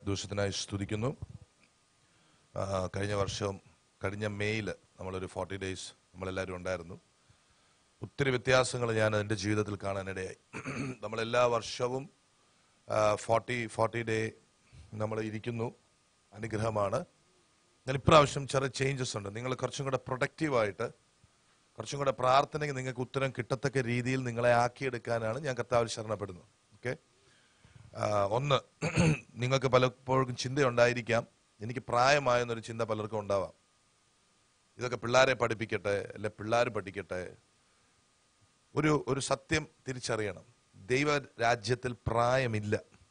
ദിവസത്തിനായി സ്തുതിക്കുന്നു ആ, കഴിഞ്ഞ വർഷം കഴിഞ്ഞ മെയ്യിൽ നമ്മളൊരു ഫോർട്ടി ഡേയ്സ് നമ്മളെല്ലാവരും ഉണ്ടായിരുന്നു ഒത്തിരി വ്യത്യാസങ്ങൾ ഞാൻ എൻ്റെ ജീവിതത്തിൽ കാണാനിടയായി നമ്മളെല്ലാ വർഷവും ഫോർട്ടി ഫോർട്ടി ഡേ നമ്മൾ ഇരിക്കുന്നു അനുഗ്രഹമാണ് എന്നാൽ ഇപ്രാവശ്യം ചെറിയ ചേഞ്ചസ് ഉണ്ട് നിങ്ങൾ കുറച്ചും കൂടെ പ്രൊഡക്റ്റീവായിട്ട് കുറച്ചും കൂടെ പ്രാർത്ഥനയ്ക്ക് നിങ്ങൾക്ക് ഉത്തരം കിട്ടത്തക്ക രീതിയിൽ നിങ്ങളെ ആക്കിയെടുക്കാനാണ് ഞാൻ കർത്താവിൽ ശരണപ്പെടുന്നത് ഓക്കെ ഒന്ന് നിങ്ങൾക്ക് പലപ്പോഴും ചിന്തയുണ്ടായിരിക്കാം എനിക്ക് പ്രായമായെന്നൊരു ചിന്ത പലർക്കും ഉണ്ടാവാം ഇതൊക്കെ പിള്ളേരെ പഠിപ്പിക്കട്ടെ അല്ലെ പിള്ളേർ പഠിക്കട്ടെ ഒരു ഒരു സത്യം തിരിച്ചറിയണം ദൈവ രാജ്യത്തിൽ പ്രായമില്ല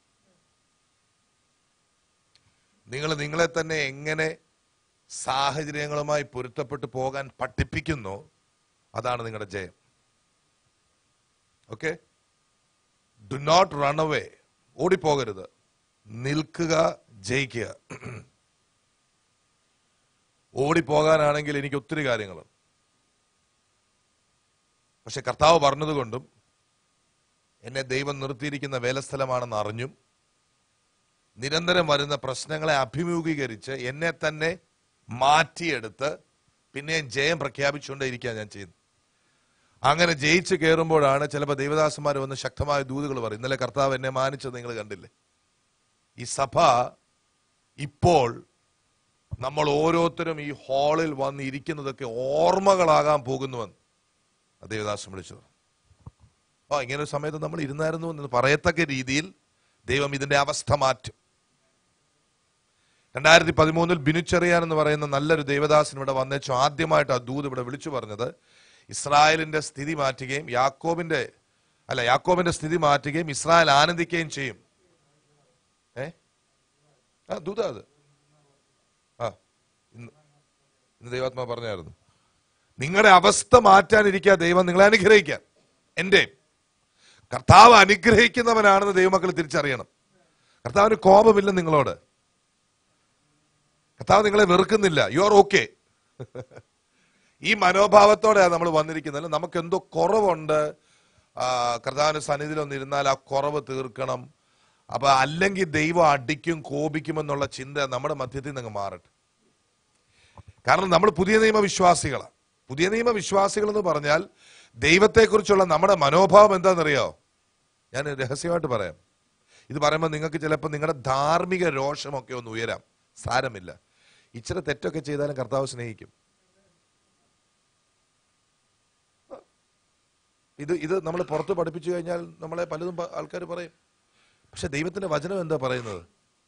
നിങ്ങൾ നിങ്ങളെ തന്നെ എങ്ങനെ സാഹചര്യങ്ങളുമായി പൊരുത്തപ്പെട്ടു പോകാൻ പഠിപ്പിക്കുന്നു അതാണ് നിങ്ങളുടെ ജയം okay do not run away ഓടിപ്പോകരുത് നിൽക്കുക ജയിക്കുക ഓടിപ്പോകാനാണെങ്കിൽ എനിക്ക് ഒത്തിരി കാര്യങ്ങളുണ്ട് പക്ഷെ കർത്താവ് പറഞ്ഞതുകൊണ്ടും എന്നെ ദൈവം നിർത്തിയിരിക്കുന്ന വേലസ്ഥലമാണെന്ന് അറിഞ്ഞും നിരന്തരം വരുന്ന പ്രശ്നങ്ങളെ അഭിമുഖീകരിച്ച് എന്നെ തന്നെ മാറ്റിയെടുത്ത് പിന്നെ ജയം പ്രഖ്യാപിച്ചുകൊണ്ടേ ഇരിക്കാൻ ഞാൻ ചെയ്യുന്നു അങ്ങനെ ജയിച്ച് കയറുമ്പോഴാണ് ചിലപ്പോൾ ദൈവദാസന്മാർ വന്ന് ശക്തമായ ദൂതുകൾ പറയും ഇന്നലെ കർത്താവ് എന്നെ മാനിച്ചത് നിങ്ങൾ കണ്ടില്ലേ ഈ സഭ ഇപ്പോൾ നമ്മൾ ഓരോരുത്തരും ഈ ഹാളിൽ വന്ന് ഇരിക്കുന്നതൊക്കെ ഓർമ്മകളാകാൻ പോകുന്നുവെന്ന് ദേവദാസം വിളിച്ചു പറഞ്ഞു. ആ ഇങ്ങനെ ഒരു സമയത്ത് നമ്മൾ ഇരുന്നായിരുന്നു എന്ന് പറയത്തക്ക രീതിയിൽ ദൈവം ഇതിന്റെ അവസ്ഥ മാറ്റും രണ്ടായിരത്തി പതിമൂന്നിൽ ബിനുച്ചെറിയാൻ എന്ന് പറയുന്ന നല്ലൊരു ദേവദാസൻ ഇവിടെ വന്നേച്ചു ആദ്യമായിട്ട് ആ ദൂത് ഇവിടെ വിളിച്ചു പറഞ്ഞത് ഇസ്രായേലിന്റെ സ്ഥിതി മാറ്റുകയും യാക്കോബിന്റെ അല്ല യാക്കോബിന്റെ സ്ഥിതി മാറ്റുകയും ഇസ്രായേൽ ആനന്ദിക്കുകയും ചെയ്യും ഏ ആ ദൂത അത് ആ ഇന്ന് ഇന്ന് ദൈവാത്മാ പറഞ്ഞായിരുന്നു നിങ്ങളുടെ അവസ്ഥ മാറ്റാനിരിക്കുക ദൈവം നിങ്ങളെ അനുഗ്രഹിക്കാൻ എൻ്റെ കർത്താവ് അനുഗ്രഹിക്കുന്നവനാണെന്ന് ദൈവമക്കൾ തിരിച്ചറിയണം കർത്താവിന് കോപമില്ല നിങ്ങളോട് കർത്താവ് നിങ്ങളെ വെറുക്കുന്നില്ല യു ആർ ഓക്കെ ഈ മനോഭാവത്തോടെയാണ് നമ്മൾ വന്നിരിക്കുന്നത് നമുക്ക് എന്തോ കുറവുണ്ട് ആ, കർത്താവിന്റെ സന്നിധിയിൽ ഒന്നിരുന്നാൽ ആ കുറവ് തീർക്കണം അപ്പൊ അല്ലെങ്കിൽ ദൈവം അടിക്കും കോപിക്കുമെന്നുള്ള ചിന്ത നമ്മുടെ മധ്യത്തിൽ നിന്ന് മാറട്ടെ കാരണം നമ്മൾ പുതിയ നിയമ വിശ്വാസികളാണ് പുതിയ നിയമ വിശ്വാസികൾ എന്ന് പറഞ്ഞാൽ ദൈവത്തെക്കുറിച്ചുള്ള നമ്മുടെ മനോഭാവം എന്താണെന്നറിയോ ഞാൻ രഹസ്യമായിട്ട് പറയാം ഇത് പറയുമ്പോൾ നിങ്ങൾക്ക് ചിലപ്പോൾ നിങ്ങളുടെ ധാർമ്മിക രോഷമൊക്കെ ഒന്ന് ഉയരാം സാരമില്ല ഇച്ചിരി തെറ്റൊക്കെ ചെയ്താലും കർത്താവ് സ്നേഹിക്കും ഇത് ഇത് നമ്മൾ പുറത്ത് പഠിപ്പിച്ചു കഴിഞ്ഞാൽ നമ്മളെ പലതും ആൾക്കാർ പറയും പക്ഷെ ദൈവത്തിന്റെ വചനം എന്താ പറയുന്നത്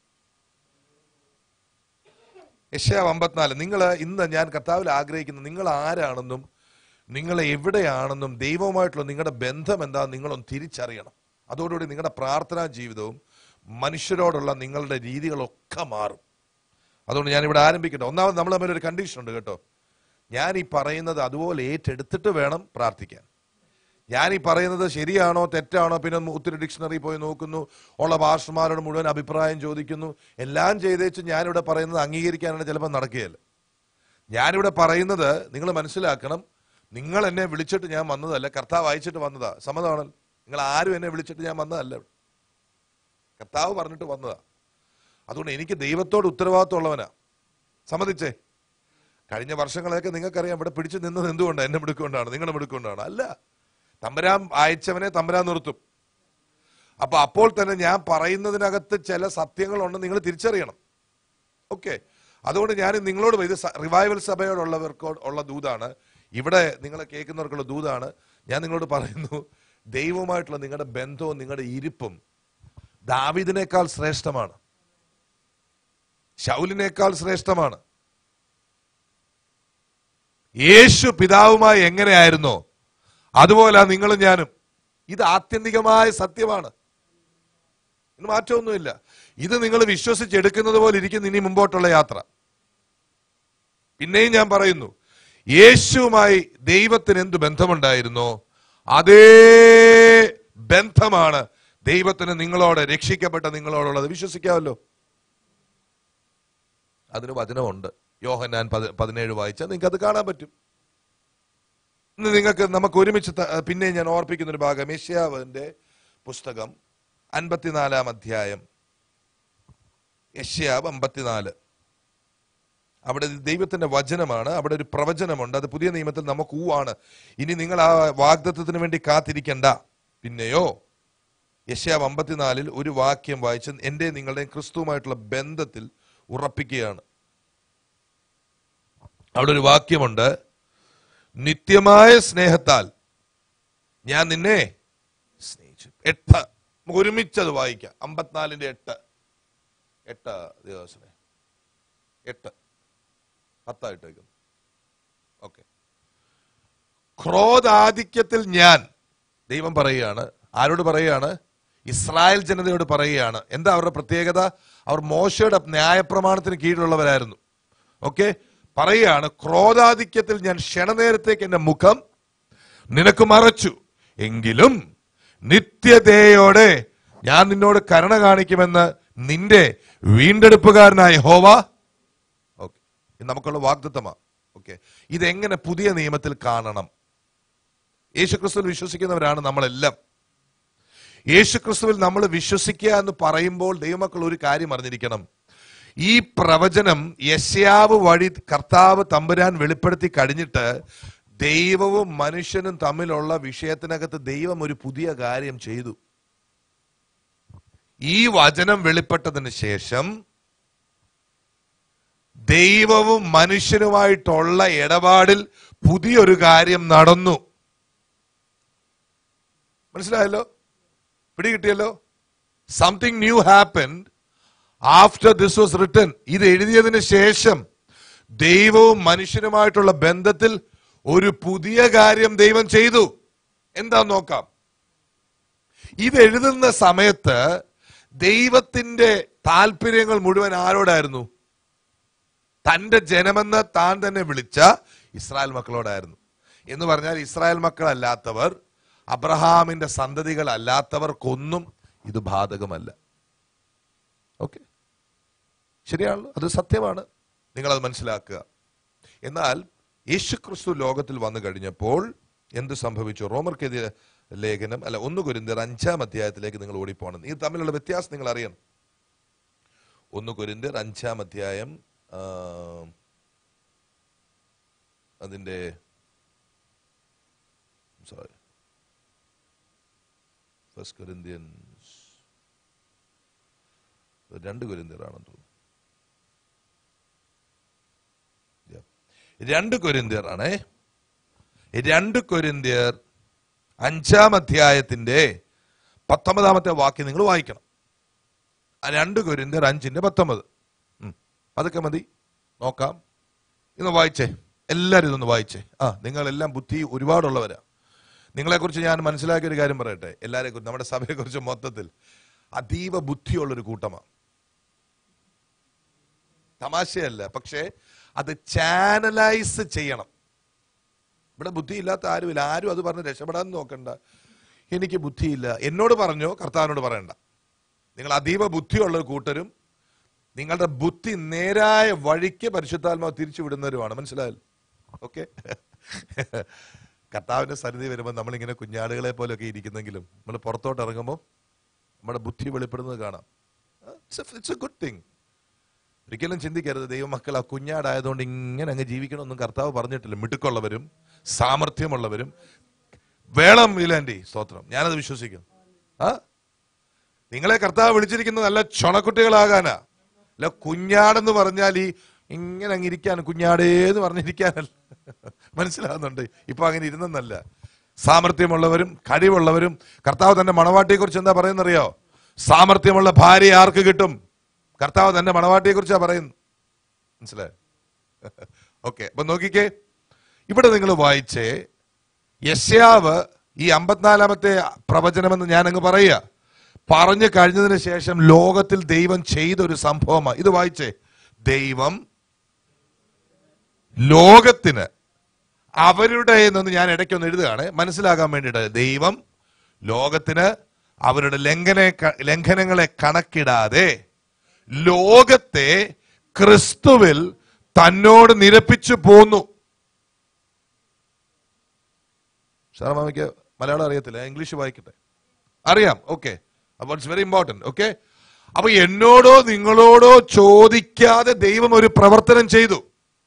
യശയാവ് അമ്പത്തിനാല് നിങ്ങൾ ഇന്ന് ഞാൻ കർത്താവിൽ ആഗ്രഹിക്കുന്നു നിങ്ങൾ ആരാണെന്നും നിങ്ങൾ എവിടെയാണെന്നും ദൈവവുമായിട്ടുള്ള നിങ്ങളുടെ ബന്ധം എന്താ നിങ്ങളൊന്ന് തിരിച്ചറിയണം അതോടുകൂടി നിങ്ങളുടെ പ്രാർത്ഥനാ ജീവിതവും മനുഷ്യരോടുള്ള നിങ്ങളുടെ രീതികളൊക്കെ മാറും അതുകൊണ്ട് ഞാൻ ഇവിടെ ആരംഭിക്കട്ടെ ഒന്നാമത് നമ്മൾ തമ്മിൽ ഒരു കണ്ടീഷൻ ഉണ്ട് കേട്ടോ ഞാൻ ഈ പറയുന്നത് അതുപോലെ ഏറ്റെടുത്തിട്ട് വേണം പ്രാർത്ഥിക്കാൻ ഞാൻ ഈ പറയുന്നത് ശരിയാണോ തെറ്റാണോ പിന്നെ ഒത്തിരി ഡിക്ഷണറി പോയി നോക്കുന്നു ഉള്ള ഭാഷമാരോട് മുഴുവൻ അഭിപ്രായം ചോദിക്കുന്നു എല്ലാം ചെയ്തേച്ച് ഞാനിവിടെ പറയുന്നത് അംഗീകരിക്കാനാണ് ചിലപ്പോൾ നടക്കുകയില്ല ഞാനിവിടെ പറയുന്നത് നിങ്ങൾ മനസ്സിലാക്കണം നിങ്ങൾ എന്നെ വിളിച്ചിട്ട് ഞാൻ വന്നതല്ല കർത്താവ് അയച്ചിട്ട് വന്നതാ സമ്മതമാണല്ലോ നിങ്ങൾ ആരും എന്നെ വിളിച്ചിട്ട് ഞാൻ വന്നതല്ല ഇവിടെ. കർത്താവ് പറഞ്ഞിട്ട് വന്നതാ അതുകൊണ്ട് എനിക്ക് ദൈവത്തോട് ഉത്തരവാദിത്വം ഉള്ളവനാ സമ്മതിച്ചേ കഴിഞ്ഞ വർഷങ്ങളൊക്കെ നിങ്ങൾക്കറിയാം ഇവിടെ പിടിച്ചു നിന്നത് എന്തുകൊണ്ടാണ് എന്നെ മിടുക്കൊണ്ടാണ് നിങ്ങളുടെ മിടുക്കൊണ്ടാണ് അല്ല തമ്പരാൻ അയച്ചവനെ തമ്പരാൻ നിർത്തും അപ്പൊ അപ്പോൾ തന്നെ ഞാൻ പറയുന്നതിനകത്ത് ചില സത്യങ്ങളുണ്ട് നിങ്ങൾ തിരിച്ചറിയണം ഓക്കെ അതുകൊണ്ട് ഞാൻ നിങ്ങളോട് ഇത് സ- റിവൈവൽ സഭയോടുള്ളവർക്ക് ഉള്ള ദൂതാണ് ഇവിടെ നിങ്ങളെ കേൾക്കുന്നവർക്കുള്ള ദൂതാണ് ഞാൻ നിങ്ങളോട് പറയുന്നു ദൈവവുമായിട്ടുള്ള നിങ്ങളുടെ ബന്ധവും നിങ്ങളുടെ ഇരിപ്പും ദാവിദിനേക്കാൾ ശ്രേഷ്ഠമാണ് ശൗലിനേക്കാൾ ശ്രേഷ്ഠമാണ് യേശു പിതാവുമായി എങ്ങനെയായിരുന്നോ അതുപോലെ നിങ്ങളും ഞാനും ഇത് ആത്യന്തികമായ സത്യമാണ് ഇന്ന് മാറ്റമൊന്നുമില്ല ഇത് നിങ്ങൾ വിശ്വസിച്ചെടുക്കുന്നത് പോലെ ഇരിക്കുന്നു ഇനി മുമ്പോട്ടുള്ള യാത്ര പിന്നെയും ഞാൻ പറയുന്നു യേശുവുമായി ദൈവത്തിന് എന്ത് ബന്ധമുണ്ടായിരുന്നോ അതേ ബന്ധമാണ് ദൈവത്തിന് നിങ്ങളോട് രക്ഷിക്കപ്പെട്ട നിങ്ങളോടുള്ളത് വിശ്വസിക്കാമല്ലോ അതിന് വചനമുണ്ട് യോഹന്നാൻ പതി- പതിനേഴ് വായിച്ചാൽ നിങ്ങൾക്ക് അത് കാണാൻ പറ്റും ഇന്ന് നിങ്ങൾക്ക് നമുക്ക് ഒരുമിച്ച് ത- പിന്നെ ഞാൻ ഓർപ്പിക്കുന്ന ഒരു ഭാഗം യശ്യാവിന്റെ പുസ്തകം അൻപത്തിനാലാം അധ്യായം യശ്യാവ് അമ്പത്തിനാല് അവിടെ ഇത് ദൈവത്തിന്റെ വചനമാണ് അവിടെ ഒരു പ്രവചനമുണ്ട് അത് പുതിയ നിയമത്തിൽ നമുക്ക് ഊവാണ് ഇനി നിങ്ങൾ ആ വാഗ്ദത്വത്തിന് വേണ്ടി കാത്തിരിക്കണ്ട പിന്നെയോ യശ്യാവ് അമ്പത്തിനാലിൽ ഒരു വാക്യം വായിച്ച് എൻ്റെ നിങ്ങളുടെയും ക്രിസ്തുവുമായിട്ടുള്ള ബന്ധത്തിൽ ഉറപ്പിക്കുകയാണ് അവിടെ ഒരു വാക്യമുണ്ട് നിത്യമായ സ്നേഹത്താൽ ഞാൻ നിന്നെ സ്നേഹിച്ചു എട്ട് നമുക്ക് ഒരുമിച്ച് അത് വായിക്കാം അമ്പത്തിനാലിന്റെ എട്ട് എട്ട് ദിവസനെ എട്ട് പത്തായിട്ടേക്കുന്നു ഓക്കെ ക്രോധാധിക്യത്തിൽ ഞാൻ ദൈവം പറയുകയാണ് ആരോട് പറയുകയാണ് ഇസ്രായേൽ ജനതയോട് പറയുകയാണ് എന്താ അവരുടെ പ്രത്യേകത അവർ മോശയുടെ ന്യായപ്രമാണത്തിന് കീഴിലുള്ളവരായിരുന്നു ഓക്കെ പറയുകയാണ് ക്രോധാധിക്യത്തിൽ ഞാൻ ക്ഷണനേരത്തേക്ക് എന്റെ മുഖം നിനക്ക് മറച്ചു എങ്കിലും നിത്യതയോടെ ഞാൻ നിന്നോട് കരുണ കാണിക്കുമെന്ന് നിന്റെ വീണ്ടെടുപ്പുകാരനായ ഹോവ ഓക്കെ ഇത് നമുക്കുള്ള വാഗ്ദത്തമാ ഓക്കെ ഇതെങ്ങനെ പുതിയ നിയമത്തിൽ കാണണം യേശുക്രിസ്തുവിൽ വിശ്വസിക്കുന്നവരാണ് നമ്മളെല്ലാം യേശുക്രിസ്തുവിൽ നമ്മൾ വിശ്വസിക്കുക എന്ന് പറയുമ്പോൾ ദൈവമക്കൾ ഒരു കാര്യം അറിഞ്ഞിരിക്കണം ഈ പ്രവചനം യശ്യാവ് വഴി കർത്താവ് തമ്പുരാൻ വെളിപ്പെടുത്തി കഴിഞ്ഞിട്ട് ദൈവവും മനുഷ്യനും തമ്മിലുള്ള വിഷയത്തിനകത്ത് ദൈവം ഒരു പുതിയ കാര്യം ചെയ്തു ഈ വചനം വെളിപ്പെട്ടതിന് ശേഷം ദൈവവും മനുഷ്യനുമായിട്ടുള്ള ഇടപാടിൽ പുതിയൊരു കാര്യം നടന്നു മനസ്സിലായല്ലോ പിടികിട്ടിയല്ലോ something new happened after this was written ഇത് എഴുതിയതിന് ശേഷം ദൈവവും മനുഷ്യനുമായിട്ടുള്ള ബന്ധത്തിൽ ഒരു പുതിയ കാര്യം ദൈവം ചെയ്തു എന്താ നോക്കാം ഇത് എഴുതുന്ന സമയത്ത് ദൈവത്തിന്റെ താല്പര്യങ്ങൾ മുഴുവൻ ആരോടായിരുന്നു തന്റെ ജനമെന്ന് താൻ തന്നെ വിളിച്ച ഇസ്രായേൽ മക്കളോടായിരുന്നു എന്ന് പറഞ്ഞാൽ ഇസ്രായേൽ മക്കളല്ലാത്തവർ അബ്രഹാമിന്റെ സന്തതികൾ അല്ലാത്തവർക്കൊന്നും ഇത് ബാധകമല്ല ഓക്കെ ശരിയാണല്ലോ അത് സത്യമാണ് നിങ്ങളത് മനസ്സിലാക്കുക എന്നാൽ യേശുക്രിസ്തു ലോകത്തിൽ വന്നു കഴിഞ്ഞപ്പോൾ എന്ത് സംഭവിച്ചു റോമർക്കെതിരെ ലേഖനം അല്ല ഒന്ന് കുരിന്തിയർ അഞ്ചാം അധ്യായത്തിലേക്ക് നിങ്ങൾ ഓടിപ്പോണം ഇത് തമ്മിലുള്ള വ്യത്യാസം നിങ്ങൾ അറിയണം ഒന്ന് കുരിന്തിയർ അഞ്ചാം അധ്യായം ആ, അതിന്റെ സോറി ഫസ്റ്റ് കൊരിന്ത്യൻസ് രണ്ട് കൊരിന്തിയറാണെന്ന് തോന്നുന്നു Yeah. രണ്ട് കൊരിന്തിയർ ആണേ രണ്ട് കൊരിന്തിയർ അഞ്ചാം അധ്യായത്തിന്റെ പത്തൊമ്പതാമത്തെ വാക്യം നിങ്ങൾ വായിക്കണം ആ രണ്ട് കൊരിന്തിയർ അഞ്ചിന്റെ പത്തൊമ്പത് ഉം. പതുക്കെ മതി നോക്കാം ഇന്ന് വായിച്ചേ എല്ലാവരും ഇതൊന്ന് വായിച്ചേ ആ നിങ്ങളെല്ലാം ബുദ്ധി ഒരുപാടുള്ളവരാ നിങ്ങളെക്കുറിച്ച് ഞാൻ മനസ്സിലാക്കിയ ഒരു കാര്യം പറയട്ടെ എല്ലാവരെ കുറിച്ച് നമ്മുടെ സഭയെക്കുറിച്ച് മൊത്തത്തിൽ അതീവ ബുദ്ധിയുള്ളൊരു കൂട്ടമാണ് തമാശയല്ല പക്ഷേ അത് ചാനലൈസ് ചെയ്യണം ഇവിടെ ബുദ്ധിയില്ലാത്ത ആരുമില്ല ആരും അത് പറഞ്ഞ് രക്ഷപ്പെടാൻ നോക്കണ്ട എനിക്ക് ബുദ്ധിയില്ല എന്നോട് പറഞ്ഞോ കർത്താവിനോട് പറയണ്ട നിങ്ങൾ അതീവ ബുദ്ധിയുള്ള ഒരു കൂട്ടരും നിങ്ങളുടെ ബുദ്ധി നേരായ വഴിക്ക് പരിശുദ്ധാത്മാവ് തിരിച്ചു വിടുന്നവരുമാണ് മനസ്സിലായല്ലോ ഓക്കെ കർത്താവിന്റെ സന്നിധി വരുമ്പോൾ നമ്മളിങ്ങനെ കുഞ്ഞാടുകളെ പോലെയൊക്കെ ഇരിക്കുന്നെങ്കിലും നമ്മൾ പുറത്തോട്ട് ഇറങ്ങുമ്പോൾ നമ്മുടെ ബുദ്ധി വെളിപ്പെടുന്നത് കാണാം ഇറ്റ്സ് എ ഗുഡ് തിങ് ഒരിക്കലും ചിന്തിക്കരുത് ദൈവമക്കൾ ആ കുഞ്ഞാടായതുകൊണ്ട് ഇങ്ങനെ അങ്ങ് ജീവിക്കണമെന്നും കർത്താവ് പറഞ്ഞിട്ടില്ല മിടുക്കുള്ളവരും സാമർഥ്യമുള്ളവരും വേണം ഇലാൻഡി സ്തോത്രം ഞാനത് വിശ്വസിക്കും ആ നിങ്ങളെ കർത്താവ് വിളിച്ചിരിക്കുന്നത് നല്ല ചുണക്കുട്ടികളാകാനാ അല്ല കുഞ്ഞാടെന്ന് പറഞ്ഞാൽ ഈ ഇങ്ങനെ അങ്ങ് ഇരിക്കാൻ കുഞ്ഞാടേന്ന് പറഞ്ഞിരിക്കാനല്ല മനസ്സിലാകുന്നുണ്ട് ഇപ്പൊ അങ്ങനെ ഇരുന്നെന്നല്ല സാമർഥ്യമുള്ളവരും കഴിവുള്ളവരും കർത്താവ് തന്റെ മണവാട്ടിയെ കുറിച്ച് എന്താ പറയുന്നറിയോ സാമർഥ്യമുള്ള ഭാര്യ ആർക്ക് കിട്ടും കർത്താവ് തന്റെ മണവാട്ടിയെ കുറിച്ചാ പറയുന്നു മനസ്സിലായോ ഓക്കെ അപ്പൊ നോക്കിക്കേ ഇവിടെ നിങ്ങൾ വായിച്ചേ യശ്യാവ് ഈ അമ്പത്തിനാലാമത്തെ പ്രവചനമെന്ന് ഞാൻ അങ്ങ് പറയുക പറഞ്ഞു കഴിഞ്ഞതിന് ശേഷം ലോകത്തിൽ ദൈവം ചെയ്ത ഒരു സംഭവമാണ് ഇത് വായിച്ചേ ദൈവം ലോകത്തിന് അവരുടെ എന്ന് ഞാൻ ഇടയ്ക്കൊന്ന് എഴുതുകയാണ് മനസ്സിലാകാൻ വേണ്ടിയിട്ട് ദൈവം ലോകത്തിന് അവരുടെ ലംഘന ലംഘനങ്ങളെ കണക്കിടാതെ ലോകത്തെ ക്രിസ്തുവിൽ തന്നോട് നിരപ്പിച്ചു പോന്നു സാറമാമയ്ക്ക് മലയാളം അറിയത്തില്ല ഞാൻ ഇംഗ്ലീഷ് വായിക്കട്ടെ അറിയാം ഓക്കെ അപ്പോൾ ഇറ്റ്സ് വെരി ഇമ്പോർട്ടൻറ്റ് ഓക്കെ അപ്പൊ എന്നോടോ നിങ്ങളോടോ ചോദിക്കാതെ ദൈവം ഒരു പ്രവർത്തനം ചെയ്തു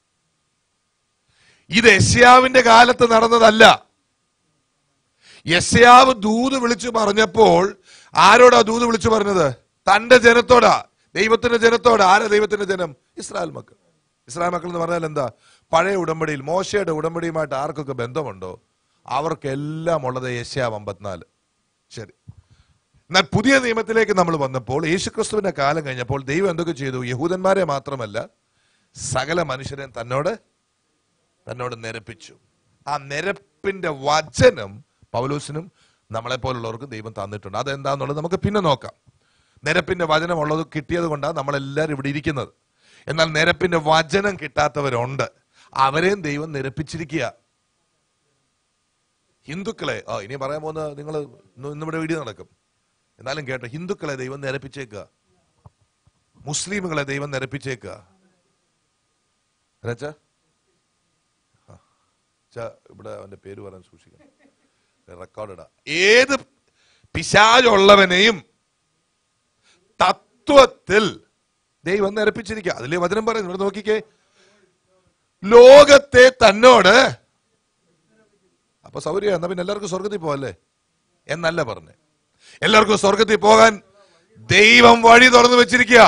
ഇത് യശ്യാവിന്റെ കാലത്ത് നടന്നതല്ല യശ്യാവ് ദൂത് വിളിച്ചു പറഞ്ഞപ്പോൾ ആരോടാ ദൂത് വിളിച്ചു പറഞ്ഞത് തന്റെ ജനത്തോടാ ദൈവത്തിന്റെ ജനത്തോട് ആരാ ദൈവത്തിന്റെ ജനം ഇസ്രായേൽ മക്കൾ ഇസ്രായേൽ മക്കൾ എന്ന് പറഞ്ഞാൽ എന്താ പഴയ ഉടമ്പടിയിൽ മോശയുടെ ഉടമ്പടിയുമായിട്ട് ആർക്കൊക്കെ ബന്ധമുണ്ടോ അവർക്കെല്ലാം ഉള്ളത് യശ്യാവ് അമ്പത്തിനാല് ശരി എന്നാൽ പുതിയ നിയമത്തിലേക്ക് നമ്മൾ വന്നപ്പോൾ യേശുക്രിസ്തുവിന്റെ കാലം കഴിഞ്ഞപ്പോൾ ദൈവം എന്തൊക്കെ ചെയ്തു യഹൂദന്മാരെ മാത്രമല്ല സകല മനുഷ്യരെ തന്നോട് തന്നോട് നിരപ്പിച്ചു ആ നിരപ്പിന്റെ വചനം പൗലോസിനും നമ്മളെ പോലുള്ളവർക്കും ദൈവം തന്നിട്ടുണ്ട് അതെന്താന്നുള്ളത് നമുക്ക് പിന്നെ നോക്കാം നിരപ്പിന്റെ വചനം ഉള്ളത് കിട്ടിയത് കൊണ്ടാണ് നമ്മളെല്ലാവരും ഇവിടെ ഇരിക്കുന്നത് എന്നാൽ നിരപ്പിന്റെ വചനം കിട്ടാത്തവരുണ്ട് അവരെയും ദൈവം നിരപ്പിച്ചിരിക്കുക ഹിന്ദുക്കളെ ആ ഇനി പറയാൻ പോകുന്ന നിങ്ങൾ ഇന്നിവിടെ വീഡിയോ നടക്കും എന്നാലും കേട്ടോ ഹിന്ദുക്കളെ ദൈവം നിരപ്പിച്ചേക്കുക മുസ്ലിമുകളെ ദൈവം നിരപ്പിച്ചേക്കുക എന്നുവെച്ചാ ചാ, ഇവിടെ അവന്റെ പേര് പറയാൻ സൂക്ഷിക്കണം റെക്കോർഡ് ഇടാം ഏത് പിശാചുള്ളവനെയും തത്വത്തിൽ ദൈവം നിരപ്പിച്ചിരിക്കുക അതിലെ വചനം പറയുന്നു ഇവിടെ നോക്കിക്കേ ലോകത്തെ തന്നോട് അപ്പൊ സൗകര്യം എന്നാ പിന്നെ എല്ലാവർക്കും സ്വർഗത്തിൽ പോവല്ലേ എന്നല്ല പറഞ്ഞേ എല്ലാവർക്കും സ്വർഗത്തിൽ പോകാൻ ദൈവം വഴി തുറന്നു വെച്ചിരിക്കുക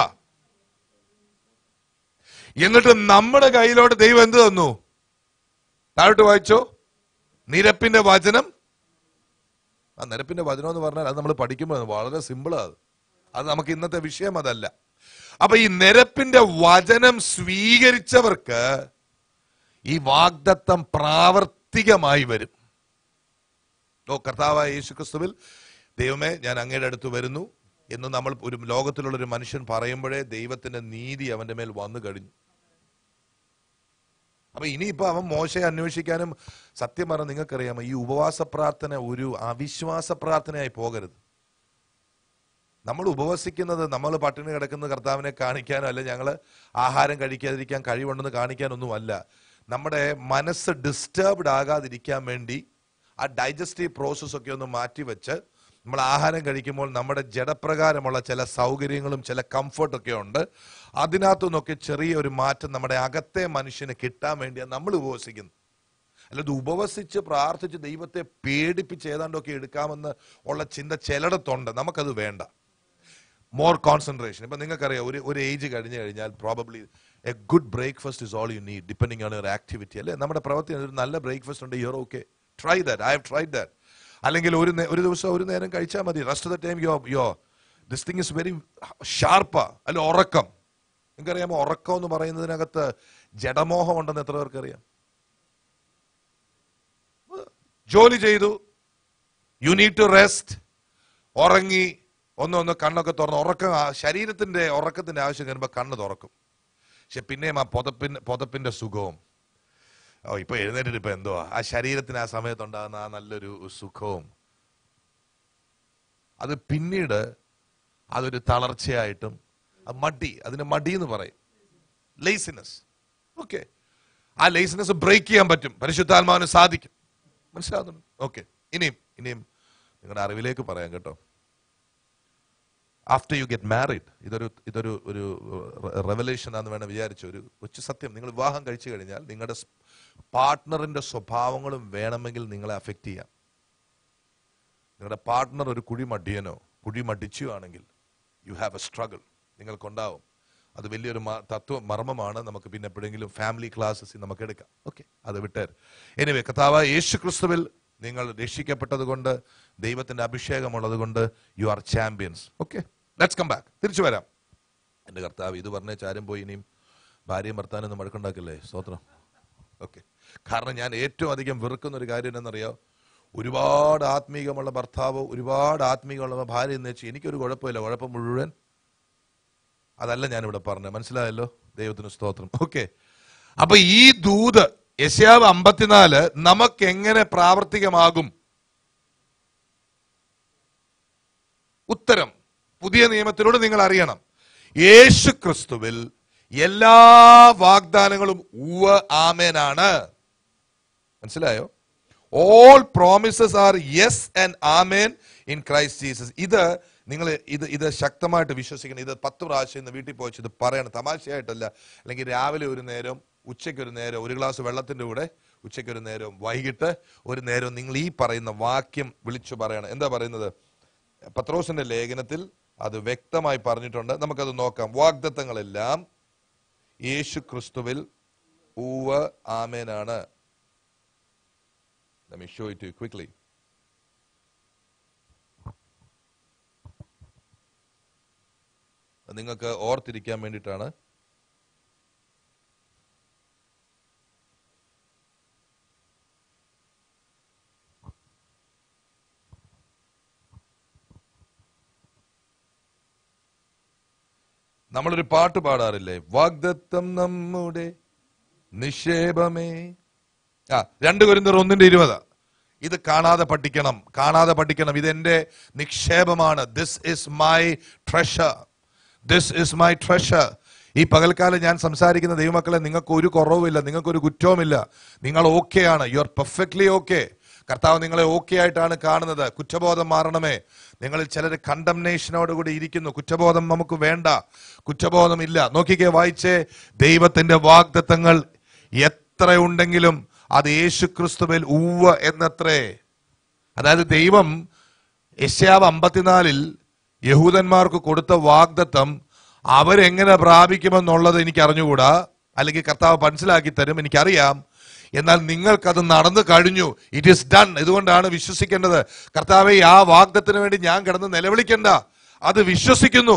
എന്നിട്ട് നമ്മുടെ കയ്യിലോട്ട് ദൈവം എന്ത് തന്നു താഴോട്ട് വായിച്ചോ നിരപ്പിന്റെ വചനം ആ നിരപ്പിന്റെ വചനം എന്ന് പറഞ്ഞാൽ അത് നമ്മൾ പഠിക്കുമ്പോൾ വളരെ സിമ്പിളാ അത് അത് നമുക്ക് ഇന്നത്തെ വിഷയം അതല്ല അപ്പൊ ഈ നിരപ്പിന്റെ വചനം സ്വീകരിച്ചവർക്ക് ഈ വാഗ്ദത്തം പ്രാവർത്തികമായി വരും ഓ കർത്താവായ യേശു ക്രിസ്തുവിൽ ദൈവമേ ഞാൻ അങ്ങയുടെ അടുത്ത് വരുന്നു എന്ന് നമ്മൾ ഒരു ലോകത്തിലുള്ള ഒരു മനുഷ്യൻ പറയുമ്പോഴേ ദൈവത്തിന്റെ നീതി അവന്റെ മേൽ വന്നു കഴിഞ്ഞു അപ്പൊ ഇനിയിപ്പോ അവൻ മോശയെ അന്വേഷിക്കാനും സത്യം പറഞ്ഞ നിങ്ങൾക്കറിയാമോ ഈ ഉപവാസ പ്രാർത്ഥന ഒരു അവിശ്വാസ പ്രാർത്ഥനയായി പോകരുത് നമ്മൾ ഉപവസിക്കുന്നത് നമ്മൾ പട്ടിണി കിടക്കുന്ന കർത്താവിനെ കാണിക്കാനോ അല്ല ഞങ്ങൾ ആഹാരം കഴിക്കാതിരിക്കാൻ കഴിവുണ്ടെന്ന് കാണിക്കാനൊന്നുമല്ല നമ്മുടെ മനസ്സ് ഡിസ്റ്റർബ്ഡ് ആകാതിരിക്കാൻ വേണ്ടി ആ ഡൈജസ്റ്റീവ് പ്രോസസ് ഒക്കെ ഒന്ന് മാറ്റിവെച്ച് നമ്മൾ ആഹാരം കഴിക്കുമ്പോൾ നമ്മുടെ ജഡപ്രകാരമുള്ള ചില സൗകര്യങ്ങളും ചില കംഫർട്ടൊക്കെ ഉണ്ട് അതിനകത്തു നിന്നൊക്കെ ചെറിയ ഒരു മാറ്റം നമ്മുടെ അകത്തെ മനുഷ്യന് കിട്ടാൻ വേണ്ടിയാണ് നമ്മൾ ഉപവസിക്കുന്നത് അല്ലാതെ ഉപവസിച്ച് പ്രാർത്ഥിച്ച് ദൈവത്തെ പേടിപ്പിച്ച് ഏതാണ്ടൊക്കെ എടുക്കാമെന്ന് ഉള്ള ചിന്ത ചിലയിടത്തുണ്ട് നമുക്കത് വേണ്ട മോർ കോൺസെൻട്രേഷൻ ഇപ്പൊ നിങ്ങൾക്കറിയാം ഒരു ഒരു ഏജ് കഴിഞ്ഞു കഴിഞ്ഞാൽ probably a good breakfast is all you need depending on your activity അല്ലേ നമ്മുടെ പ്രവൃത്തി ഒരു നല്ല ബ്രേക്ക്ഫാസ്റ്റ് ഉണ്ട് your okay try that I have try that അല്ലെങ്കിൽ ഒരു നേ- ഒരു ദിവസം ഒരു നേരം കഴിച്ചാൽ മതി rest the time yo yo this thing is very ഷാർപ്പാ അല്ല ഉറക്കം നിങ്ങൾക്കറിയാമോ ഉറക്കം എന്ന് പറയുന്നതിനകത്ത് ജഡമോഹം ഉണ്ടെന്ന് എത്ര പേർക്ക് അറിയാം ജോലി ചെയ്തു യു നീഡ് ടു റെസ്റ്റ് ഉറങ്ങി ഒന്ന് ഒന്ന് കണ്ണൊക്കെ തുറന്ന് ഉറക്കം ആ ശരീരത്തിന്റെ ഉറക്കത്തിന്റെ ആവശ്യം വരുമ്പോൾ കണ്ണ് തുറക്കും പക്ഷെ പിന്നെയും ആ പുതപ്പിന്റെ പുതപ്പിന്റെ സുഖവും ഓ ഇപ്പൊ എഴുന്നേറ്റിട്ട് ഇപ്പൊ എന്തുവാ ആ ശരീരത്തിന് ആ സമയത്തുണ്ടാകുന്ന ആ നല്ലൊരു സുഖവും അത് പിന്നീട് അതൊരു തളർച്ചയായിട്ടും അത് മടി അതിന് മടി എന്ന് പറയും ലേസിനെസ് ഓക്കെ ആ ലേസിനെസ് ബ്രേക്ക് ചെയ്യാൻ പറ്റും പരിശുദ്ധാത്മാവിന് സാധിക്കും മനസ്സിലാകുന്നുണ്ട് ഓക്കെ ഇനിയും ഇനിയും നിങ്ങളുടെ അറിവിലേക്ക് പറയാം കേട്ടോ ആഫ്റ്റർ യു ഗെറ്റ് മാറിഡ് ഇതൊരു ഇതൊരു ഒരു റെവലേഷൻ ആണെന്ന് വേണം വിചാരിച്ചു ഒരു കൊച്ചു സത്യം നിങ്ങൾ വിവാഹം കഴിച്ചു കഴിഞ്ഞാൽ നിങ്ങളുടെ പാർട്ട്ണറിന്റെ സ്വഭാവങ്ങളും വേണമെങ്കിൽ നിങ്ങളെ അഫക്റ്റ് ചെയ്യാം നിങ്ങളുടെ പാർട്ട്ണർ ഒരു കുഴി മടിയനോ കുഴി മടിച്ചു ആണെങ്കിൽ യു ഹാവ് എ സ്ട്രഗിൾ നിങ്ങൾക്കുണ്ടാവും അത് വലിയൊരു മ- തത്വ മർമ്മമാണ് നമുക്ക് പിന്നെ എപ്പോഴെങ്കിലും ഫാമിലി ക്ലാസ്സസ് നമുക്ക് എടുക്കാം ഓക്കെ അത് വിട്ടേർ എനിവേ കഥാവ യേശു ക്രിസ്തുവിൽ നിങ്ങൾ രക്ഷിക്കപ്പെട്ടത് കൊണ്ട് ദൈവത്തിന്റെ അഭിഷേകമുള്ളത് കൊണ്ട് you are champions okay let's come back തിരിച്ചു വരാം എന്റെ കർത്താവ് ഇത് പറഞ്ഞ ചാരും പോയി ഇനിയും ഭാര്യയും ഭർത്താനൊന്നും മഴക്കുണ്ടാക്കില്ലേ സ്തോത്രം ഓക്കെ കാരണം ഞാൻ ഏറ്റവും അധികം വെറുക്കുന്ന ഒരു കാര്യം എന്നറിയാം ഒരുപാട് ആത്മീകമുള്ള ഭർത്താവ് ഒരുപാട് ആത്മീകമുള്ള ഭാര്യ എന്ന് വെച്ച് എനിക്കൊരു കുഴപ്പമില്ല കുഴപ്പം മുഴുവൻ അതല്ല ഞാനിവിടെ പറഞ്ഞത് മനസ്സിലായല്ലോ ദൈവത്തിന് സ്തോത്രം ഓക്കെ അപ്പൊ ഈ ദൂത് യശാവ് അമ്പത്തിനാല് നമുക്ക് എങ്ങനെ പ്രാവർത്തികമാകും ഉത്തരം പുതിയ നിയമത്തിലൂടെ നിങ്ങൾ അറിയണം യേശു ക്രിസ്തുവിൽ എല്ലാ വാഗ്ദാനങ്ങളും ഉവ ആമേനാണ് മനസ്സിലായോ all promises are yes and amen in Christ Jesus ഇത് നിങ്ങൾ ഇത് ഇത് ശക്തമായിട്ട് വിശ്വസിക്കണം ഇത് പത്ത് പ്രാവശ്യം ഇന്ന് വീട്ടിൽ പോയിച്ച് ഇത് പറയണം തമാശയായിട്ടല്ല അല്ലെങ്കിൽ രാവിലെ ഒരു നേരം ഉച്ചയ്ക്ക് ഒരു നേരം ഒരു ഗ്ലാസ് വെള്ളത്തിന്റെ കൂടെ ഉച്ചയ്ക്ക് ഒരു നേരവും വൈകിട്ട് ഒരു നേരവും നിങ്ങൾ ഈ പറയുന്ന വാക്യം വിളിച്ചു പറയണം എന്താ പറയുന്നത് പത്രോസിന്റെ ലേഖനത്തിൽ അത് വ്യക്തമായി പറഞ്ഞിട്ടുണ്ട് നമുക്കത് നോക്കാം വാഗ്ദത്തങ്ങളെല്ലാം യേശു ക്രിസ്തുവിൽ ഊവ് ആമേനാണ് Let me show it to you quickly. അത് നിങ്ങൾക്ക് ഓർത്തിരിക്കാൻ വേണ്ടിയിട്ടാണ് നമ്മളൊരു പാട്ട് പാടാറില്ലേ വാഗ്ദത്തം നമ്മുടെ നിക്ഷേപമേ ആ രണ്ട് കുരിന്തർ ഒന്നിന്റെ ഇരുപത് ഇത് കാണാതെ പഠിക്കണം കാണാതെ പഠിക്കണം ഇതെന്റെ നിക്ഷേപമാണ് this is my treasure this is my treasure ഈ പകൽക്കാലം ഞാൻ സംസാരിക്കുന്ന ദൈവമക്കളെ നിങ്ങൾക്ക് ഒരു കുറവുമില്ല നിങ്ങൾക്കൊരു കുറ്റവുമില്ല നിങ്ങൾ ഓക്കെയാണ് യു ആർ പെർഫെക്റ്റ്ലി ഓക്കെ കർത്താവ് നിങ്ങളെ ഓക്കെ ആയിട്ടാണ് കാണുന്നത് കുറ്റബോധം മാറണമേ നിങ്ങളിൽ ചിലർ കണ്ടംനേഷനോടുകൂടി ഇരിക്കുന്നു കുറ്റബോധം നമുക്ക് വേണ്ട കുറ്റബോധം ഇല്ല നോക്കിക്കേ വായിച്ചേ ദൈവത്തിന്റെ വാഗ്ദത്തങ്ങൾ എത്ര ഉണ്ടെങ്കിലും അത് യേശു ക്രിസ്തുവിൽ ഊവ എന്നത്രേ അതായത് ദൈവം യശ്യാവ് അമ്പത്തിനാലിൽ യഹൂദന്മാർക്ക് കൊടുത്ത വാഗ്ദത്തം അവരെങ്ങനെ പ്രാപിക്കുമെന്നുള്ളത് എനിക്ക് അറിഞ്ഞുകൂടാ അല്ലെങ്കിൽ കർത്താവ് മനസ്സിലാക്കി തരും എനിക്കറിയാം എന്നാൽ നിങ്ങൾക്കത് നടന്നു കഴിഞ്ഞു ഇറ്റ് ഈസ് ഡൺ ഇതുകൊണ്ടാണ് വിശ്വസിക്കേണ്ടത് കർത്താവെ ആ വാഗ്ദത്തിന് വേണ്ടി ഞാൻ കിടന്ന് നിലവിളിക്കണ്ട അത് വിശ്വസിക്കുന്നു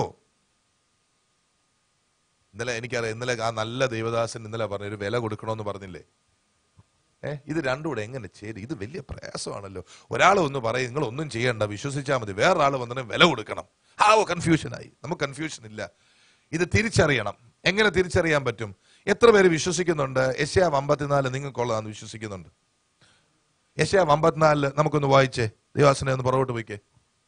ഇന്നലെ എനിക്കറിയാം ഇന്നലെ ആ നല്ല ദേവദാസൻ ഇന്നലെ പറഞ്ഞു ഒരു വില കൊടുക്കണമെന്ന് പറഞ്ഞില്ലേ ഏ ഇത് രണ്ടും കൂടെ എങ്ങനെ ചേരും ഇത് വലിയ പ്രയാസമാണല്ലോ ഒരാൾ ഒന്ന് പറയും നിങ്ങൾ ഒന്നും ചെയ്യണ്ട വിശ്വസിച്ചാൽ മതി വേറൊരാൾ വന്നിട്ട് വില കൊടുക്കണം ആ ഓ കൺഫ്യൂഷനായി നമുക്ക് കൺഫ്യൂഷൻ ഇല്ല ഇത് തിരിച്ചറിയണം എങ്ങനെ തിരിച്ചറിയാൻ പറ്റും എത്ര പേര് വിശ്വസിക്കുന്നുണ്ട് യശ്യാവ് അമ്പത്തിനാല് നിങ്ങൾക്കുള്ളതാന്ന് വിശ്വസിക്കുന്നുണ്ട് യശ്യാവ് അമ്പത്തിനാലില് നമുക്കൊന്ന് വായിച്ചേ ദേവാസനെ ഒന്ന് പുറകോട്ട് പോയിക്കേ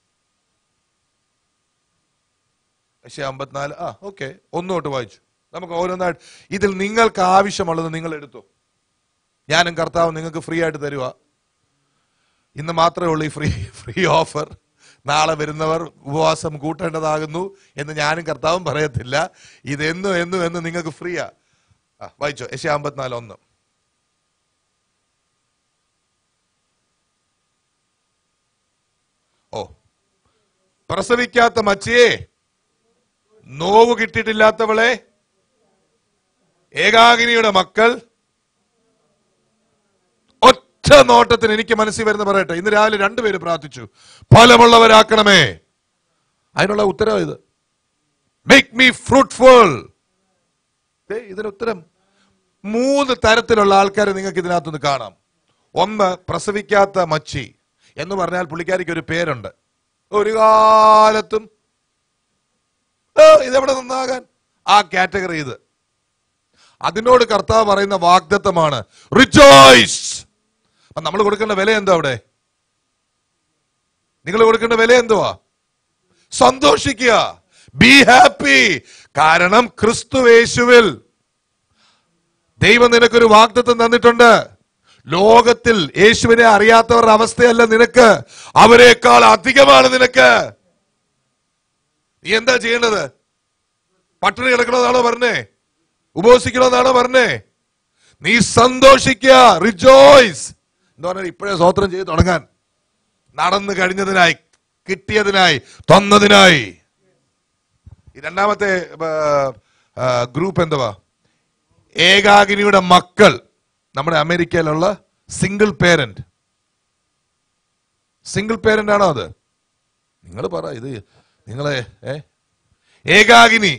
യശ്യാ അമ്പത്തിനാല് ആ ഓക്കെ ഒന്നോട്ട് വായിച്ചു നമുക്ക് ഓരോന്നായിട്ട് ഇതിൽ നിങ്ങൾക്ക് ആവശ്യമുള്ളത് നിങ്ങൾ എടുത്തു ഞാനും കർത്താവ് നിങ്ങൾക്ക് ഫ്രീ ആയിട്ട് തരുക ഇന്ന് മാത്രമേ ഉള്ളൂ ഈ ഫ്രീ ഫ്രീ ഓഫർ നാളെ വരുന്നവർ ഉപവാസം കൂട്ടേണ്ടതാകുന്നു എന്ന് ഞാനും കർത്താവും പറയത്തില്ല ഇതെന്നും എന്നും എന്ന് നിങ്ങൾക്ക് ഫ്രീയാ ആ വായിച്ചോ യശ അമ്പത്തിനാല് ഒന്ന് ഓ പ്രസവിക്കാത്ത മച്ചിയെ നോവ് കിട്ടിയിട്ടില്ലാത്തവളെ ഏകാകിനിയുടെ മക്കൾ ഒറ്റ നോട്ടത്തിന് എനിക്ക് മനസ്സിൽ വരുന്ന പറയട്ടെ ഇന്ന് രാവിലെ രണ്ടുപേര് പ്രാർത്ഥിച്ചു ഫലമുള്ളവരാക്കണമേ അതിനുള്ള ഉത്തരം ഇത് മേക്ക് മീ ഫ്രൂട്ട്ഫുൾ ഇതിന് ഉത്തരം മൂന്ന് തരത്തിലുള്ള ആൾക്കാരെ നിങ്ങൾക്ക് ഇതിനകത്തുനിന്ന് കാണാം ഒന്ന് പ്രസവിക്കാത്ത മച്ചി എന്ന് പറഞ്ഞാൽ പുള്ളിക്കാരിക്ക് ഒരു പേരുണ്ട് ഒരു കാലത്തും ഓ, ഇതെവിടെ നിന്നാകാൻ ആ കാറ്റഗറി ഇത് അതിനോട് കർത്താവ് പറയുന്ന വാഗ്ദത്തമാണ് റിജോയ്സ് അപ്പൊ നമ്മൾ കൊടുക്കേണ്ട വില എന്താ അവിടെ നിങ്ങൾ കൊടുക്കേണ്ട വില എന്തുവാ സന്തോഷിക്കുക ബി ഹാപ്പി കാരണം ക്രിസ്തു യേശുവിൽ ദൈവം നിനക്കൊരു വാഗ്ദത്തം തന്നിട്ടുണ്ട് ലോകത്തിൽ യേശുവിനെ അറിയാത്തവരുടെ അവസ്ഥയല്ല നിനക്ക് അവരെക്കാൾ അധികമാണ് നിനക്ക് നീ എന്താ ചെയ്യേണ്ടത് പട്ടിണി കിടക്കണമെന്നാണോ പറഞ്ഞേ ഉപവസിക്കണമെന്നാണോ പറഞ്ഞേ നീ സന്തോഷിക്കുക റിജോയ്സ് എന്താ പറഞ്ഞാൽ ഇപ്പോഴേ സ്വോത്രം ചെയ്ത് തുടങ്ങാൻ നടന്നു കഴിഞ്ഞതിനായി കിട്ടിയതിനായി തന്നതിനായി ഈ രണ്ടാമത്തെ ഗ്രൂപ്പ് എന്തുവാ ഏകാകിനിയുടെ മക്കൾ നമ്മുടെ അമേരിക്കയിലുള്ള സിംഗിൾ പേരന്റ് സിംഗിൾ പേരന്റ് ആണോ അത് നിങ്ങൾ പറ ഇത് നിങ്ങളെ ഏ ഏകാകിനി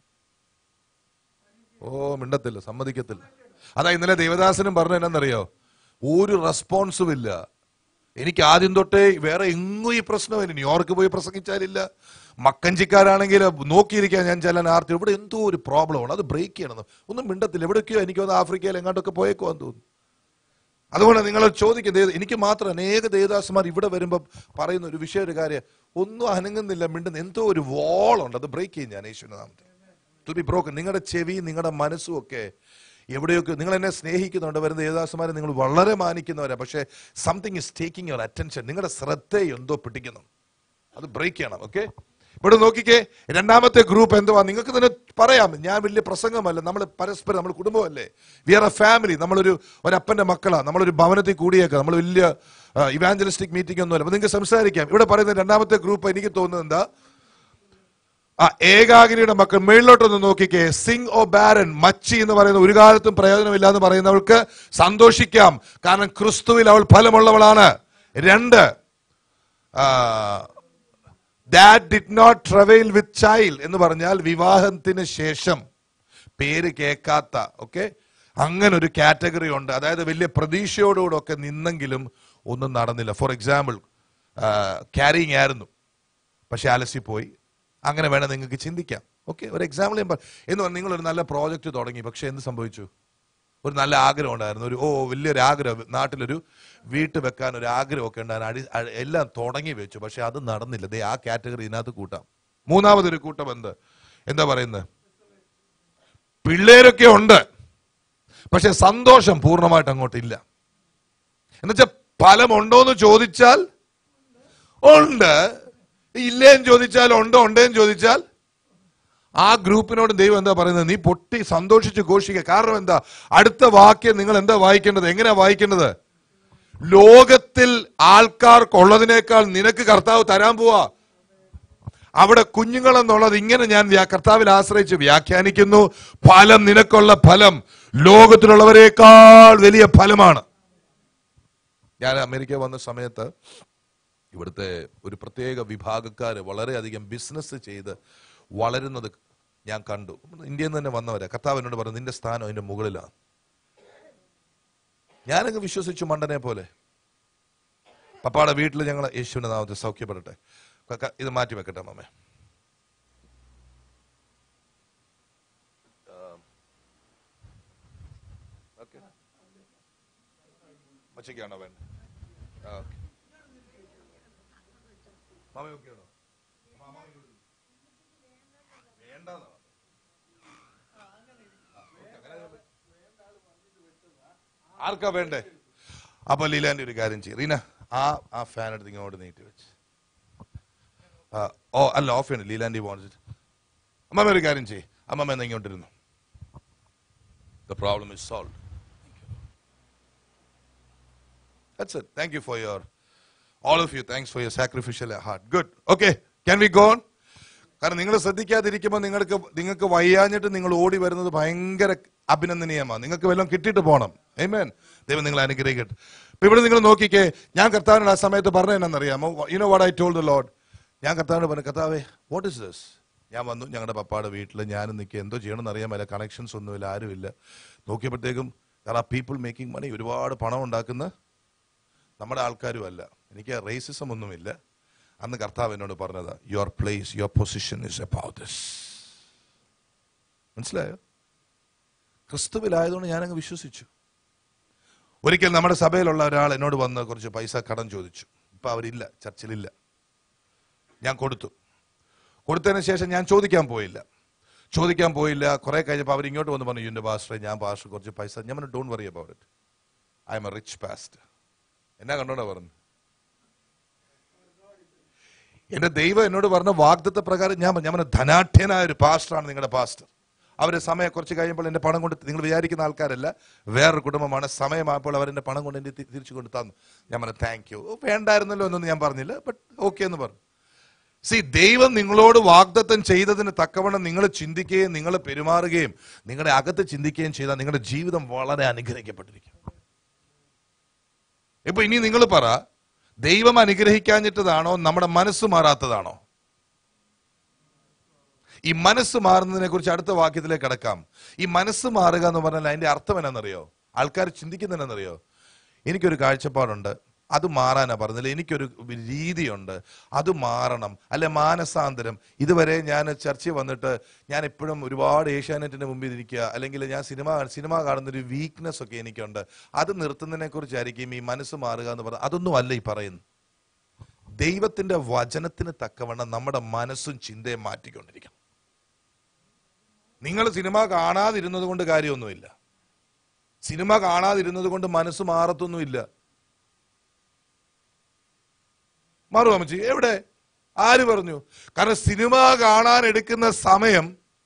ഓ മിണ്ടത്തില്ല സമ്മതിക്കത്തില്ല അതാ ഇന്നലെ ദേവദാസനും പറഞ്ഞു എന്നറിയോ ഒരു റെസ്പോൺസും ഇല്ല എനിക്ക് ആദ്യം തൊട്ടേ വേറെ എങ്ങും ഈ പ്രശ്നമില്ല ന്യൂയോർക്ക് പോയി പ്രസംഗിച്ചാലില്ല മക്കഞ്ചിക്കാരാണെങ്കിൽ നോക്കിയിരിക്കാൻ ഞാൻ ചെല്ലാൻ ആർത്തി ഇവിടെ എന്തോ ഒരു പ്രോബ്ലമാണ് അത് ബ്രേക്ക് ചെയ്യണം ഒന്നും മിണ്ടത്തില്ല എവിടെയൊക്കെയോ എനിക്ക് തോന്നുന്നു ആഫ്രിക്കയിൽ എങ്ങോട്ടൊക്കെ പോയേക്കുവാന്ന് തോന്നുന്നു അതുകൊണ്ട് നിങ്ങൾ ചോദിക്കുന്നത് എനിക്ക് മാത്രം അനേക ദേവദാസന്മാർ ഇവിടെ വരുമ്പോൾ പറയുന്ന ഒരു വിഷയം ഒരു കാര്യം ഒന്നും അനങ്ങുന്നില്ല മിണ്ടുന്ന എന്തോ ഒരു വോളുണ്ട് അത് ബ്രേക്ക് ചെയ്യും ഞാൻ യേശുവിന്റെ നാമത്തിൽ ടു ബി ബ്രോക്കൺ നിങ്ങളുടെ ചെവി നിങ്ങളുടെ മനസ്സും ഒക്കെ എവിടെയൊക്കെ നിങ്ങൾ എന്നെ സ്നേഹിക്കുന്നുണ്ട് വരുന്ന ദേവദാസന്മാരെ നിങ്ങൾ വളരെ മാനിക്കുന്നവരാ പക്ഷേ something is taking your attention നിങ്ങളുടെ ശ്രദ്ധയെ എന്തോ പിടിക്കുന്നു അത് ബ്രേക്ക് ചെയ്യണം ഓക്കെ ഇവിടെ നോക്കിക്കേ രണ്ടാമത്തെ ഗ്രൂപ്പ് എന്തുവാ നിങ്ങൾക്ക് തന്നെ പറയാം ഞാൻ വലിയ പ്രസംഗമല്ല നമ്മൾ പരസ്പരം നമ്മൾ കുടുംബമല്ലേ വി ആർ എ ഫാമിലി നമ്മളൊരു ഒരപ്പന്റെ മക്കളാ നമ്മളൊരു ഭവനത്തിൽ കൂടിയേക്കാം നമ്മൾ വലിയ ഇവാഞ്ചലിസ്റ്റിക് മീറ്റിംഗ് ഒന്നുമല്ല അപ്പൊ നിങ്ങൾക്ക് സംസാരിക്കാം ഇവിടെ പറയുന്ന രണ്ടാമത്തെ ഗ്രൂപ്പ് എനിക്ക് തോന്നുന്നത് എന്താ ആ ഏകാഗിനിയുടെ മക്കൾ മേളിലോട്ടൊന്ന് നോക്കിക്കേ സിംഗ് ഓ ബാരൻ മച്ചി എന്ന് പറയുന്ന ഒരു കാലത്തും പ്രയോജനമില്ല എന്ന് പറയുന്നവൾക്ക് സന്തോഷിക്കാം കാരണം ക്രിസ്തുവിൽ അവൾ ഫലമുള്ളവളാണ് രണ്ട് that did not travail with child എന്ന് പറഞ്ഞാൽ വിവാഹത്തിന് ശേഷം പേര് കേൾക്കാത്ത ഓക്കെ അങ്ങനെ ഒരു കാറ്റഗറി ഉണ്ട് അതായത് വലിയ പ്രതീക്ഷയോടുകൂടെ ഒക്കെ നിന്നെങ്കിലും ഒന്നും നടന്നില്ല ഫോർ എക്സാമ്പിൾ ക്യാരിങ് ആയിരുന്നു പക്ഷെ അലസി പോയി അങ്ങനെ വേണം നിങ്ങൾക്ക് ചിന്തിക്കാം ഓക്കെ ഒരു എക്സാമ്പിൾ ഞാൻ പറ- എന്ന് പറഞ്ഞാൽ നിങ്ങൾ ഒരു നല്ല പ്രോജക്റ്റ് തുടങ്ങി പക്ഷെ എന്ത് സംഭവിച്ചു ഒരു നല്ല ആഗ്രഹം ഉണ്ടായിരുന്നു ഒരു ഓ വലിയൊരു ആഗ്രഹം നാട്ടിലൊരു വീട്ട് വെക്കാൻ ഒരു ആഗ്രഹമൊക്കെ ഉണ്ടായിരുന്നു അടി അ- എല്ലാം തുടങ്ങി വെച്ചു പക്ഷെ അത് നടന്നില്ല ദേ ആ കാറ്റഗറി ഇതിനകത്ത് കൂട്ടാം മൂന്നാമതൊരു കൂട്ടം എന്ത് എന്താ പറയുന്നത് പിള്ളേരൊക്കെ ഉണ്ട് പക്ഷെ സന്തോഷം പൂർണ്ണമായിട്ട് അങ്ങോട്ടില്ല എന്നുവെച്ചാൽ ഫലമുണ്ടോ എന്ന് ചോദിച്ചാൽ ഉണ്ട് ഇല്ലേന്ന് ചോദിച്ചാൽ ഉണ്ടോ ഉണ്ടേന്ന് ചോദിച്ചാൽ ആ ഗ്രൂപ്പിനോട് ദൈവം എന്താ പറയുന്നത് നീ പൊട്ടി സന്തോഷിച്ച് ഘോഷിക്കുക കാരണം എന്താ അടുത്ത വാക്യം നിങ്ങൾ എന്താ വായിക്കേണ്ടത് എങ്ങനെയാ വായിക്കേണ്ടത് ലോകത്തിൽ ആൾക്കാർക്കുള്ളതിനേക്കാൾ നിനക്ക് കർത്താവ് തരാൻ പോവാ അവിടെ കുഞ്ഞുങ്ങൾ എന്നുള്ളത് ഇങ്ങനെ ഞാൻ വ്യാ- കർത്താവിൽ ആശ്രയിച്ച് വ്യാഖ്യാനിക്കുന്നു ഫലം നിനക്കുള്ള ഫലം ലോകത്തിലുള്ളവരെക്കാൾ വലിയ ഫലമാണ് ഞാൻ അമേരിക്ക വന്ന സമയത്ത് ഇവിടുത്തെ ഒരു പ്രത്യേക വിഭാഗക്കാര് വളരെയധികം ബിസിനസ് ചെയ്ത് വളരുന്നത് ഞാൻ കണ്ടു ഇന്ത്യയിൽ നിന്ന് തന്നെ വന്നവരാ കർത്താവ് എന്നോട് പറഞ്ഞു നിന്റെ സ്ഥാനം അതിന്റെ മുകളിലാണ് ഞാനങ്ങ് വിശ്വസിച്ചു മണ്ടനെ പോലെ പപ്പാടെ വീട്ടിൽ ഞങ്ങൾ യേശുവിന്റെ നാമത്തിൽ സൗഖ്യപ്പെടട്ടെ ക- ക- ഇത് മാറ്റി വെക്കട്ടെ മമ്മേ മച്ചയ്ക്കാണോ വേണ്ടത് ആ, ഓക്കെ മാമ ഓക്കെയാണോ വേണ്ടെന്നാ ആർക്കാ വേണ്ടേ അപ്പൊ ലീലാന്റെ ഒരു കാര്യം ചെയ്യും റീന ആ ആ ഫാൻ എടുത്ത് ഇങ്ങോട്ട് നീട്ടി വെച്ച് ആ, ഓ അല്ല ഓഫ് ചെയ്യണം ലീലാൻഡി വോൺസ് അമ്മമ്മ ഒരു കാര്യം ചെയ്യും അമ്മമ്മ എന്നാ ഇങ്ങോട്ടിരുന്നു the problem is solve That's it. Thank you for your, all of you, thanks for your sacrificial heart. Good. Okay. Can we go on? കാരണം നിങ്ങൾ ശ്രദ്ധിക്കാതിരിക്കുമ്പോൾ നിങ്ങൾക്ക് നിങ്ങൾക്ക് വയ്യാഞ്ഞിട്ട് നിങ്ങൾ ഓടി വരുന്നത് ഭയങ്കര അഭിനന്ദനീയമാണ് നിങ്ങൾക്ക് വല്ലതും കിട്ടിയിട്ട് പോകണം ഏമേൻ ദൈവം നിങ്ങളെ അനുഗ്രഹിക്കട്ടെ ഇപ്പൊ ഇവിടെ നിങ്ങൾ നോക്കിക്കേ ഞാൻ കർത്താവിനോട് ആ സമയത്ത് പറഞ്ഞ എന്നറിയാമോ you know what I told the Lord ഞാൻ കർത്താവിനോട് പറഞ്ഞു കർത്താവേ വാട്ട് ഇസ് ദിസ് ഞാൻ വന്നു ഞങ്ങളുടെ പപ്പായുടെ വീട്ടിൽ ഞാനും നിൽക്കുക എന്തോ ചെയ്യണമെന്ന് അറിയാൻ മേല കണക്ഷൻസ് ഒന്നുമില്ല ആരുമില്ല നോക്കിയപ്പോഴത്തേക്കും ആ പീപ്പിൾ മേക്കിംഗ് മണി ഒരുപാട് പണം ഉണ്ടാക്കുന്ന നമ്മുടെ ആൾക്കാരും അല്ല എനിക്ക് റേസിസം ഒന്നുമില്ല അന്ന് കർത്താവ് എന്നോട് പറഞ്ഞത് your place your position is about this മനസ്സിലായോ ക്രിസ്തുവിലായതുകൊണ്ട് ഞാനങ്ങ് വിശ്വസിച്ചു ഒരിക്കൽ നമ്മുടെ സഭയിലുള്ള ഒരാൾ എന്നോട് വന്ന് കുറച്ച് പൈസ കടം ചോദിച്ചു ഇപ്പൊ അവരില്ല ചർച്ചിലില്ല ഞാൻ കൊടുത്തു കൊടുത്തതിന് ശേഷം ഞാൻ ചോദിക്കാൻ പോയില്ല ചോദിക്കാൻ പോയില്ല കുറെ കഴിഞ്ഞപ്പോൾ അവർ ഇങ്ങോട്ട് വന്ന് പറഞ്ഞു യുന്റെ പാസ്റ്ററെ ഞാൻ പാസ്റ്റർ കുറച്ച് പൈസ ഞാൻ പറഞ്ഞു don't worry about it I am a rich past എന്നാ കണ്ടോണ്ടാ പറഞ്ഞു എന്റെ ദൈവം എന്നോട് പറഞ്ഞ വാഗ്ദത്ത പ്രകാരം ഞാൻ പറഞ്ഞു, ഞാൻ പറഞ്ഞ ധനാഠ്യനായ ഒരു പാസ്റ്ററാണ് നിങ്ങളുടെ പാസ്റ്റർ അവര് സമയം കുറച്ച് കഴിയുമ്പോൾ എന്റെ പണം കൊണ്ട് നിങ്ങൾ വിചാരിക്കുന്ന ആൾക്കാരല്ല വേറൊരു കുടുംബമാണ് സമയമായപ്പോൾ അവർ എന്റെ പണം കൊണ്ട് എന്റെ തി- തിരിച്ചു കൊണ്ട് തന്നു ഞാൻ പറഞ്ഞു താങ്ക് യു വേണ്ടായിരുന്നല്ലോ എന്നൊന്നും ഞാൻ പറഞ്ഞില്ല ബട്ട് ഓക്കെ എന്ന് പറഞ്ഞു സി ദൈവം നിങ്ങളോട് വാഗ്ദത്തം ചെയ്തതിന് തക്കവണ്ണം നിങ്ങൾ ചിന്തിക്കുകയും നിങ്ങൾ പെരുമാറുകയും നിങ്ങളുടെ അകത്ത് ചിന്തിക്കുകയും ചെയ്താൽ നിങ്ങളുടെ ജീവിതം വളരെ അനുഗ്രഹിക്കപ്പെട്ടിരിക്കും ഇപ്പൊ ഇനി നിങ്ങൾ പറ ദൈവം അനുഗ്രഹിക്കാഞ്ഞിട്ടതാണോ നമ്മുടെ മനസ്സ് മാറാത്തതാണോ ഈ മനസ്സ് മാറുന്നതിനെ കുറിച്ച് അടുത്ത വാക്യത്തിലേക്ക് കടക്കാം ഈ മനസ്സ് മാറുക എന്ന് പറഞ്ഞാൽ അതിന്റെ അർത്ഥം എന്നാണെന്നറിയോ ആൾക്കാർ ചിന്തിക്കുന്നതെന്നറിയോ എനിക്കൊരു കാഴ്ചപ്പാടുണ്ട് അത് മാറാനാ പറഞ്ഞില്ല എനിക്കൊരു രീതിയുണ്ട് അത് മാറണം അല്ലെ മാനസാന്തരം ഇതുവരെ ഞാൻ ചർച്ചയിൽ വന്നിട്ട് ഞാൻ എപ്പോഴും ഒരുപാട് ഏഷ്യാനെറ്റിന്റെ മുമ്പിൽ ഇരിക്കുക അല്ലെങ്കിൽ ഞാൻ സിനിമ സിനിമ കാണുന്ന ഒരു വീക്ക്നെസ് ഒക്കെ എനിക്കുണ്ട് അത് നിർത്തുന്നതിനെ കുറിച്ചായിരിക്കും ഈ മനസ്സ് മാറുക എന്ന് പറഞ്ഞാൽ അതൊന്നും അല്ല ഈ പറയുന്നത് ദൈവത്തിന്റെ വചനത്തിന് തക്കവണ്ണം നമ്മുടെ മനസ്സും ചിന്തയും മാറ്റിക്കൊണ്ടിരിക്കണം നിങ്ങൾ സിനിമ കാണാതിരുന്നത് കൊണ്ട് കാര്യമൊന്നുമില്ല സിനിമ കാണാതിരുന്നത് കൊണ്ട് മനസ്സ് മാറത്തൊന്നുമില്ല മാറും അമ്മച്ചി എവിടെ ആര് പറഞ്ഞു കാരണം സിനിമ കാണാൻ എടുക്കുന്ന സമയം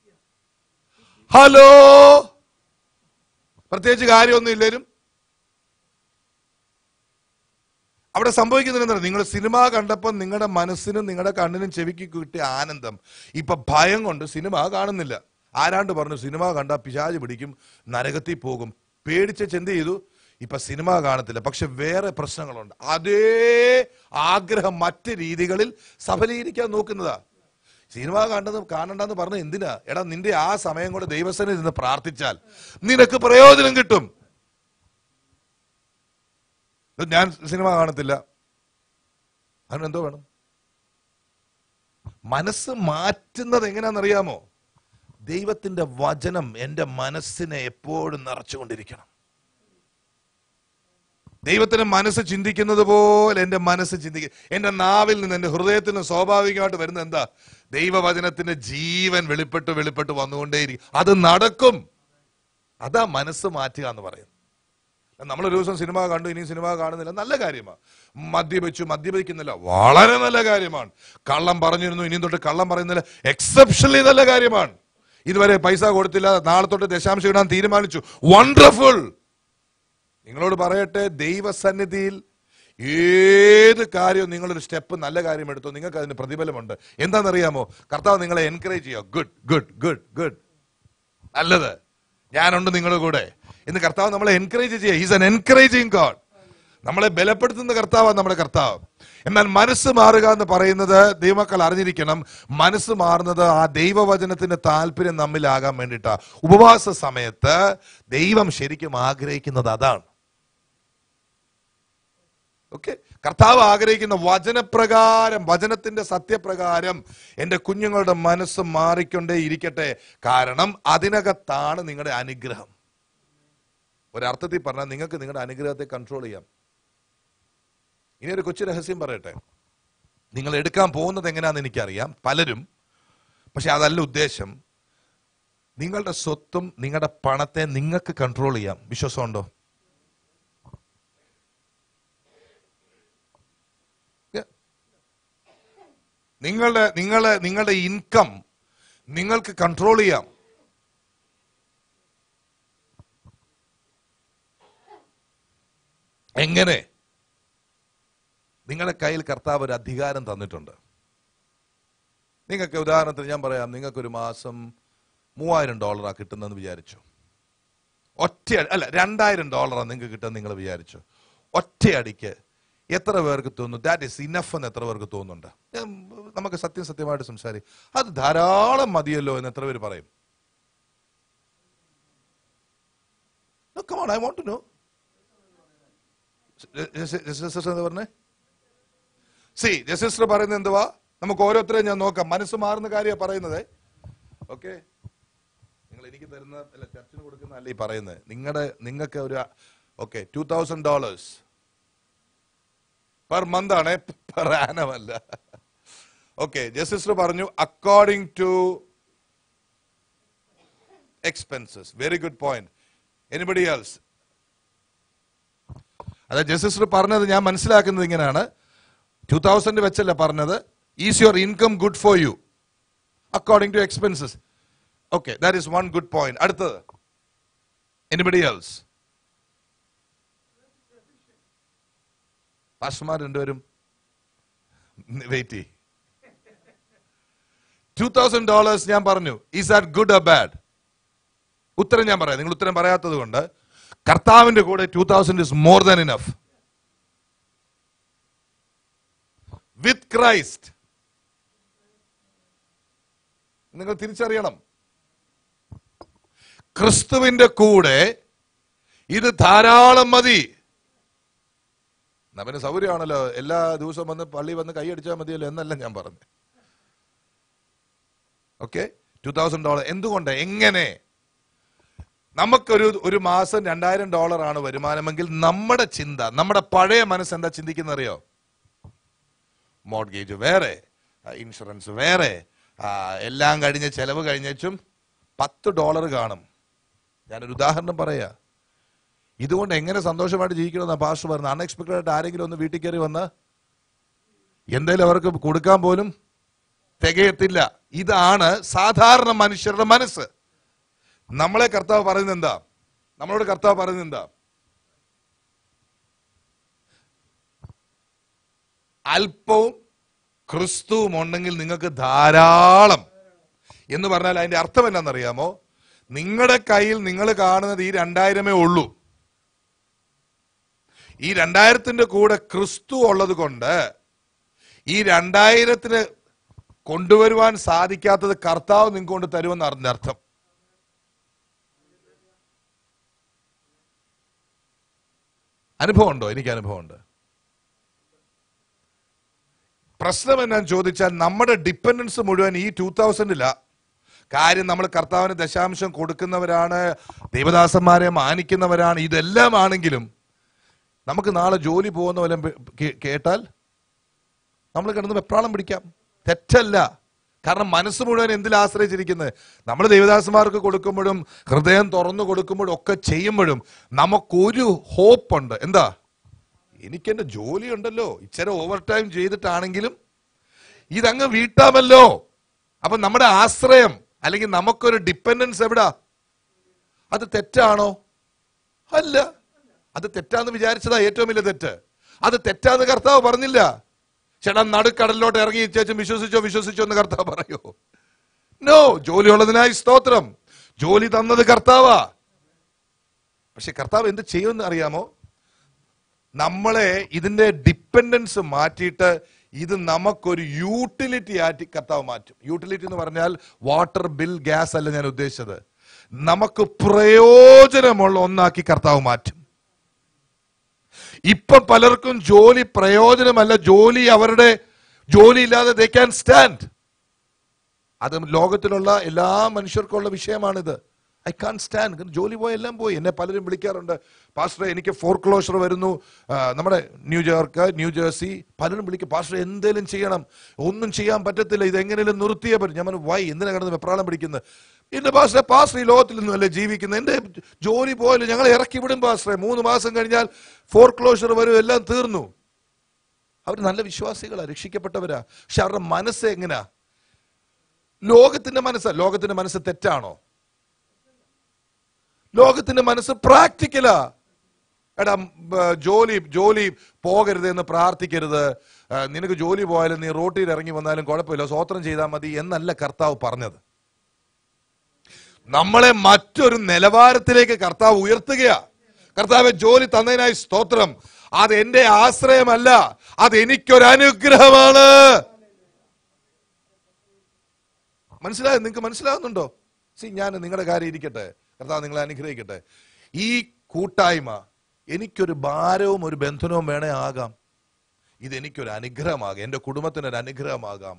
ഹലോ പ്രത്യേകിച്ച് കാര്യമൊന്നും ഇല്ലേലും അവിടെ സംഭവിക്കുന്നത് എന്താ നിങ്ങൾ സിനിമ കണ്ടപ്പോൾ നിങ്ങളുടെ മനസ്സിനും നിങ്ങളുടെ കണ്ണിനും ചെവിക്ക് കിട്ടിയ ആനന്ദം ഇപ്പൊ ഭയം കൊണ്ട് സിനിമ കാണുന്നില്ല ആരാണ്ട് പറഞ്ഞു സിനിമ കണ്ട പിശാജ് പിടിക്കും നരകത്തിൽ പോകും പേടിച്ച് എന്ത് ചെയ്തു ഇപ്പൊ സിനിമ കാണത്തില്ല പക്ഷെ വേറെ പ്രശ്നങ്ങളുണ്ട് അതേ ആഗ്രഹം മറ്റ് രീതികളിൽ സഫലീകരിക്കാൻ നോക്കുന്നതാ സിനിമ കണ്ടത് കാണണ്ടെന്ന് പറഞ്ഞ എന്തിനാ എടാ നിന്റെ ആ സമയം കൂടെ ദൈവസേന നിന്ന് പ്രാർത്ഥിച്ചാൽ നിനക്ക് പ്രയോജനം കിട്ടും ഞാൻ സിനിമ കാണത്തില്ല അതിനെന്തോ വേണം മനസ്സ് മാറ്റുന്നത് എങ്ങനെയാണെന്നറിയാമോ ദൈവത്തിന്റെ വചനം എൻ്റെ മനസ്സിനെ എപ്പോഴും നിറച്ചുകൊണ്ടിരിക്കണം ദൈവത്തിന്റെ മനസ്സ് ചിന്തിക്കുന്നത് പോലെ എൻ്റെ മനസ്സ് ചിന്തിക്കും എൻ്റെ നാവിൽ നിന്ന് എൻ്റെ ഹൃദയത്തിൽ നിന്ന് സ്വാഭാവികമായിട്ട് വരുന്ന എന്താ ദൈവവചനത്തിന്റെ ജീവൻ വെളിപ്പെട്ട് വെളിപ്പെട്ട് വന്നുകൊണ്ടേയിരിക്കും അത് നടക്കും അതാ മനസ്സ് മാറ്റുക എന്ന് പറയുന്നത് നമ്മളൊരു ദിവസം സിനിമ കണ്ടു ഇനി സിനിമ കാണുന്നില്ല നല്ല കാര്യമാണ് മദ്യപിച്ചു മദ്യപിക്കുന്നില്ല വളരെ നല്ല കാര്യമാണ് കള്ളം പറഞ്ഞിരുന്നു ഇനിയും തൊട്ട് കള്ളം പറയുന്നില്ല എക്സെപ്ഷനലി നല്ല കാര്യമാണ് ഇതുവരെ പൈസ കൊടുത്തില്ല നാളെ തൊട്ട് ദശാംശം ഇടാൻ തീരുമാനിച്ചു വണ്ടർഫുൾ നിങ്ങളോട് പറയട്ടെ ദൈവസന്നിധിയിൽ ഏത് കാര്യവും നിങ്ങളൊരു സ്റ്റെപ്പ് നല്ല കാര്യം എടുത്തോ നിങ്ങൾക്ക് അതിന് പ്രതിഫലമുണ്ട് എന്താണെന്നറിയാമോ കർത്താവ് നിങ്ങളെ എൻകറേജ് ചെയ്യുക ഗുഡ് ഗുഡ് ഗുഡ് ഗുഡ് നല്ലത് ഞാനുണ്ട് നിങ്ങളുടെ കൂടെ എന്ന് കർത്താവ് നമ്മളെ എൻകറേജ് ചെയ്യുക ഈസ് എൻ എൻകറേജിങ് ഗോഡ് നമ്മളെ ബലപ്പെടുത്തുന്ന കർത്താവാണ് നമ്മുടെ കർത്താവ് എന്നാൽ മനസ്സ് മാറുക എന്ന് പറയുന്നത് ദൈവമക്കൾ അറിഞ്ഞിരിക്കണം മനസ്സ് മാറുന്നത് ആ ദൈവവചനത്തിന്റെ താല്പര്യം നമ്മിലാകാൻ വേണ്ടിയിട്ടാ ഉപവാസ സമയത്ത് ദൈവം ശരിക്കും ആഗ്രഹിക്കുന്നത് അതാണ് ഓക്കെ കർത്താവ് ആഗ്രഹിക്കുന്ന വചനപ്രകാരം വചനത്തിന്റെ സത്യപ്രകാരം എൻ്റെ കുഞ്ഞുങ്ങളുടെ മനസ്സ് മാറിക്കൊണ്ടേ ഇരിക്കട്ടെ കാരണം അതിനകത്താണ് നിങ്ങളുടെ അനുഗ്രഹം ഒരർത്ഥത്തിൽ പറഞ്ഞാൽ നിങ്ങൾക്ക് നിങ്ങളുടെ അനുഗ്രഹത്തെ കൺട്രോൾ ചെയ്യാം ഇനി ഒരു കൊച്ചു രഹസ്യം പറയട്ടെ നിങ്ങൾ എടുക്കാൻ പോകുന്നത് എങ്ങനെയാണെന്ന് എനിക്കറിയാം പലരും പക്ഷെ അതല്ല ഉദ്ദേശം നിങ്ങളുടെ സ്വത്തും നിങ്ങളുടെ പണത്തെ നിങ്ങൾക്ക് കൺട്രോൾ ചെയ്യാം വിശ്വാസമുണ്ടോ Yeah. നിങ്ങളുടെ നിങ്ങളെ നിങ്ങളുടെ ഇൻകം നിങ്ങൾക്ക് കൺട്രോൾ ചെയ്യാം എങ്ങനെ നിങ്ങളുടെ കയ്യിൽ കർത്താവ് ഒരു അധികാരം തന്നിട്ടുണ്ട് നിങ്ങൾക്ക് ഉദാഹരണത്തിന് ഞാൻ പറയാം നിങ്ങൾക്കൊരു മാസം മൂവായിരം ഡോളറാണ് കിട്ടുന്നതെന്ന് വിചാരിച്ചു ഒറ്റ അല്ല രണ്ടായിരം ഡോളറാണ് നിങ്ങൾക്ക് കിട്ടുന്നത് നിങ്ങൾ വിചാരിച്ചു ഒറ്റയടിക്ക് എത്ര പേർക്ക് തോന്നുന്നു ദാറ്റ് ഇസ് ഇനഫ് എന്ന് എത്ര പേർക്ക് തോന്നുന്നുണ്ട് ഞാൻ, നമുക്ക് സത്യം സത്യമായിട്ട് സംസാരിക്കും അത് ധാരാളം മതിയല്ലോ എന്ന് എത്ര പേര് പറയും No, come on, I want to know. ജസ്റ്റിസ്റ്റർ എന്താ പറഞ്ഞേ സി ജസ്റ്റിസ്റ്റർ പറയുന്നത് എന്തുവാ നമുക്ക് ഓരോരുത്തരെയും ഞാൻ നോക്കാം മനസ്സ് മാറുന്ന കാര്യമാണ് പറയുന്നത് ഓക്കെ നിങ്ങൾ എനിക്ക് തരുന്ന അല്ല ചർച്ചിന് കൊടുക്കുന്ന അല്ല ഈ പറയുന്നത് നിങ്ങളുടെ നിങ്ങൾക്ക് ഒരു okay two thousand dollars per month ആണ് പെർ ആനം അല്ല ഓക്കെ ജസ്റ്റിസ്റ്റർ പറഞ്ഞു according to expenses very good point anybody else അതായത് ജസ്റ്റിസ്റ്റർ പറഞ്ഞത് ഞാൻ മനസ്സിലാക്കുന്നത് ഇങ്ങനെയാണ് ടൂ തൗസൻഡ് വെച്ചല്ല പറഞ്ഞത് is your income good for you according to expenses okay that is one good point അടുത്തത് എനിബഡി എൽസ് പാസ്റ്റർമാർ രണ്ടുപേരും വെയിറ്റ് ചെയ് ടൂ തൗസൻഡ് ഡോളേഴ്സ് ഞാൻ പറഞ്ഞു is that good or bad ഉത്തരം ഞാൻ പറയാം നിങ്ങൾ ഉത്തരം പറയാത്തത് കൊണ്ട് കർത്താവിന്റെ കൂടെ two thousand is more than enough with Christ നിങ്ങൾ തിരിച്ചറിയണം ക്രിസ്തുവിന്റെ കൂടെ ഇത് ധാരാളം മതി എന്നാ പിന്നെ സൗകര്യമാണല്ലോ എല്ലാ ദിവസവും വന്ന് പള്ളി വന്ന് കൈയടിച്ചാൽ മതിയല്ലോ എന്നല്ല ഞാൻ പറഞ്ഞു ഓക്കെ ടു തൗസൻഡ് ഡോളർ എന്തുകൊണ്ട് എങ്ങനെ നമുക്കൊരു ഒരു മാസം രണ്ടായിരം ഡോളർ ആണ് വരുമാനമെങ്കിൽ നമ്മുടെ ചിന്ത നമ്മുടെ പഴയ മനസ്സ് എന്താ ചിന്തിക്കുന്നറിയോ മോഡ്ഗേജ് വേറെ ഇൻഷുറൻസ് വേറെ ആ, എല്ലാം കഴിഞ്ഞ് ചെലവ് കഴിഞ്ഞച്ചും പത്ത് ഡോളർ കാണും ഞാനൊരു ഉദാഹരണം പറയാ ഇതുകൊണ്ട് എങ്ങനെ സന്തോഷമായിട്ട് ജീവിക്കണമെന്നാ പാസ്റ്റർ പറഞ്ഞത് അൺഎക്സ്പെക്ടഡ് ആയിട്ട് ആരെങ്കിലും ഒന്ന് വീട്ടിൽ കയറി വന്ന് എന്തായാലും അവർക്ക് കൊടുക്കാൻ പോലും തികയത്തില്ല ഇതാണ് സാധാരണ മനുഷ്യരുടെ മനസ്സ് നമ്മളെ കർത്താവ് പറയുന്നത് എന്താ നമ്മളോട് കർത്താവ് പറയുന്നത് എന്താ അല്പവും ക്രിസ്തുവും ഉണ്ടെങ്കിൽ നിങ്ങൾക്ക് ധാരാളം എന്ന് പറഞ്ഞാൽ അതിന്റെ അർത്ഥം എന്നാണെന്നറിയാമോ നിങ്ങളുടെ കയ്യിൽ നിങ്ങൾ കാണുന്നത് ഈ രണ്ടായിരമേ ഉള്ളൂ ഈ രണ്ടായിരത്തിന്റെ കൂടെ ക്രിസ്തു ഉള്ളത് കൊണ്ട് ഈ രണ്ടായിരത്തിന് കൊണ്ടുവരുവാൻ സാധിക്കാത്തത് കർത്താവ് നിങ്ങൾക്ക് കൊണ്ട് തരുമെന്ന് അറിഞ്ഞ അർത്ഥം അനുഭവമുണ്ടോ എനിക്ക് അനുഭവമുണ്ട് പ്രശ്നം എന്നാന്ന് ചോദിച്ചാൽ നമ്മുടെ ഡിപ്പെൻഡൻസ് മുഴുവൻ ഈ ടൂ തൗസൻഡിലാ കാര്യം നമ്മൾ കർത്താവിന് ദശാംശം കൊടുക്കുന്നവരാണ് ദേവദാസന്മാരെ മാനിക്കുന്നവരാണ് ഇതെല്ലാം ആണെങ്കിലും നമുക്ക് നാളെ ജോലി പോകുന്ന വല്ലതും പേ- കേ- കേട്ടാൽ നമ്മൾ കിടന്ന് വെപ്രാളം പിടിക്കാം തെറ്റല്ല കാരണം മനസ്സ് മുഴുവൻ എന്തിൽ ആശ്രയിച്ചിരിക്കുന്നത് നമ്മൾ ദേവദാസന്മാർക്ക് കൊടുക്കുമ്പോഴും ഹൃദയം തുറന്നു കൊടുക്കുമ്പോഴും ഒക്കെ ചെയ്യുമ്പോഴും നമുക്കൊരു ഹോപ്പുണ്ട് എന്താ എനിക്ക് എന്റെ ജോലി ഉണ്ടല്ലോ ഇച്ചിരി ഓവർ ടൈം ചെയ്തിട്ടാണെങ്കിലും ഇതങ്ങ് വീട്ടാമല്ലോ അപ്പൊ നമ്മുടെ ആശ്രയം അല്ലെങ്കിൽ നമുക്കൊരു ഡിപ്പെൻഡൻസ് എവിടാ അത് തെറ്റാണോ അല്ല അത് തെറ്റാന്ന് വിചാരിച്ചതാ ഏറ്റവും വലിയ തെറ്റ് അത് തെറ്റാന്ന് കർത്താവ് പറഞ്ഞില്ല ചേട്ടാ നടുക്കടലിലോട്ട് ഇറങ്ങി ചേച്ചൻ വിശ്വസിച്ചോ വിശ്വസിച്ചോ എന്ന് കർത്താവ് പറയോ നോ ജോലി ഉള്ളതിനായി സ്തോത്രം ജോലി തന്നത് കർത്താവാ പക്ഷെ കർത്താവ് എന്ത് ചെയ്യുമെന്ന് അറിയാമോ നമ്മളെ ഇതിന്റെ ഡിപ്പെൻഡൻസ് മാറ്റിയിട്ട് ഇത് നമുക്കൊരു യൂട്ടിലിറ്റി ആറ്റി കർത്താവ് മാറ്റും യൂട്ടിലിറ്റി എന്ന് പറഞ്ഞാൽ വാട്ടർ ബിൽ ഗ്യാസ് അല്ല ഞാൻ ഉദ്ദേശിച്ചത് നമുക്ക് പ്രയോജനമുള്ള ഒന്നാക്കി കർത്താവ് മാറ്റും ഇപ്പൊ പലർക്കും ജോലി പ്രയോജനമല്ല ജോലി അവരുടെ ജോലി ഇല്ലാതെ ദേ ക്യാൻ സ്റ്റാൻഡ് അത് ലോകത്തിലുള്ള എല്ലാ മനുഷ്യർക്കുള്ള വിഷയമാണിത് ഐ കാൺ സ്റ്റാൻഡ് ജോലി പോയി എല്ലാം പോയി എന്നെ പലരും വിളിക്കാറുണ്ട് പാസ്റ്റർ എനിക്ക് ഫോർ ക്ലോഷർ വരുന്നു ആ, നമ്മുടെ ന്യൂജോർക്ക് ന്യൂ ജേഴ്സി പലരും വിളിക്കും പാസ്റ്റർ എന്തേലും ചെയ്യണം ഒന്നും ചെയ്യാൻ പറ്റത്തില്ല ഇത് എങ്ങനെയും നിർത്തിയേ പറ്റും ഞാൻ പറഞ്ഞു, വൈ എന്തിനാ കിടന്ന് വെപ്രാളം പിടിക്കുന്നത് എന്റെ പാസ്റ്ററെ പാസ്റ്റർ ഈ ലോകത്തിൽ നിന്നും അല്ലേ ജീവിക്കുന്നത് എന്റെ ജോലി പോയാലും ഞങ്ങൾ ഇറക്കി വിടും പാസ്റ്ററെ മൂന്ന് മാസം കഴിഞ്ഞാൽ ഫോർ ക്ലോഷർ വരും എല്ലാം തീർന്നു അവർ നല്ല വിശ്വാസികളാ രക്ഷിക്കപ്പെട്ടവരാ പക്ഷെ അവരുടെ മനസ്സ് എങ്ങനാ ലോകത്തിന്റെ മനസ്സ് ലോകത്തിന്റെ മനസ്സ് തെറ്റാണോ ലോകത്തിന്റെ മനസ്സ് പ്രാക്ടിക്കലാ എടാ ബ- ജോലി ജോലി പോകരുത് എന്ന് പ്രാർത്ഥിക്കരുത് ആ, നിനക്ക് ജോലി പോയാലും നീ റോട്ടിൽ ഇറങ്ങി വന്നാലും കുഴപ്പമില്ല സ്വോത്രം ചെയ്താൽ മതി എന്നല്ല കർത്താവ് പറഞ്ഞത് നമ്മളെ മറ്റൊരു നിലവാരത്തിലേക്ക് കർത്താവ് ഉയർത്തുകയാ കർത്താവ് ജോലി തന്നതിനായി സ്തോത്രം അത് എന്റെ ആശ്രയമല്ല അത് എനിക്കൊരു അനുഗ്രഹമാണ് മനസ്സിലായോ നിങ്ങൾക്ക് മനസ്സിലാകുന്നുണ്ടോ സി ഞാൻ നിങ്ങളുടെ കാര്യം ഇരിക്കട്ടെ കർത്താവ് നിങ്ങളെ അനുഗ്രഹിക്കട്ടെ ഈ കൂട്ടായ്മ എനിക്കൊരു ഭാരവും ഒരു ബന്ധനവും വേണേ ആകാം ഇത് എനിക്കൊരു അനുഗ്രഹമാകാം എൻ്റെ കുടുംബത്തിന് ഒരു അനുഗ്രഹമാകാം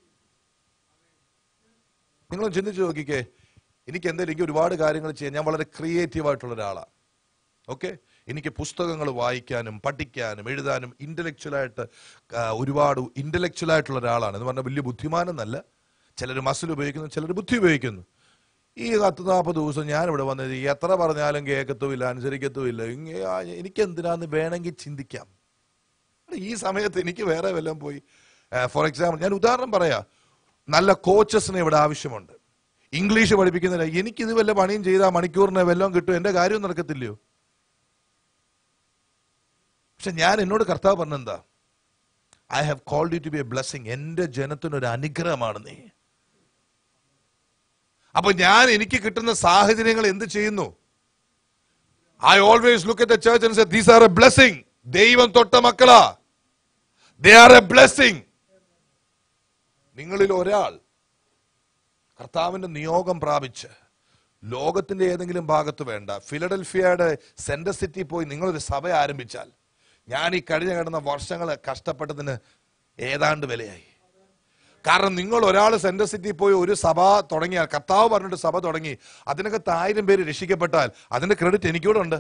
നിങ്ങളും ചിന്തിച്ചു നോക്കിക്കേ എനിക്ക് എന്തായാലും എനിക്ക് ഒരുപാട് കാര്യങ്ങൾ ചെയ്യാൻ ഞാൻ വളരെ ക്രിയേറ്റീവ് ആയിട്ടുള്ള ഒരാളാണ് ഓക്കെ എനിക്ക് പുസ്തകങ്ങൾ വായിക്കാനും പഠിക്കാനും എഴുതാനും ഇന്റലക്ച്വലായിട്ട് ഒരുപാട് ഇന്റലക്ച്വൽ ആയിട്ടുള്ള ഒരാളാണ് എന്ന് പറഞ്ഞാൽ വലിയ ബുദ്ധിമാനെന്നല്ല ചിലർ മസിൽ ഉപയോഗിക്കുന്നു ചിലർ ബുദ്ധി ഉപയോഗിക്കുന്നു ഈ പത്ത് നാൽപ്പത് ദിവസം ഞാൻ ഇവിടെ വന്നത് എത്ര പറഞ്ഞാലും കേൾക്കത്തുമില്ല അനുസരിക്കത്തുമില്ല ഇങ്ങ- ആ, എനിക്ക് എന്തിനാന്ന് വേണമെങ്കിൽ ചിന്തിക്കാം എടാ, ഈ സമയത്ത് എനിക്ക് വേറെ വല്ലതും പോയി ഫോർ എക്സാമ്പിൾ ഞാൻ ഉദാഹരണം പറയാ നല്ല കോച്ചസിനെ ഇവിടെ ആവശ്യമുണ്ട് ഇംഗ്ലീഷ് പഠിപ്പിക്കുന്നില്ല എനിക്കിത് വല്ല പണിയും ചെയ്താൽ മണിക്കൂറിന് വല്ലതും കിട്ടും എന്റെ കാര്യം നടക്കത്തില്ലയോ പക്ഷെ ഞാൻ എന്നോട് കർത്താവ് പറഞ്ഞെന്താ I have called you to be a blessing എന്റെ ജനത്തിന് ഒരു അനുഗ്രഹമാണ് നീ അപ്പൊ ഞാൻ എനിക്ക് കിട്ടുന്ന സാഹചര്യങ്ങൾ എന്ത് ചെയ്യുന്നു I always look at church and these are a blessing ദൈവം തൊട്ട മക്കളാ ദേ ആർ എ ബ്ലെസ്സിങ് നിങ്ങളിൽ ഒരാൾ കർത്താവിന്റെ നിയോഗം പ്രാപിച്ച് ലോകത്തിന്റെ ഏതെങ്കിലും ഭാഗത്ത് വേണ്ട ഫിലഡൽഫിയയുടെ സെന്റർ സിറ്റി പോയി നിങ്ങളൊരു സഭ ആരംഭിച്ചാൽ ഞാൻ ഈ കഴിഞ്ഞ കിടന്ന വർഷങ്ങൾ കഷ്ടപ്പെട്ടതിന് ഏതാണ്ട് വിലയായി കാരണം നിങ്ങൾ ഒരാൾ സെന്റർ സിറ്റി പോയി ഒരു സഭ തുടങ്ങിയാൽ കർത്താവ് പറഞ്ഞിട്ട് സഭ തുടങ്ങി അതിനകത്ത് ആയിരം പേര് രക്ഷിക്കപ്പെട്ടാൽ അതിന്റെ ക്രെഡിറ്റ് എനിക്കൂടെ ഉണ്ട്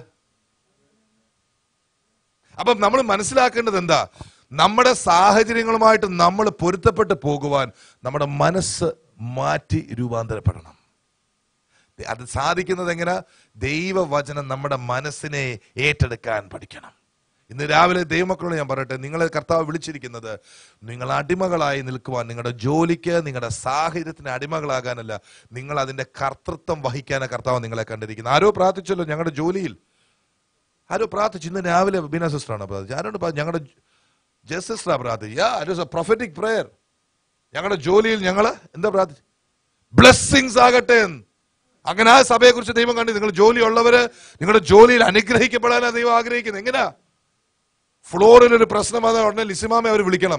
അപ്പം നമ്മൾ മനസ്സിലാക്കേണ്ടത് എന്താ നമ്മുടെ സാഹചര്യങ്ങളുമായിട്ട് നമ്മൾ പൊരുത്തപ്പെട്ട് പോകുവാൻ നമ്മുടെ മനസ്സ് മാറ്റി രൂപാന്തരപ്പെടണം അത് സാധിക്കുന്നത് എങ്ങനെ ദൈവവചനം നമ്മുടെ മനസ്സിനെ ഏറ്റെടുക്കാൻ പഠിക്കണം ഇന്ന് രാവിലെ ദൈവമക്കളോട് ഞാൻ പറയട്ടെ നിങ്ങളെ കർത്താവ് വിളിച്ചിരിക്കുന്നത് നിങ്ങൾ അടിമകളായി നിൽക്കുവാൻ നിങ്ങളുടെ ജോലിക്ക് നിങ്ങളുടെ സാഹചര്യത്തിന് അടിമകളാകാനല്ല നിങ്ങൾ അതിന്റെ കർത്തൃത്വം വഹിക്കാനാണ് കർത്താവ് നിങ്ങളെ കണ്ടിരിക്കുന്നത് ആരോ പ്രാർത്ഥിച്ചല്ലോ ഞങ്ങളുടെ ജോലിയിൽ ആരോ പ്രാർത്ഥിച്ചു ഇന്ന് രാവിലെ ബീന സിസ്റ്ററാണ് പ്രാർത്ഥിച്ചത് ആരോട് പ്രാർത്ഥി- ഞങ്ങളുടെ ജസ്റ്റിസ്റ്ററാണ് പ്രാർത്ഥിച്ചു പ്രൊഫറ്റിക് പ്രേയർ ഞങ്ങളുടെ ജോലിയിൽ ഞങ്ങൾ എന്താ പ്രാർത്ഥിച്ചു ബ്ലെസ്സിങ്സ് ആകട്ടെ എന്ന്. അങ്ങനെ ആ സഭയെ കുറിച്ച് ദൈവം കണ്ടു നിങ്ങൾ ജോലി ഉള്ളവര് നിങ്ങളുടെ ജോലിയിൽ അനുഗ്രഹിക്കപ്പെടാനാണ് ദൈവം ആഗ്രഹിക്കുന്നത് എങ്ങനെയാ ഫ്ലോറിൽ ഒരു പ്രശ്നം വന്നാൽ ഉടനെ ലിസിമാമെ അവർ വിളിക്കണം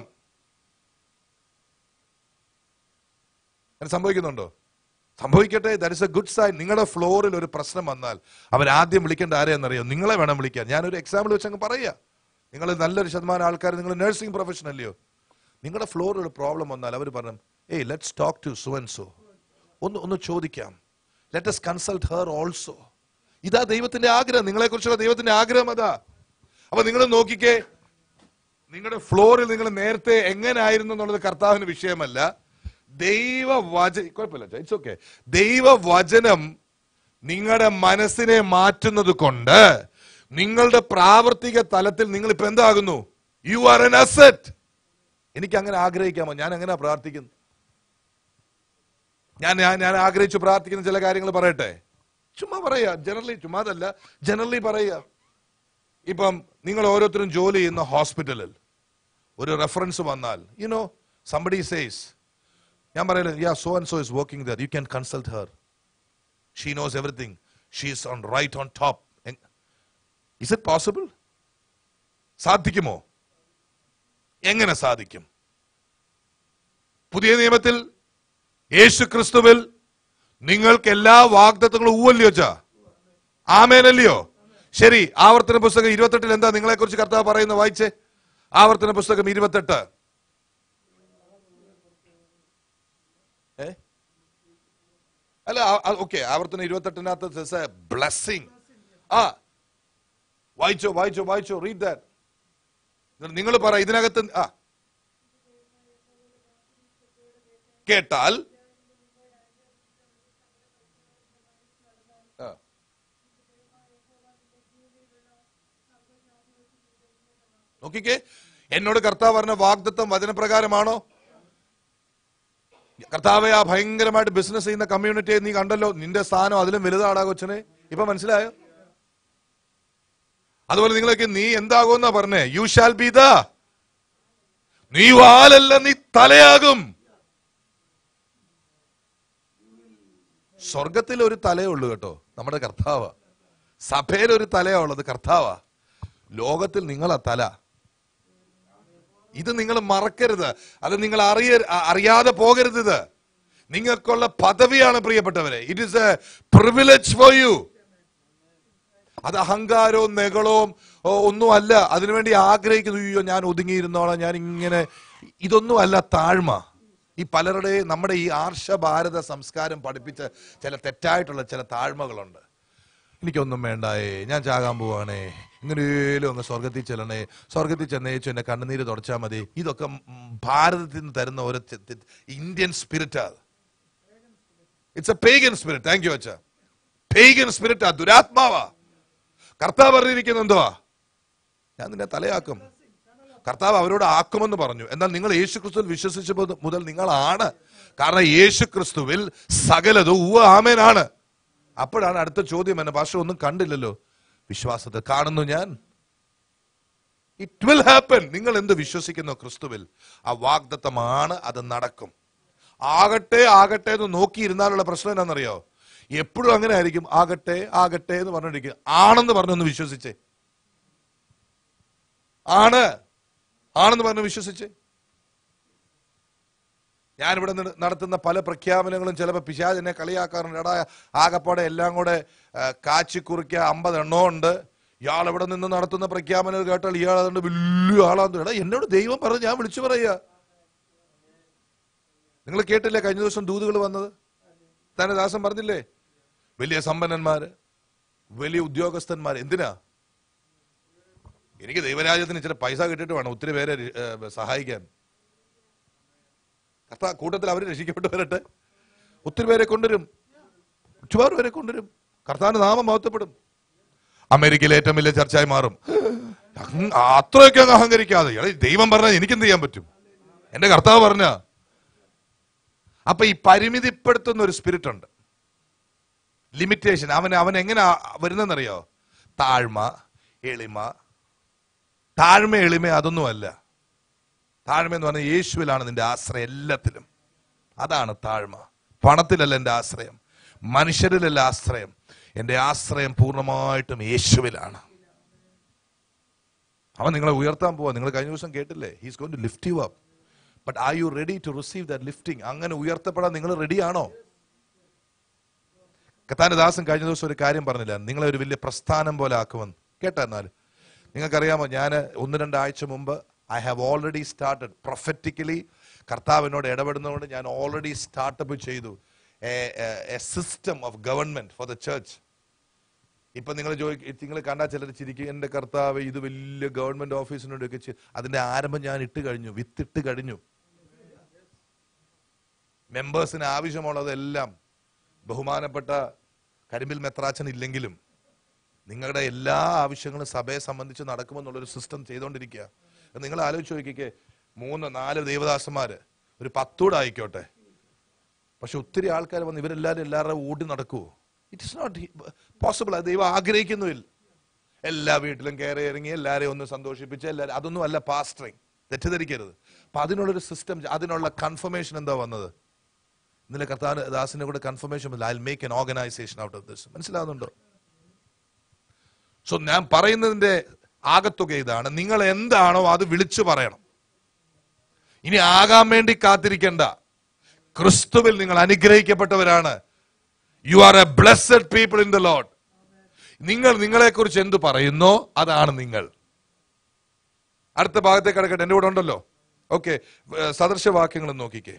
അങ്ങനെ സംഭവിക്കുന്നുണ്ടോ സംഭവിക്കട്ടെ that is a good sign നിങ്ങളുടെ ഫ്ലോറിൽ ഒരു പ്രശ്നം വന്നാൽ അവർ ആദ്യം വിളിക്കേണ്ട ആരെയെന്നറിയോ നിങ്ങളെ വേണം വിളിക്കാൻ ഞാനൊരു എക്സാമ്പിൾ വെച്ച് അങ്ങ് പറയുക നിങ്ങൾ നല്ലൊരു ശതമാനം ആൾക്കാർ നിങ്ങൾ നഴ്സിംഗ് പ്രൊഫഷൻ അല്ലയോ നിങ്ങളുടെ ഫ്ലോറിൽ ഒരു പ്രോബ്ലം വന്നാൽ അവർ പറഞ്ഞു hey let's talk to so and so ഒന്ന് ഒന്ന് ചോദിക്കാം let's consult her also ഇതാ ദൈവത്തിന്റെ ആഗ്രഹം നിങ്ങളെ കുറിച്ചുള്ള ദൈവത്തിന്റെ ആഗ്രഹം അതാ അപ്പൊ നിങ്ങൾ നോക്കിക്കേ നിങ്ങളുടെ ഫ്ലോറിൽ നിങ്ങൾ നേരത്തെ എങ്ങനായിരുന്നു എന്നുള്ളത് കർത്താവിന് വിഷയമല്ല ദൈവവച കുഴപ്പമില്ല ഇറ്റ്സ് ഓക്കെ ദൈവവചനം നിങ്ങളുടെ മനസ്സിനെ മാറ്റുന്നത് കൊണ്ട് നിങ്ങളുടെ പ്രാവർത്തിക തലത്തിൽ നിങ്ങൾ ഇപ്പൊ എന്താകുന്നു യു ആർ എൻ അസറ്റ് എനിക്ക് അങ്ങനെ ആഗ്രഹിക്കാമോ ഞാൻ അങ്ങനെ പ്രാർത്ഥിക്കുന്നു ഞാൻ ഞാൻ ഞാൻ ആഗ്രഹിച്ചു പ്രാർത്ഥിക്കുന്ന ചില കാര്യങ്ങൾ പറയട്ടെ ചുമ്മാ പറയാ ജനറലി ചുമ്മാതല്ല ജനറലി പറയുക ഇപ്പം നിങ്ങൾ ഓരോരുത്തരും ജോലി ചെയ്യുന്ന ഹോസ്പിറ്റലിൽ ഒരു റെഫറൻസ് വന്നാൽ യു നോ സംബഡി സേസ് ഞാൻ പറയല yeah so and so is working there you can consult her she knows everything she is on right on top is it possible സാധിക്കുമോ എങ്ങനെ സാധിക്കും പുതിയ നിയമത്തിൽ യേശു ക്രിസ്തുവിൽ നിങ്ങൾക്ക് എല്ലാ വാഗ്ദത്തങ്ങളും ഊവല്ലയോ വെച്ചാ ആമേനല്ലയോ ശരി ആവർത്തന പുസ്തകം ഇരുപത്തെട്ടിൽ എന്താ നിങ്ങളെ കുറിച്ച് കർത്താവ് പറയുന്ന വായിച്ചേ ആവർത്തന പുസ്തകം ഇരുപത്തെട്ട് ഏ അല്ല ഓക്കെ ആവർത്തനം ഇരുപത്തെട്ടിനകത്ത് ബ്ലസ്സിങ് ആ വായിച്ചോ വായിച്ചോ വായിച്ചോ റീഡ് ദാറ്റ് നിങ്ങൾ പറ ഇതിനകത്ത് ആ കേട്ടാൽ ആ. നോക്കിക്കേ എന്നോട് കർത്താവ് പറഞ്ഞ വാഗ്ദത്വം വചനപ്രകാരമാണോ കർത്താവെ ആ ഭയങ്കരമായിട്ട് ബിസിനസ് ചെയ്യുന്ന കമ്മ്യൂണിറ്റിയെ നീ കണ്ടല്ലോ നിന്റെ സ്ഥാനം അതിലും വലുതാടാ കൊച്ചനെ ഇപ്പൊ മനസ്സിലായോ അതുപോലെ നിങ്ങളൊക്കെ നീ എന്താകുമെന്നാ പറഞ്ഞേ യു ഷാൽ ബി ദ നീ വാലല്ല നീ തലയാകും സ്വർഗത്തിൽ ഒരു തലയേ ഉള്ളൂ കേട്ടോ നമ്മുടെ കർത്താവ സഭയിൽ ഒരു തലയാ ഉള്ളത് കർത്താവ ലോകത്തിൽ നിങ്ങളാ തല ഇത് നിങ്ങൾ മറക്കരുത് അത് നിങ്ങൾ അറിയ അറിയാതെ പോകരുത് ഇത് നിങ്ങൾക്കുള്ള പദവിയാണ് പ്രിയപ്പെട്ടവരെ it is a privilege for you അത് അഹങ്കാരവും നെകളവും ഓ, ഒന്നും അല്ല അതിനുവേണ്ടി ആഗ്രഹിക്കുന്നു അയ്യോ ഞാൻ ഒതുങ്ങിയിരുന്നോളാം ഞാൻ ഇങ്ങനെ ഇതൊന്നും അല്ല താഴ്മ ഈ പലരുടെ നമ്മുടെ ഈ ആർഷ ഭാരത സംസ്കാരം പഠിപ്പിച്ച ചില തെറ്റായിട്ടുള്ള ചില താഴ്മകളുണ്ട് എനിക്കൊന്നും വേണ്ടായേ ഞാൻ ചാകാൻ പോവാണേ ഇങ്ങനെയും അങ്ങ് സ്വർഗത്തിൽ ചെല്ലണേ സ്വർഗത്തിൽ ചെന്നേച്ചു എന്നെ കണ്ണുനീര് തുടച്ചാൽ മതി ഇതൊക്കെ ഉം ഭാരതത്തിൽ നിന്ന് തരുന്ന ഓരോ തെ- തെ- ഇന്ത്യൻ സ്പിരിറ്റാ it's a pagan spirit thank you അച്ഛ പേഗൻ സ്പിരിറ്റാ ദുരാത്മാവാ കർത്താവ് പറഞ്ഞിരിക്കുന്നത് എന്തുവാ ഞാൻ നിന്നെ തലയാക്കും കർത്താവ് അവരോട് ആക്കുമെന്ന് പറഞ്ഞു എന്നാൽ നിങ്ങൾ യേശു ക്രിസ്തുവിൽ വിശ്വസിച്ച മുത- മുതൽ നിങ്ങളാണ് കാരണം യേശു ക്രിസ്തുവിൽ സകലതും ഉവ്വ ആമേനാണ് അപ്പോഴാണ് അടുത്ത ചോദ്യം എന്നെ ഭാഷ ഒന്നും കണ്ടില്ലല്ലോ വിശ്വാസത്തെ കാണുന്നു ഞാൻ ഇറ്റ് വിൽ ഹാപ്പൻ നിങ്ങൾ എന്ത് വിശ്വസിക്കുന്നു ക്രിസ്തുവിൽ ആ വാഗ്ദത്തമാണ് അത് നടക്കും ആകട്ടെ ആകട്ടെ എന്ന് നോക്കിയിരുന്നാലുള്ള പ്രശ്നം എന്താണെന്നറിയോ എപ്പോഴും അങ്ങനെ ആയിരിക്കും ആകട്ടെ ആകട്ടെ എന്ന് പറഞ്ഞോണ്ടിരിക്കുക ആണെന്ന് പറഞ്ഞൊന്ന് വിശ്വസിച്ചേ ആണ് ആണെന്ന് പറഞ്ഞു വിശ്വസിച്ചേ ഞാനിവിടെ നിന്ന് നടത്തുന്ന പല പ്രഖ്യാപനങ്ങളും ചിലപ്പോൾ പിശാജ് എന്നെ കളിയാക്കാറുണ്ട് എടാ ആകപ്പാടെ എല്ലാം കൂടെ ആ, കാച്ചി കുറിക്കുക അമ്പത് എണ്ണോ ഉണ്ട് ഇയാൾ ഇവിടെ നിന്ന് നടത്തുന്ന പ്രഖ്യാപനങ്ങൾ കേട്ടാൽ ഇയാൾ അതുകൊണ്ട് വലിയ ആളാന്ന് എടാ എന്നോട് ദൈവം പറഞ്ഞു ഞാൻ വിളിച്ചു പറയുക നിങ്ങൾ കേട്ടില്ലേ കഴിഞ്ഞ ദിവസം ദൂതുകൾ വന്നത് തന്നെ ദാസൻ പറഞ്ഞില്ലേ വലിയ സമ്പന്നന്മാര് വലിയ ഉദ്യോഗസ്ഥന്മാർ എന്തിനാ എനിക്ക് ദൈവരാജ്യത്തിന് ഇച്ചിരി പൈസ കിട്ടിയിട്ട് വേണം ഒത്തിരി പേരെ ഏ, സഹായിക്കാൻ കർത്താ കൂട്ടത്തിൽ അവർ രക്ഷിക്കപ്പെട്ടു വരട്ടെ ഒത്തിരി പേരെ കൊണ്ടുവരും ഒരുപാട് പേരെ കൊണ്ടുവരും കർത്താവിന്റെ നാമം മഹത്വപ്പെടും അമേരിക്കയിലെ ഏറ്റവും വലിയ ചർച്ചയായി മാറും അങ്ങ് അത്രയൊക്കെ അങ്ങ് അഹങ്കരിക്കാതെ എടാ, ദൈവം പറഞ്ഞാൽ എനിക്ക് എന്ത് ചെയ്യാൻ പറ്റും എന്റെ കർത്താവ് പറഞ്ഞ അപ്പൊ ഈ പരിമിതിപ്പെടുത്തുന്ന ഒരു സ്പിരിറ്റ് ഉണ്ട് ലിമിറ്റേഷൻ അവൻ അവൻ എങ്ങനെ വരുന്നതെന്നറിയോ താഴ്മ എളിമ താഴ്മ എളിമ അതൊന്നുമല്ല താഴ്മ എന്ന് പറഞ്ഞാൽ യേശുവിലാണ് നിന്റെ ആശ്രയം എല്ലാത്തിലും അതാണ് താഴ്മ പണത്തിലല്ല എൻ്റെ ആശ്രയം മനുഷ്യരിലല്ല ആശ്രയം എൻ്റെ ആശ്രയം പൂർണ്ണമായിട്ടും യേശുവിലാണ് അവൻ നിങ്ങളെ ഉയർത്താൻ പോവാ നിങ്ങൾ കഴിഞ്ഞ ദിവസം കേട്ടില്ലേ he's goin to lift you up but are you ready to receive that lifting അങ്ങനെ ഉയർത്തപ്പെടാൻ നിങ്ങൾ റെഡിയാണോ കത്താന്റെ ദാസൻ കഴിഞ്ഞ ദിവസം ഒരു കാര്യം പറഞ്ഞില്ല നിങ്ങളെ ഒരു വലിയ പ്രസ്ഥാനം പോലെ ആക്കുമെന്ന് കേട്ടോ എന്നാൽ നിങ്ങൾക്കറിയാമോ ഞാൻ ഒന്ന് രണ്ടാഴ്ച മുമ്പ് I have already started prophetically കർത്താവിനോട് ഇടപെടുന്നതുകൊണ്ട് ഞാൻ ഓൾറെഡി സ്റ്റാർട്ടപ്പ് ചെയ്തു a system of government for the church ഇപ്പൊ നിങ്ങൾ ചോദിക്കും നിങ്ങൾ കണ്ടാൽ ചിലർ ചിരിക്കും എന്റെ കർത്താവ് ഇത് വലിയ ഗവൺമെന്റ് ഓഫീസിനോടൊക്കെ ചെ- അതിന്റെ ആരംഭം ഞാൻ ഇട്ട് കഴിഞ്ഞു വിത്തിട്ട് കഴിഞ്ഞു മെമ്പേഴ്സിന് ആവശ്യമുള്ളതെല്ലാം ബഹുമാനപ്പെട്ട കരിമ്പിൽ മെത്രാച്ചൻ ഇല്ലെങ്കിലും നിങ്ങളുടെ എല്ലാ ആവശ്യങ്ങളും സഭയെ സംബന്ധിച്ച് നടക്കുമെന്നുള്ളൊരു സിസ്റ്റം ചെയ്തുകൊണ്ടിരിക്കുക അത് നിങ്ങൾ ആലോചിച്ച് നോക്കിക്കേ മൂന്ന് നാല് ദേവദാസന്മാര് ഒരു പത്തൂടെ ആയിക്കോട്ടെ പക്ഷെ ഒത്തിരി ആൾക്കാർ വന്ന് ഇവരെല്ലാവരും എല്ലാവരുടെ ഓടി നടക്കുവോ ഇറ്റ് ഇസ് നോട്ട് പോസിബിൾ അത് ദൈവം ആഗ്രഹിക്കുന്നുമില്ല എല്ലാ വീട്ടിലും കയറി ഇറങ്ങി എല്ലാവരെയും ഒന്ന് സന്തോഷിപ്പിച്ച് എല്ലാവരും അതൊന്നും അല്ല പാസ്റ്ററിങ് തെറ്റിദ്ധരിക്കരുത് അപ്പൊ അതിനുള്ളൊരു സിസ്റ്റം അതിനുള്ള കൺഫർമേഷൻ എന്താ വന്നത് ഇന്നലെ കർത്താൻ ദാസിന്റെ കൂടെ confirmation I make an organization out of this മനസ്സിലാവുന്നുണ്ടോ സോ ഞാൻ പറയുന്നതിന്റെ ആകത്തുക ഇതാണ് നിങ്ങൾ എന്താണോ അത് വിളിച്ചു പറയണം ഇനി ആകാൻ വേണ്ടി കാത്തിരിക്കേണ്ട ക്രിസ്തുവിൽ നിങ്ങൾ അനുഗ്രഹിക്കപ്പെട്ടവരാണ് you are a blessed people in the Lord നിങ്ങൾ നിങ്ങളെക്കുറിച്ച് എന്ത് പറയുന്നോ അതാണ് നിങ്ങൾ അടുത്ത ഭാഗത്തേക്ക് കിടക്കട്ടെ എന്റെ കൂടെ ഉണ്ടല്ലോ ഓക്കെ സദൃശവാക്യങ്ങൾ നോക്കിക്കേ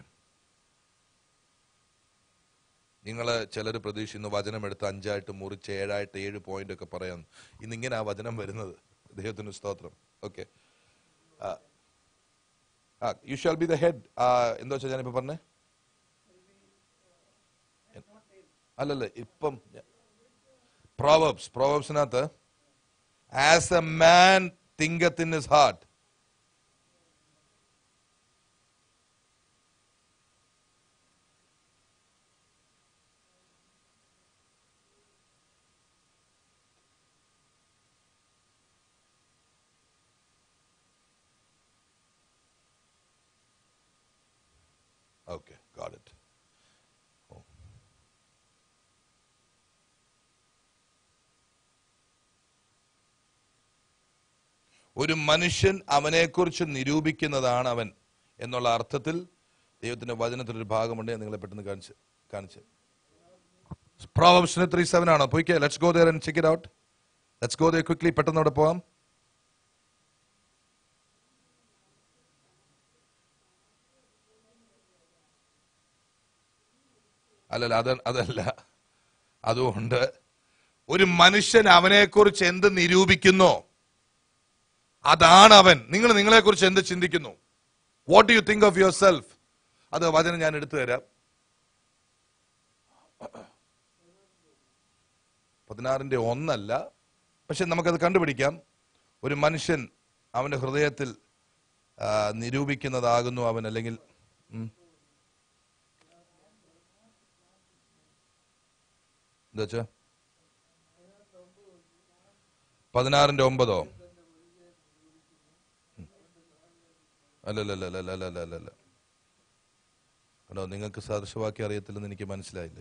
നിങ്ങൾ ചിലർ പ്രതീക്ഷിക്കുന്നു വചനം എടുത്ത് അഞ്ചായിട്ട് മുറിച്ച് ഏഴായിട്ട് ഏഴ് പോയിന്റ് ഒക്കെ പറയാം ഇന്ന് ഇങ്ങനെ ആ വചനം വരുന്നത് ദൈവത്തിന് സ്തോത്രം okay you shall be the head എന്താ വെച്ചാൽ ഞാനിപ്പോ പറഞ്ഞേ അല്ലല്ല ഇപ്പം പ്രോവബ്സ് പ്രോവബ്സിനകത്ത് as a man thinketh in his heart Okay, got it. Oh. ഒരു മനുഷ്യൻ അവനെക്കുറിച്ച് നിരൂപിക്കുന്നതാണ് അവൻ എന്നുള്ള അർത്ഥത്തിൽ ദൈവത്തിന്റെ വചനത്തിൽ ഒരു ഭാഗമുണ്ട് ഞാൻ നിങ്ങളെ പെട്ടെന്ന് കാണിച്ച് കാണിച്ച് പ്രോവംസിന് ത്രീ സെവൻ ആണോ പോയിക്കേ let's go there and check it out let's go there quickly പെട്ടെന്ന് അവിടെ പോവാം അല്ലല്ല അത് അതല്ല അതുകൊണ്ട് ഒരു മനുഷ്യൻ അവനെക്കുറിച്ച് എന്ത് നിരൂപിക്കുന്നോ അതാണ് അവൻ നിങ്ങൾ നിങ്ങളെക്കുറിച്ച് എന്ത് ചിന്തിക്കുന്നു what you think of yourself അത് വചനം ഞാൻ എടുത്തു തരാം പതിനാറിന്റെ ഒന്നല്ല പക്ഷെ നമുക്കത് കണ്ടുപിടിക്കാം ഒരു മനുഷ്യൻ അവന്റെ ഹൃദയത്തിൽ ആ, നിരൂപിക്കുന്നതാകുന്നു അവൻ അല്ലെങ്കിൽ ഉം. എന്താ വെച്ചാ പതിനാറിന്റെ ഒമ്പതോ അല്ലല്ലല്ലല്ലല്ലല്ലല്ല കണ്ടോ നിങ്ങൾക്ക് സദൃശവാക്യം അറിയത്തില്ലെന്ന് എനിക്ക് മനസ്സിലായില്ലേ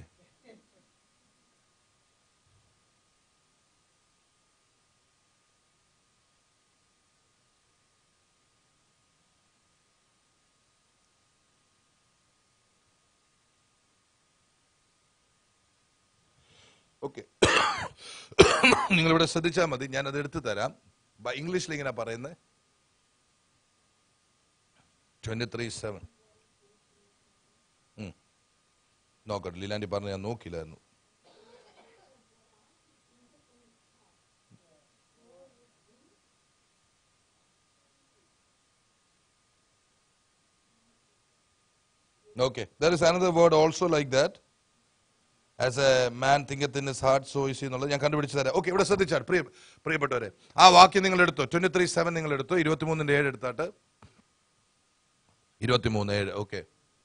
ഓക്കെ നിങ്ങളിവിടെ ശ്രദ്ധിച്ചാൽ മതി ഞാൻ അത് എടുത്തു തരാം ബ- ഇംഗ്ലീഷിൽ ഇങ്ങനെ പറയുന്നത് ട്വന്റി ത്രീ സെവൻ നോക്കട്ടെ ലീലാൻഡി പറഞ്ഞ ഞാൻ നോക്കില്ലായിരുന്നു Okay, there is another word also like that. As a man thinketh in heart so is എന്നുള്ളത് ഞാൻ കണ്ടുപിടിച്ച് തരാം ഓക്കെ ഇവിടെ ശ്രദ്ധിച്ചാൽ പ്രിയ പ്രിയപ്പെട്ടവരെ ആ വാക്യം നിങ്ങൾ എടുത്തു ട്വന്റി ത്രീ സെവൻ നിങ്ങൾ എടുത്തു ഇരുപത്തിമൂന്നിന്റെ ഏഴ് എടുത്താട്ട് ഇരുപത്തിമൂന്ന് ഏഴ് ഓക്കെ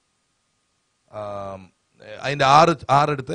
അതിന്റെ ആറ് ആറ് എടുത്തേ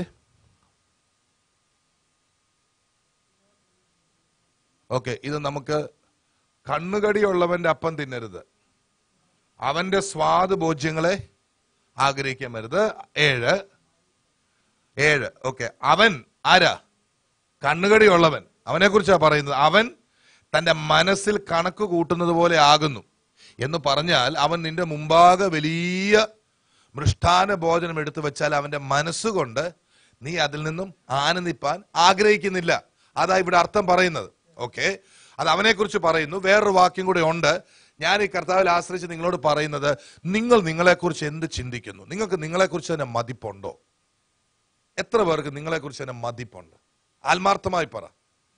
ഓക്കെ ഇത് നമുക്ക് കണ്ണുകടിയുള്ളവന്റെ അപ്പം തിന്നരുത് അവന്റെ സ്വാദ് ഭോജ്യങ്ങളെ ആഗ്രഹിക്കാൻ വരുത് ഏഴ് ഏഴ് ഓക്കെ അവൻ ആരാ കണ്ണുകടിയുള്ളവൻ അവനെ കുറിച്ചാണ് പറയുന്നത് അവൻ തന്റെ മനസ്സിൽ കണക്ക് കൂട്ടുന്നത് പോലെ ആകുന്നു എന്ന് പറഞ്ഞാൽ അവൻ നിന്റെ മുമ്പാകെ വലിയ മൃഷ്ടാന ഭോജനം എടുത്തു വെച്ചാൽ അവന്റെ മനസ്സുകൊണ്ട് നീ അതിൽ നിന്നും ആനന്ദിപ്പാൻ ആഗ്രഹിക്കുന്നില്ല അതാ ഇവിടെ അർത്ഥം പറയുന്നത് ഓക്കെ അത് അവനെ കുറിച്ച് പറയുന്നു വേറൊരു വാക്യം കൂടെ ഉണ്ട് ഞാൻ ഈ കർത്താവിൽ ആശ്രയിച്ച് നിങ്ങളോട് പറയുന്നത് നിങ്ങൾ നിങ്ങളെക്കുറിച്ച് എന്ത് ചിന്തിക്കുന്നു നിങ്ങൾക്ക് നിങ്ങളെക്കുറിച്ച് തന്നെ മതിപ്പുണ്ടോ എത്ര പേർക്ക് നിങ്ങളെക്കുറിച്ച് തന്നെ മതിപ്പുണ്ട് ആത്മാർത്ഥമായി പറ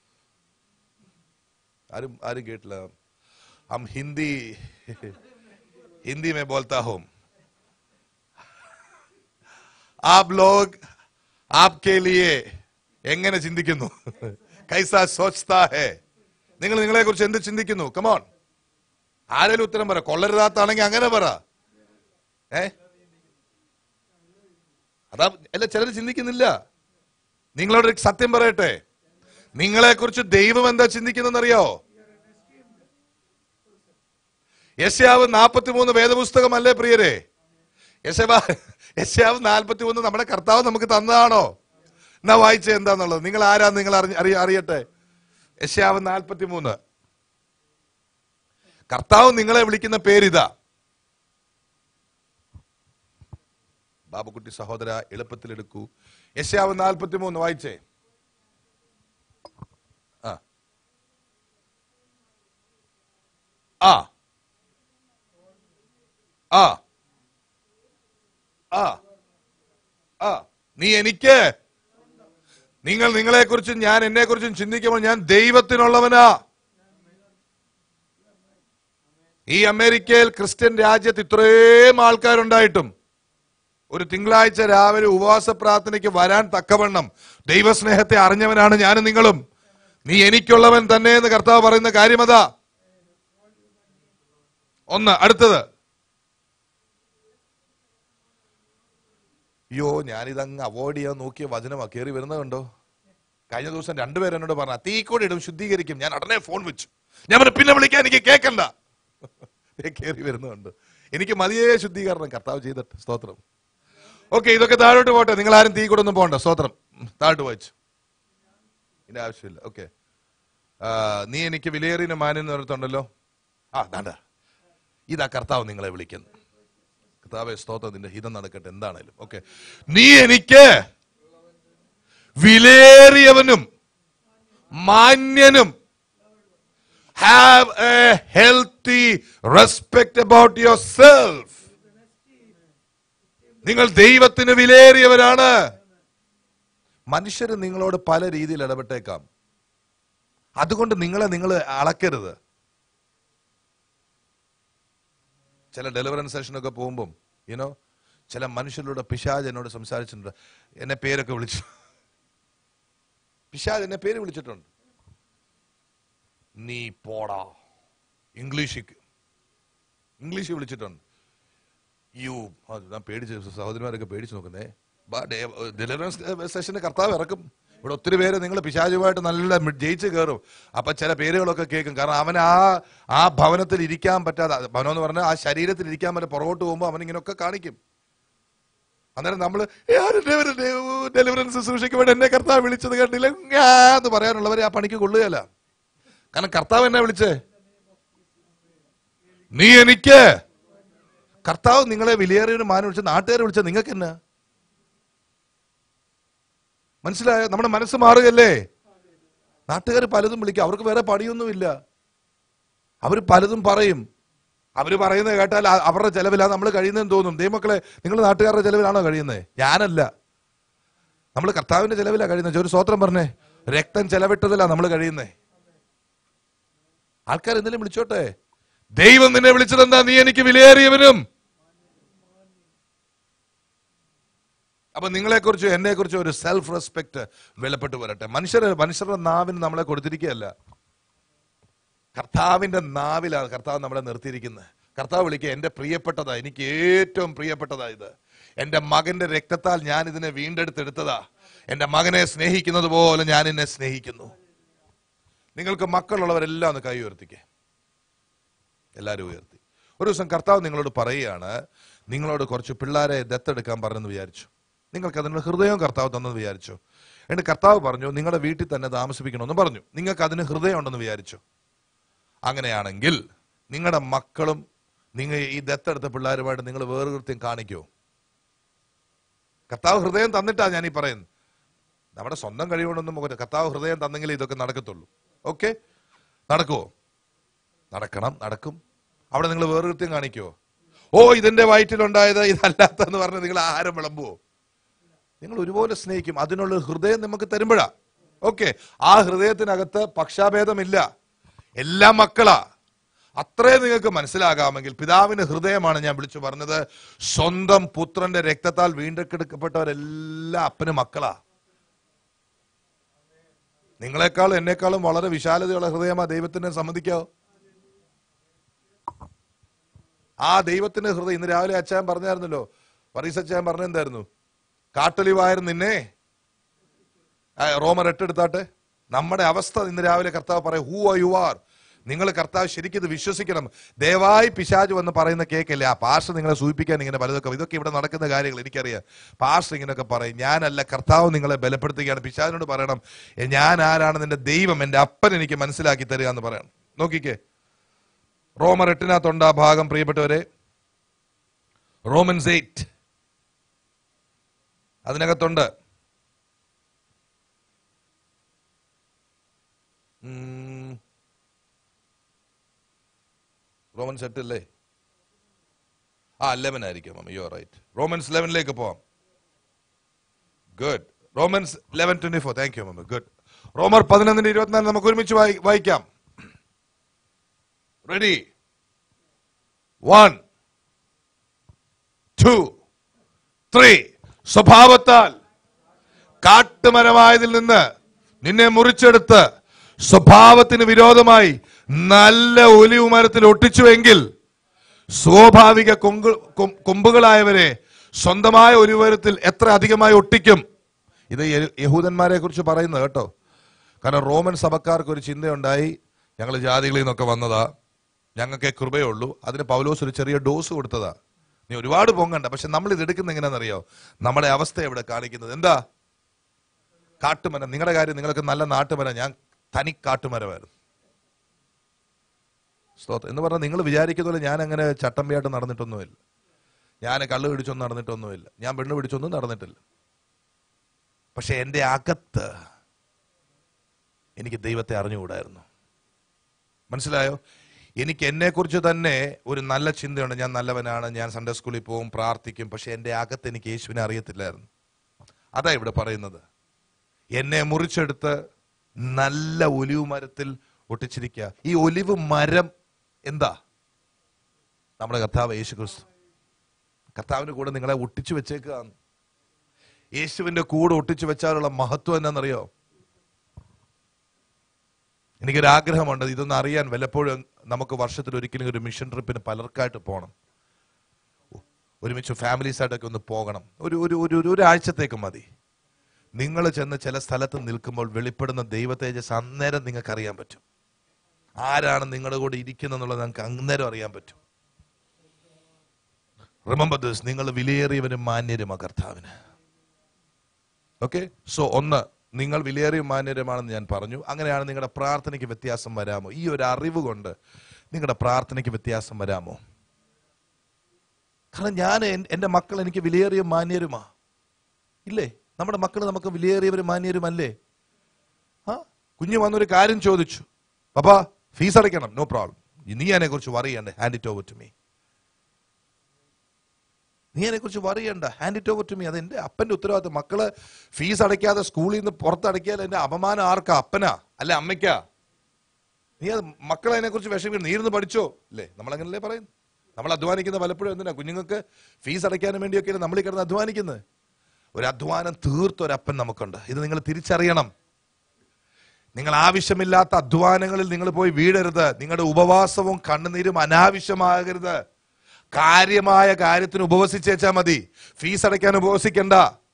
ആരും ആരും കേട്ടില്ല ഹം ഹിന്ദി ഹിന്ദി മേ ബോൽത്താ ഹോം ആപ് ലോഗ് ആപ്കെ ലിയേ എങ്ങനെ ചിന്തിക്കുന്നു കൈസ സോച്ച്താ ഹേ നിങ്ങൾ നിങ്ങളെ കുറിച്ച് എന്ത് ചിന്തിക്കുന്നു കമോൺ ആരെങ്കിലും ഉത്തരം പറ കൊള്ളരുതാത്താണെങ്കിൽ അങ്ങനെ പറ ഏ അതാ അല്ല ചിലർ ചിന്തിക്കുന്നില്ല നിങ്ങളോട് ഒരു സത്യം പറയട്ടെ നിങ്ങളെ കുറിച്ച് ദൈവം എന്താ ചിന്തിക്കുന്നറിയോ യശയാവ് നാൽപ്പത്തി മൂന്ന് വേദപുസ്തകമല്ലേ പ്രിയരെ യശവ യശയാവ് നാൽപ്പത്തി മൂന്ന് നമ്മുടെ കർത്താവ് നമുക്ക് തന്നതാണോ എന്നാ വായിച്ച എന്താന്നുള്ളത് നിങ്ങൾ ആരാ നിങ്ങൾ അറിഞ്ഞ അറിയ അറിയട്ടെ യശയാവ് നാൽപ്പത്തി മൂന്ന് കർത്താവ് നിങ്ങളെ വിളിക്കുന്ന പേരിതാ ബാബുക്കുട്ടി സഹോദര എളുപ്പത്തിലെടുക്കൂ യശയാവ് നാൽപ്പത്തി മൂന്ന് വായിച്ചേ ആ ആ ആ ആ ആ നീ എനിക്ക് നിങ്ങൾ നിങ്ങളെ കുറിച്ചും ഞാൻ എന്നെ കുറിച്ചും ചിന്തിക്കുമ്പോൾ ഞാൻ ദൈവത്തിനുള്ളവനാ ഈ അമേരിക്കയിൽ ക്രിസ്ത്യൻ രാജ്യത്ത് ഇത്രയും ആൾക്കാരുണ്ടായിട്ടും ഒരു തിങ്കളാഴ്ച രാവിലെ ഉപവാസ പ്രാർത്ഥനയ്ക്ക് വരാൻ തക്കവണ്ണം ദൈവസ്നേഹത്തെ അറിഞ്ഞവനാണ് ഞാനും നിങ്ങളും നീ എനിക്കുള്ളവൻ തന്നെ എന്ന് കർത്താവ് പറയുന്ന കാര്യമതാ ഒന്ന് അടുത്തത് അയ്യോ ഞാനിതങ്ങ് അവോയ്ഡ് ചെയ്യാൻ നോക്കിയ വചനമാ കയറി വരുന്നത് കണ്ടോ കഴിഞ്ഞ ദിവസം രണ്ടുപേരും എന്നോട് പറഞ്ഞു തീ കൂടെ ഇടും ശുദ്ധീകരിക്കും ഞാൻ ഉടനെ ഫോൺ വെച്ചു ഞാൻ പറഞ്ഞു പിന്നെ വിളിക്കാൻ എനിക്ക് കേൾക്കണ്ട ദേ കയറി വരുന്നുണ്ട് എനിക്ക് മതിയേ ശുദ്ധീകരണം കർത്താവ് ചെയ്തിട്ട് സ്തോത്രം ഓക്കെ ഇതൊക്കെ താഴോട്ട് പോട്ടെ നിങ്ങൾ ആരും തീ കൂടെ ഒന്നും പോകണ്ട സ്തോത്രം ഉം, താഴോട്ട് വായിച്ചു ഇതിന്റെ ആവശ്യമില്ല ഓക്കെ നീ എനിക്ക് വിലയേറിയ മാനെന്ന് പറഞ്ഞിട്ടുണ്ടല്ലോ ആ ദാണ്ട ഇതാ കർത്താവ് നിങ്ങളെ വിളിക്കുന്നു കർത്താവെ സ്തോത്രം നിന്റെ ഹിതം നടക്കട്ടെ എന്താണേലും ഓക്കെ നീ എനിക്ക് വിലയേറിയവനും മാന്യനും have a healthy respect about yourself നിങ്ങൾ ദൈവത്തിന് വിലയേറിയവരാണ് മനുഷ്യർ നിങ്ങളോട് പല രീതിയിൽ ഇടപെട്ടേക്കാം അതുകൊണ്ട് നിങ്ങളെ നിങ്ങൾ അളക്കരുത് ചില ഡെലിവറൻസ് സെഷനൊക്കെ പോകുമ്പം യുനോ ചില മനുഷ്യരുടെ പിശാജ് എന്നോട് സംസാരിച്ചിട്ടുണ്ട് എന്നെ പേരൊക്കെ വിളിച്ചു പിശാജ് എന്നെ പേര് വിളിച്ചിട്ടുണ്ട് നീ പോടാ ഇംഗ്ലീഷിൽ ഇംഗ്ലീഷ് വിളിച്ചിട്ടുണ്ട് യു ഞാൻ പേടിച്ച് സഹോദരിമാരൊക്കെ പേടിച്ച് നോക്കുന്നേ ഡെലിവറൻസ് സെഷന് കർത്താവ് ഇറക്കും ഇവിടെ ഒത്തിരി പേര് നിങ്ങൾ പിശാചുമായിട്ട് നല്ല മി- ജയിച്ച് കയറും അപ്പൊ ചില പേരുകളൊക്കെ കേൾക്കും കാരണം അവൻ ആ ആ ഭവനത്തിൽ ഇരിക്കാൻ പറ്റാതെ അത് ഭവനം എന്ന് പറഞ്ഞാൽ ആ ശരീരത്തിൽ ഇരിക്കാൻ പറ്റാതെ പുറകോട്ട് പോകുമ്പോൾ അവൻ ഇങ്ങനെയൊക്കെ കാണിക്കും അന്നേരം നമ്മൾ ഡെലിവറൻസ് ശുശ്രൂഷയ്ക്ക് വേണ്ടി എന്നെ കർത്താവ് വിളിച്ചത് കണ്ടില്ല ഞാ എന്ന് പറയാനുള്ളവരെ ആ പണിക്ക് കൊള്ളുകയല്ല കാരണം കർത്താവ് എന്നെ വിളിച്ചേ നീ എനിക്ക് കർത്താവ് നിങ്ങളെ വിലയേറിയൊരു മാനം വിളിച്ച നാട്ടുകാരെ വിളിച്ച നിങ്ങൾക്ക് എന്നാ മനസ്സിലായോ നമ്മുടെ മനസ്സ് മാറുകയല്ലേ നാട്ടുകാർ പലതും വിളിക്കും അവർക്ക് വേറെ പണിയൊന്നുമില്ല അവർ പലതും പറയും അവർ പറയുന്നത് കേട്ടാൽ ആ- അവരുടെ ചെലവിലാണ് നമ്മൾ കഴിയുന്നതെന്ന് തോന്നും ദൈവമക്കളെ നിങ്ങൾ നാട്ടുകാരുടെ ചെലവിലാണോ കഴിയുന്നത് ഞാനല്ല നമ്മൾ കർത്താവിന്റെ ചെലവിലാണ് കഴിയുന്നത് ഒരു സ്വത്രം പറഞ്ഞേ രക്തം ചെലവിട്ടതിലാ നമ്മൾ കഴിയുന്നേ ആൾക്കാർ എന്തെങ്കിലും വിളിച്ചോട്ടെ ദൈവം നിന്നെ വിളിച്ചതെന്താ നീ എനിക്ക് വിലയേറിയവനും അപ്പൊ നിങ്ങളെക്കുറിച്ചും എന്നെക്കുറിച്ചും ഒരു സെൽഫ് റെസ്പെക്ട് വിലപ്പെട്ടു വരട്ടെ മനുഷ്യർ മനുഷ്യരുടെ നാവിന് നമ്മളെ കൊടുത്തിരിക്കുകയല്ല കർത്താവിന്റെ നാവിലാണ് കർത്താവ് നമ്മളെ നിർത്തിയിരിക്കുന്നത് കർത്താവ് വിളിക്കുക എന്റെ പ്രിയപ്പെട്ടതാ എനിക്ക് ഏറ്റവും പ്രിയപ്പെട്ടതാ ഇത് എന്റെ മകന്റെ രക്തത്താൽ ഞാൻ ഇതിനെ വീണ്ടെടുത്തെടുത്തതാ എന്റെ മകനെ സ്നേഹിക്കുന്നത് പോലെ ഞാൻ എന്നെ സ്നേഹിക്കുന്നു നിങ്ങൾക്ക് മക്കളുള്ളവരെല്ലാം ഒന്ന് കൈ ഉയർത്തിക്കേ എല്ലാവരും ഉയർത്തി ഒരു ദിവസം കർത്താവ് നിങ്ങളോട് പറയുകയാണ് നിങ്ങളോട് കുറച്ച് പിള്ളേരെ ദത്തെടുക്കാൻ പറഞ്ഞെന്ന് വിചാരിച്ചു നിങ്ങൾക്ക് അതിനുള്ള ഹൃദയം കർത്താവ് തന്നെന്ന് വിചാരിച്ചു എന്നിട്ട് കർത്താവ് പറഞ്ഞു നിങ്ങളുടെ വീട്ടിൽ തന്നെ താമസിപ്പിക്കണമെന്ന് പറഞ്ഞു നിങ്ങൾക്ക് അതിന് ഹൃദയം ഉണ്ടെന്ന് വിചാരിച്ചു അങ്ങനെയാണെങ്കിൽ നിങ്ങളുടെ മക്കളും നിങ്ങൾ ഈ ദത്തെടുത്ത പിള്ളേരുമായിട്ട് നിങ്ങൾ വേറുകൃത്യം കാണിക്കുമോ കർത്താവ് ഹൃദയം തന്നിട്ടാ ഞാൻ ഈ പറയുന്നത് നമ്മുടെ സ്വന്തം കഴിവുകൊണ്ടൊന്നും പോകരുത് കർത്താവ് ഹൃദയം തന്നെങ്കിലേ ഇതൊക്കെ നടക്കത്തുള്ളൂ ഓക്കെ നടക്കുവോ നടക്കണം നടക്കും അവിടെ നിങ്ങൾ വേറുകൃത്യം കാണിക്കുവോ ഓ ഇതിന്റെ വയറ്റിലുണ്ടായത് ഇതല്ലാത്തെന്ന് പറഞ്ഞ് നിങ്ങൾ ആഹാരം വിളമ്പുവോ നിങ്ങൾ ഒരുപോലെ സ്നേഹിക്കും അതിനുള്ള ഹൃദയം നമുക്ക് തരുമ്പോഴാ ഓക്കെ ആ ഹൃദയത്തിനകത്ത് പക്ഷാഭേദമില്ല എല്ലാ മക്കളാ അത്രയും നിങ്ങൾക്ക് മനസ്സിലാകാമെങ്കിൽ പിതാവിന്റെ ഹൃദയമാണ് ഞാൻ വിളിച്ചു പറഞ്ഞത് സ്വന്തം പുത്രന്റെ രക്തത്താൽ വീണ്ടെടുക്കപ്പെട്ടവരെല്ലാം അപ്പന് മക്കളാ നിങ്ങളെക്കാളും എന്നെക്കാളും വളരെ വിശാലതയുള്ള ഹൃദയമാ ദൈവത്തിനെ സമ്മതിക്കാവോ ആ ദൈവത്തിന്റെ ഹൃദയം ഇന്ന് രാവിലെ അച്ഛൻ പറഞ്ഞായിരുന്നല്ലോ പറീസ് അച്ഛൻ പറഞ്ഞെന്തായിരുന്നു കാട്ടൊലിവായിരുന്നു നിന്നെ ആ, റോമർ എട്ടെടുത്താട്ടെ നമ്മുടെ അവസ്ഥ ഇന്ന് രാവിലെ കർത്താവ് പറയും ഹൂ ആർ യു ആർ നിങ്ങൾ കർത്താവ് ശരിക്കും ഇത് വിശ്വസിക്കണം ദയവായി പിശാജ് വന്ന് പറയുന്ന കേക്കല്ലേ ആ പാസ്റ്റർ നിങ്ങളെ സൂചിപ്പിക്കാൻ ഇങ്ങനെ പലതൊക്കെ ഇതൊക്കെ ഇവിടെ നടക്കുന്ന കാര്യങ്ങൾ എനിക്കറിയാം പാസ്റ്റർ ഇങ്ങനെയൊക്കെ പറയും ഞാനല്ല കർത്താവ് നിങ്ങളെ ബലപ്പെടുത്തുകയാണ് പിശാജിനോട് പറയണം "എ, ഞാൻ ആരാണ് നിന്റെ ദൈവം എന്റെ അപ്പൻ എനിക്ക് മനസ്സിലാക്കി തരിക എന്ന് പറയണം നോക്കിക്കേ റോമർ എട്ടിനകത്തുണ്ട് ആ ഭാഗം പ്രിയപ്പെട്ടവരെ റോമൻസ് എയ്റ്റ് അതിനകത്തുണ്ട് ഉം. റോമൻസ് എട്ട് അല്ലേ ആ ലെവൻ ആയിരിക്കും മമ്മ യു ആർ റൈറ്റ് റോമൻസ് ലെവനിലേക്ക് പോവാം good Romans eleven twenty four thank you മമ്മ ഗുഡ് റോമർ പതിനൊന്നിന്റെ ഇരുപത്തിനാല് നമുക്ക് ഒരുമിച്ച് വായി- വായിക്കാം റെഡി വൺ ടു ത്രീ സ്വഭാവത്താൽ കാട്ടുമരമായതിൽ നിന്ന് നിന്നെ മുറിച്ചെടുത്ത് സ്വഭാവത്തിന് വിരോധമായി നല്ല ഒലിവ് മരത്തിൽ ഒട്ടിച്ചുവെങ്കിൽ സ്വാഭാവിക കൊങ്ക് കൊം- കൊമ്പുകളായവരെ സ്വന്തമായ ഒലിവ് മരത്തിൽ എത്ര അധികമായി ഒട്ടിക്കും ഇത് യ- യഹൂദന്മാരെ കുറിച്ച് പറയുന്നത് കേട്ടോ കാരണം റോമൻ സഭക്കാർക്ക് ഒരു ചിന്തയുണ്ടായി ഞങ്ങൾ ജാതികളിൽ നിന്നൊക്കെ വന്നതാ ഞങ്ങൾക്ക് കൃപയുള്ളൂ അതിന് പൗലോസ് ഒരു ചെറിയ ഡോസ് കൊടുത്തതാ നീ ഒരുപാട് പൊങ്ങണ്ട പക്ഷെ നമ്മൾ ഇത് എടുക്കുന്ന എങ്ങനെയാണെന്നറിയോ നമ്മുടെ അവസ്ഥ ഇവിടെ കാണിക്കുന്നത് എന്താ കാട്ടുമരം നിങ്ങളുടെ കാര്യം നിങ്ങൾക്ക് നല്ല നാട്ടുമരം ഞാൻ തനി കാട്ടുമരമായിരുന്നു സ്തോത്രം എന്ന് പറഞ്ഞാൽ നിങ്ങൾ വിചാരിക്കുന്ന പോലെ ഞാൻ അങ്ങനെ ചട്ടമ്പിയായിട്ട് നടന്നിട്ടൊന്നുമില്ല ഞാൻ കള്ള് പിടിച്ചൊന്നും നടന്നിട്ടൊന്നുമില്ല ഞാൻ പെണ്ണ് പിടിച്ചൊന്നും നടന്നിട്ടില്ല പക്ഷെ എൻ്റെ അകത്ത് എനിക്ക് ദൈവത്തെ അറിഞ്ഞുകൂടായിരുന്നു മനസ്സിലായോ എനിക്ക് എന്നെക്കുറിച്ച് തന്നെ ഒരു നല്ല ചിന്തയുണ്ട് ഞാൻ നല്ലവനാണ് ഞാൻ സൺഡേ സ്കൂളിൽ പോകും പ്രാർത്ഥിക്കും പക്ഷെ എൻ്റെ അകത്ത് എനിക്ക് യേശുവിനെ അറിയത്തില്ലായിരുന്നു അതാ ഇവിടെ പറയുന്നത് എന്നെ മുറിച്ചെടുത്ത് നല്ല ഒലിവ് മരത്തിൽ ഒട്ടിച്ചിരിക്കുക ഈ ഒലിവ് മരം എന്താ നമ്മുടെ കർത്താവ് യേശു ക്രിസ്തു കർത്താവിന്റെ കൂടെ നിങ്ങളെ ഒട്ടിച്ചു വെച്ചേക്കുകയാണ് യേശുവിന്റെ കൂടെ ഒട്ടിച്ചു വെച്ചാലുള്ള മഹത്വം എന്നാണെന്നറിയോ എനിക്കൊരു ആഗ്രഹമുണ്ട് ഇതൊന്ന് അറിയാൻ വല്ലപ്പോഴും നമുക്ക് വർഷത്തിൽ ഒരിക്കലും ഒരു മിഷൻ ട്രിപ്പിന് പലർക്കായിട്ട് പോകണം ഒരുമിച്ച് ഫാമിലീസ് ആയിട്ടൊക്കെ ഒന്ന് പോകണം ഒരു ഒരു ഒരു ഒരു ഒരാഴ്ചത്തേക്ക് മതി നിങ്ങൾ ചെന്ന് ചില സ്ഥലത്ത് നിൽക്കുമ്പോൾ വെളിപ്പെടുന്ന ദൈവ തേജസ് അന്നേരം നിങ്ങൾക്ക് അറിയാൻ പറ്റും ആരാണ് നിങ്ങളുടെ കൂടെ ഇരിക്കുന്നെന്നുള്ളത് നിങ്ങൾക്ക് അന്നേരം അറിയാൻ പറ്റും റിമംബർ ദിസ് നിങ്ങൾ വിലയേറിയവനും മാന്യരുമാ കർത്താവിന് ഓക്കെ സോ ഒന്ന് നിങ്ങൾ വിലയേറിയ മാന്യരുമാണെന്ന് ഞാൻ പറഞ്ഞു അങ്ങനെയാണ് നിങ്ങളുടെ പ്രാർത്ഥനയ്ക്ക് വ്യത്യാസം വരാമോ ഈ ഒരു അറിവ് കൊണ്ട് നിങ്ങളുടെ പ്രാർത്ഥനയ്ക്ക് വ്യത്യാസം വരാമോ കാരണം ഞാൻ എൻ- എൻ്റെ മക്കൾ എനിക്ക് വിലയേറിയ മാന്യരുമാ ഇല്ലേ നമ്മുടെ മക്കൾ നമുക്ക് വിലയേറിയവരും മാന്യരുമല്ലേ ആ കുഞ്ഞ് വന്നൊരു കാര്യം ചോദിച്ചു പപ്പാ ഫീസ് അടയ്ക്കണം നോ പ്രോബ്ലം നീ അതിനെ കുറിച്ച് വറിയണ്ടേ hand it over to me നീ അതിനെ കുറിച്ച് വറിയണ്ട hand it over to me അത് എന്റെ അപ്പന്റെ ഉത്തരവാദിത്തം മക്കള് ഫീസ് അടയ്ക്കാതെ സ്കൂളിൽ നിന്ന് പുറത്തടക്കിയാൽ എന്റെ അപമാനം ആർക്കാ അപ്പനാ അല്ലെ അമ്മയ്ക്കാ നീ അത് മക്കളെ അതിനെ കുറിച്ച് വിഷമിക്കണം നീ ഇരുന്ന് പഠിച്ചോ അല്ലേ നമ്മൾ അങ്ങനല്ലേ പറയുന്നു നമ്മൾ അധ്വാനിക്കുന്ന പലപ്പോഴും എന്തിനാ കുഞ്ഞുങ്ങൾക്ക് ഫീസ് അടയ്ക്കാനും വേണ്ടിയൊക്കെയാണ് നമ്മൾ ഈ കിടന്ന് അധ്വാനിക്കുന്നത് ഒരു അധ്വാനം തീർത്തൊരപ്പൻ നമുക്കുണ്ട് ഇത് നിങ്ങൾ തിരിച്ചറിയണം നിങ്ങൾ ആവശ്യമില്ലാത്ത അധ്വാനങ്ങളിൽ നിങ്ങൾ പോയി വീഴരുത് നിങ്ങളുടെ ഉപവാസവും കണ്ണുനീരും അനാവശ്യമാകരുത് കാര്യമായ കാര്യത്തിന് ഉപവസിച്ചേച്ചാ മതി ഫീസ് അടയ്ക്കാൻ ഉപവസിക്കണ്ട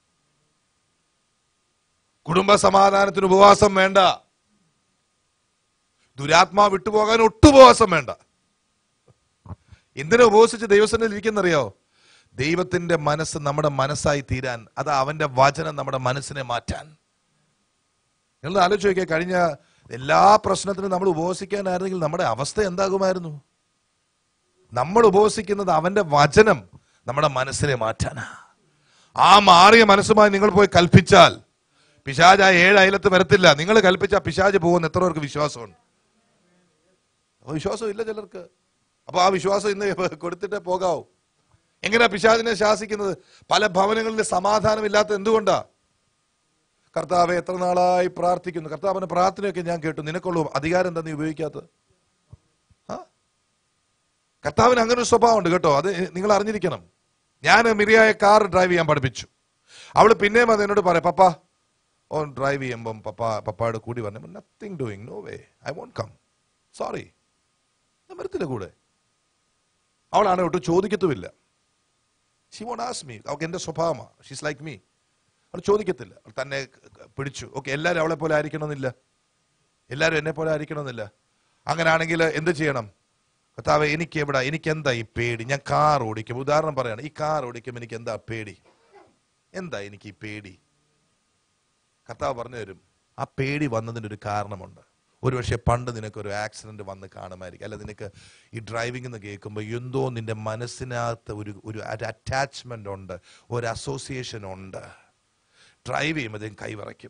കുടുംബ സമാധാനത്തിന് ഉപവാസം വേണ്ട ദുരാത്മാ വിട്ടുപോകാൻ ഒട്ടും ഉപവാസം വേണ്ട എന്തിനാ ഉപവസിച്ച് ദൈവസന്നിധിയിൽ ഇരിക്കുന്നറിയോ ദൈവത്തിന്റെ മനസ്സ് നമ്മുടെ മനസ്സായി തീരാൻ അത് അവന്റെ വചനം നമ്മുടെ മനസ്സിനെ മാറ്റാൻ നിങ്ങൾ ആലോചിച്ച് നോക്കിയാൽ കഴിഞ്ഞ എല്ലാ പ്രശ്നത്തിനും നമ്മൾ ഉപവസിക്കാനായിരുന്നെങ്കിൽ നമ്മുടെ അവസ്ഥ എന്താകുമായിരുന്നു നമ്മൾ ഉപവസിക്കുന്നത് അവന്റെ വചനം നമ്മുടെ മനസ്സിനെ മാറ്റാനാ ആ മാറിയ മനസ്സുമായി നിങ്ങൾ പോയി കൽപ്പിച്ചാൽ പിശാജ് ആ ഏഴ് അയലത്ത് വരത്തില്ല നിങ്ങൾ കൽപ്പിച്ച പിശാജ് പോകുന്ന എത്ര പേർക്ക് വിശ്വാസമുണ്ട് അപ്പൊ വിശ്വാസം ഇല്ല ചിലർക്ക് അപ്പൊ ആ വിശ്വാസം ഇന്ന് കൊടുത്തിട്ടേ പോകാവൂ എങ്ങനെയാ പിശാചിനെ ശാസിക്കുന്നത് പല ഭവനങ്ങളിൽ സമാധാനമില്ലാത്ത എന്തുകൊണ്ടാ കർത്താവെ എത്ര നാളായി പ്രാർത്ഥിക്കുന്നു കർത്താവിന്റെ പ്രാർത്ഥനയൊക്കെ ഞാൻ കേട്ടു നിനക്കുള്ളൂ അധികാരം എന്താ നീ ഉപയോഗിക്കാത്തത് ആ? കർത്താവിന് അങ്ങനെ ഒരു സ്വഭാവമുണ്ട് കേട്ടോ അത് നിങ്ങൾ അറിഞ്ഞിരിക്കണം ഞാൻ മിറിയായ കാർ ഡ്രൈവ് ചെയ്യാൻ പഠിപ്പിച്ചു അവള് പിന്നെയും അത് എന്നോട് പറയാം പപ്പ ഓൻ ഡ്രൈവ് ചെയ്യുമ്പം പപ്പ പപ്പയുടെ കൂടി പറഞ്ഞു nothing doing no way I won't come sorry ഞാൻ വരത്തില്ല കൂടെ അവളാണ് ഒട്ടും ചോദിക്കത്തുമില്ല ഷി വോണ്ട് ആസ് മീ അവൾക്ക് എന്റെ സ്വഭാവമാണ് ഷീസ് ലൈക്ക് മീ അവൾ ചോദിക്കത്തില്ല അവൾ തന്നെ പിടിച്ചു ഓക്കെ എല്ലാവരും അവളെ പോലെ ആയിരിക്കണമെന്നില്ല എല്ലാവരും എന്നെ പോലെ ആയിരിക്കണമെന്നില്ല അങ്ങനെയാണെങ്കിൽ എന്ത് ചെയ്യണം കർത്താവെ എനിക്ക് എവിടെ എനിക്ക് എന്താ ഈ പേടി ഞാൻ കാർ ഓടിക്കും ഉദാഹരണം പറയാണ് ഈ കാർ ഓടിക്കുമ്പോൾ എനിക്ക് എന്താ പേടി എന്താ എനിക്ക് ഈ പേടി കർത്താവ് പറഞ്ഞു തരും ആ പേടി വന്നതിന് ഒരു കാരണമുണ്ട് ഒരുപക്ഷെ പണ്ട് നിനക്ക് ഒരു ആക്സിഡന്റ് വന്ന് കാണുമായിരിക്കും അല്ല നിനക്ക് ഈ ഡ്രൈവിംഗ് എന്ന് കേൾക്കുമ്പോൾ എന്തോ നിന്റെ മനസ്സിനകത്ത് ഒരു ഒരു അറ്റാച്ച്മെന്റ് ഉണ്ട് ഒരു അസോസിയേഷൻ ഉണ്ട് ഡ്രൈവ് ചെയ്യുമ്പോൾ കൈവറയ്ക്കും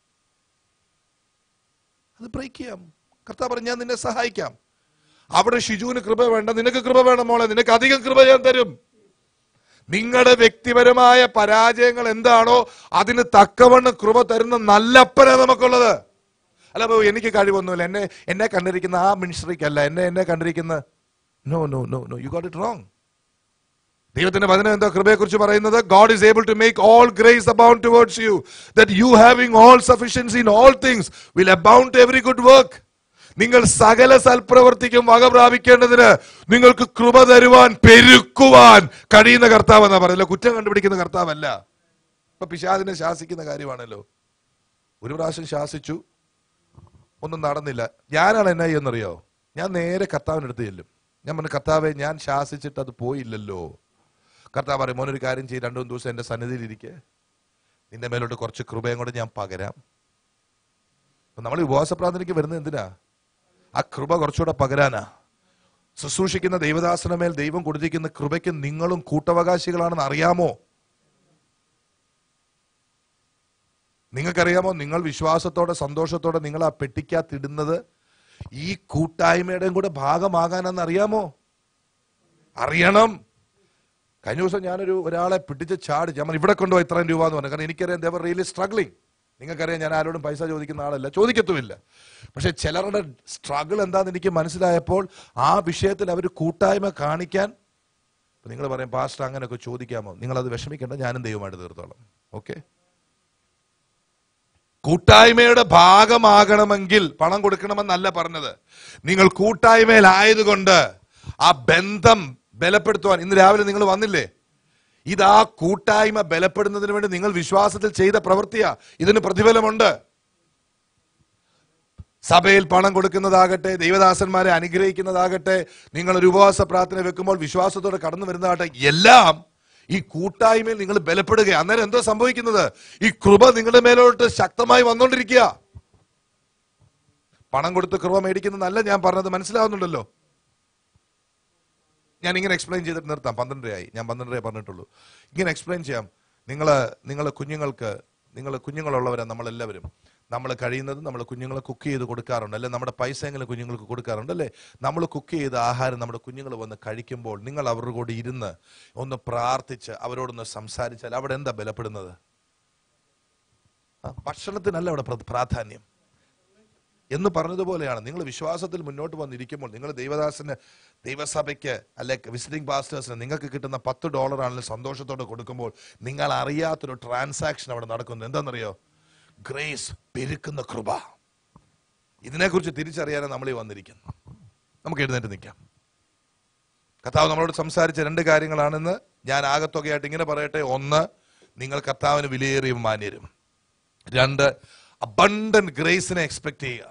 അത് ബ്രേക്ക് ചെയ്യാം കർത്താവ് പറഞ്ഞു ഞാൻ നിന്നെ സഹായിക്കാം അവിടെ ഷിജുവിന് കൃപ വേണ്ട നിനക്ക് കൃപ വേണം മോളെ നിനക്ക് അധികം കൃപ ഞാൻ തരും നിങ്ങളുടെ വ്യക്തിപരമായ പരാജയങ്ങൾ എന്താണോ അതിന് തക്കവണ്ണം കൃപ തരുന്ന നല്ലപ്പന നമുക്കുള്ളത് അല്ല അപ്പൊ എനിക്ക് കഴിവൊന്നുമില്ല എന്നെ എന്നെ കണ്ടിരിക്കുന്ന ആ മിനിസ്ട്രിക്കല്ല എന്നെ എന്നെ കണ്ടിരിക്കുന്ന no no no no you got it wrong ദൈവത്തിന്റെ വചനം എന്താ കൃപയെ കുറിച്ച് പറയുന്നത് God is able to make all grace abound towards you that you having all sufficiency in all things will abound every good work നിങ്ങൾ സകല സൽപ്രവർത്തിക്കും വക പ്രാപിക്കേണ്ടതിന് നിങ്ങൾക്ക് കൃപ തരുവാൻ പെരുക്കുവാൻ കഴിയുന്ന കർത്താവ് എന്നാ പറയല്ലോ കുറ്റം കണ്ടുപിടിക്കുന്ന കർത്താവല്ല ഇപ്പൊ പിശാദിനെ ശാസിക്കുന്ന കാര്യമാണല്ലോ ഒരു പ്രാവശ്യം ശാസിച്ചു ഒന്നും നടന്നില്ല ഞാനാണ് എന്നാ എന്നറിയോ ഞാൻ നേരെ കർത്താവിൻ്റെ അടുത്ത് ചെല്ലും ഞാൻ പറഞ്ഞു കർത്താവെ ഞാൻ ശാസിച്ചിട്ട് അത് പോയില്ലല്ലോ കർത്താവ് പറയും മോനൊരു കാര്യം ചെയ്യും രണ്ടു മൂന്ന് ദിവസം എൻ്റെ സന്നിധിയിൽ ഇരിക്കെ നിന്റെ മേലോട്ട് കുറച്ച് കൃപയും കൂടെ ഞാൻ പകരാം അപ്പൊ നമ്മൾ ഉപവാസ പ്രാർത്ഥനയ്ക്ക് വരുന്നത് എന്തിനാ ആ കൃപ കുറച്ചുകൂടെ പകരാനാ ശുശ്രൂഷിക്കുന്ന ദൈവദാസന മേൽ ദൈവം കൊടുത്തിരിക്കുന്ന കൃപയ്ക്ക് നിങ്ങളും കൂട്ടവകാശികളാണെന്ന് അറിയാമോ നിങ്ങൾക്കറിയാമോ നിങ്ങൾ വിശ്വാസത്തോടെ സന്തോഷത്തോടെ നിങ്ങൾ ആ പെട്ടിക്കകത്തിടുന്നത് ഈ കൂട്ടായ്മയുടെയും കൂടെ ഭാഗമാകാനെന്ന് അറിയാമോ അറിയണം കഴിഞ്ഞ ദിവസം ഞാനൊരു ഒരാളെ പിടിച്ച് ചാടി ഞാൻ പറഞ്ഞു, ഇവിടെ കൊണ്ടുപോയി ഇത്രയും രൂപ എന്ന് പറഞ്ഞു കാരണം എനിക്കറിയാം ദേവർ റിയലി സ്ട്രഗ്ലിംഗ് നിങ്ങൾക്കറിയാം ഞാൻ ആരോടും പൈസ ചോദിക്കുന്ന ആളല്ല ചോദിക്കത്തുമില്ല പക്ഷെ ചിലരുടെ സ്ട്രഗിൾ എന്താന്ന് എനിക്ക് മനസ്സിലായപ്പോൾ ആ വിഷയത്തിൽ അവർ കൂട്ടായ്മ കാണിക്കാൻ നിങ്ങൾ പറയും പാസ്റ്റർ അങ്ങനെയൊക്കെ ചോദിക്കാമോ നിങ്ങളത് വിഷമിക്കേണ്ട ഞാനും ദൈവമായിട്ട് തീർത്തോളാം ഓക്കെ കൂട്ടായ്മയുടെ ഭാഗമാകണമെങ്കിൽ പണം കൊടുക്കണമെന്നല്ല പറഞ്ഞത് നിങ്ങൾ കൂട്ടായ്മയിലായതുകൊണ്ട് ആ ബന്ധം ബലപ്പെടുത്തുവാൻ ഇന്ന് രാവിലെ നിങ്ങൾ വന്നില്ലേ ഇത് ആ കൂട്ടായ്മ ബലപ്പെടുന്നതിന് വേണ്ടി നിങ്ങൾ വിശ്വാസത്തിൽ ചെയ്ത പ്രവൃത്തിയാ ഇതിന് പ്രതിഫലമുണ്ട് സഭയിൽ പണം കൊടുക്കുന്നതാകട്ടെ ദൈവദാസന്മാരെ അനുഗ്രഹിക്കുന്നതാകട്ടെ നിങ്ങൾ ഒരു ഉപവാസ പ്രാർത്ഥന വെക്കുമ്പോൾ വിശ്വാസത്തോടെ കടന്നു വരുന്നതാകട്ടെ എല്ലാം ഈ കൂട്ടായ്മയിൽ നിങ്ങൾ ബലപ്പെടുക അന്നേരം എന്തോ സംഭവിക്കുന്നത് ഈ കൃപ നിങ്ങളുടെ മേലോട്ട് ശക്തമായി വന്നുകൊണ്ടിരിക്കുക പണം കൊടുത്ത് കൃപ മേടിക്കുന്നതല്ല ഞാൻ പറഞ്ഞത് മനസ്സിലാവുന്നുണ്ടല്ലോ ഞാൻ ഇങ്ങനെ എക്സ്പ്ലെയിൻ ചെയ്തിട്ട് നിർത്താം പന്ത്രണ്ടരയായി ഞാൻ പന്ത്രണ്ടരയെ പറഞ്ഞിട്ടുള്ളൂ ഇങ്ങനെ എക്സ്പ്ലെയിൻ ചെയ്യാം നിങ്ങൾ നിങ്ങൾ കുഞ്ഞുങ്ങൾക്ക് നിങ്ങൾ കുഞ്ഞുങ്ങളുള്ളവരാ നമ്മളെല്ലാവരും നമ്മൾ കഴിയുന്നത് നമ്മൾ കുഞ്ഞുങ്ങളെ കുക്ക് ചെയ്ത് കൊടുക്കാറുണ്ട് അല്ലെ നമ്മുടെ പൈസ എങ്കിലും കുഞ്ഞുങ്ങൾക്ക് കൊടുക്കാറുണ്ട് അല്ലേ നമ്മൾ കുക്ക് ചെയ്ത ആഹാരം നമ്മുടെ കുഞ്ഞുങ്ങൾ വന്ന് കഴിക്കുമ്പോൾ നിങ്ങൾ അവരുടെ കൂടെ ഇരുന്ന് ഒന്ന് പ്രാർത്ഥിച്ച് അവരോടൊന്ന് സംസാരിച്ചാൽ അവിടെ എന്താ ബലപ്പെടുന്നത് ആ, ഭക്ഷണത്തിനല്ല അവിടെ പ്ര- പ്രാധാന്യം എന്ന് പറഞ്ഞതുപോലെയാണ് നിങ്ങൾ വിശ്വാസത്തിൽ മുന്നോട്ട് വന്നിരിക്കുമ്പോൾ നിങ്ങൾ ദൈവദാസന് ദൈവസഭയ്ക്ക് അല്ലെ വിസിറ്റിംഗ് പാസ്റ്റേഴ്സിന് നിങ്ങൾക്ക് കിട്ടുന്ന പത്ത് ഡോളർ ആണെങ്കിലും സന്തോഷത്തോടെ കൊടുക്കുമ്പോൾ നിങ്ങൾ അറിയാത്തൊരു ട്രാൻസാക്ഷൻ അവിടെ നടക്കുന്നു എന്താണെന്നറിയോ ഗ്രേസ് പെരുക്കുന്ന കൃപ ഇതിനെക്കുറിച്ച് തിരിച്ചറിയാനാണ് നമ്മൾ ഈ വന്നിരിക്കുന്നത് നമുക്ക് എഴുന്നേറ്റ് നിൽക്കാം കർത്താവ് നമ്മളോട് സംസാരിച്ച രണ്ട് കാര്യങ്ങളാണെന്ന് ഞാൻ ആകത്തുകയായിട്ട് ഇങ്ങനെ പറയട്ടെ ഒന്ന് നിങ്ങൾ കർത്താവിന് വിലയേറിയ മാന്യരും രണ്ട് അബണ്ടൻ ഗ്രേസിനെ എക്സ്പെക്ട് ചെയ്യുക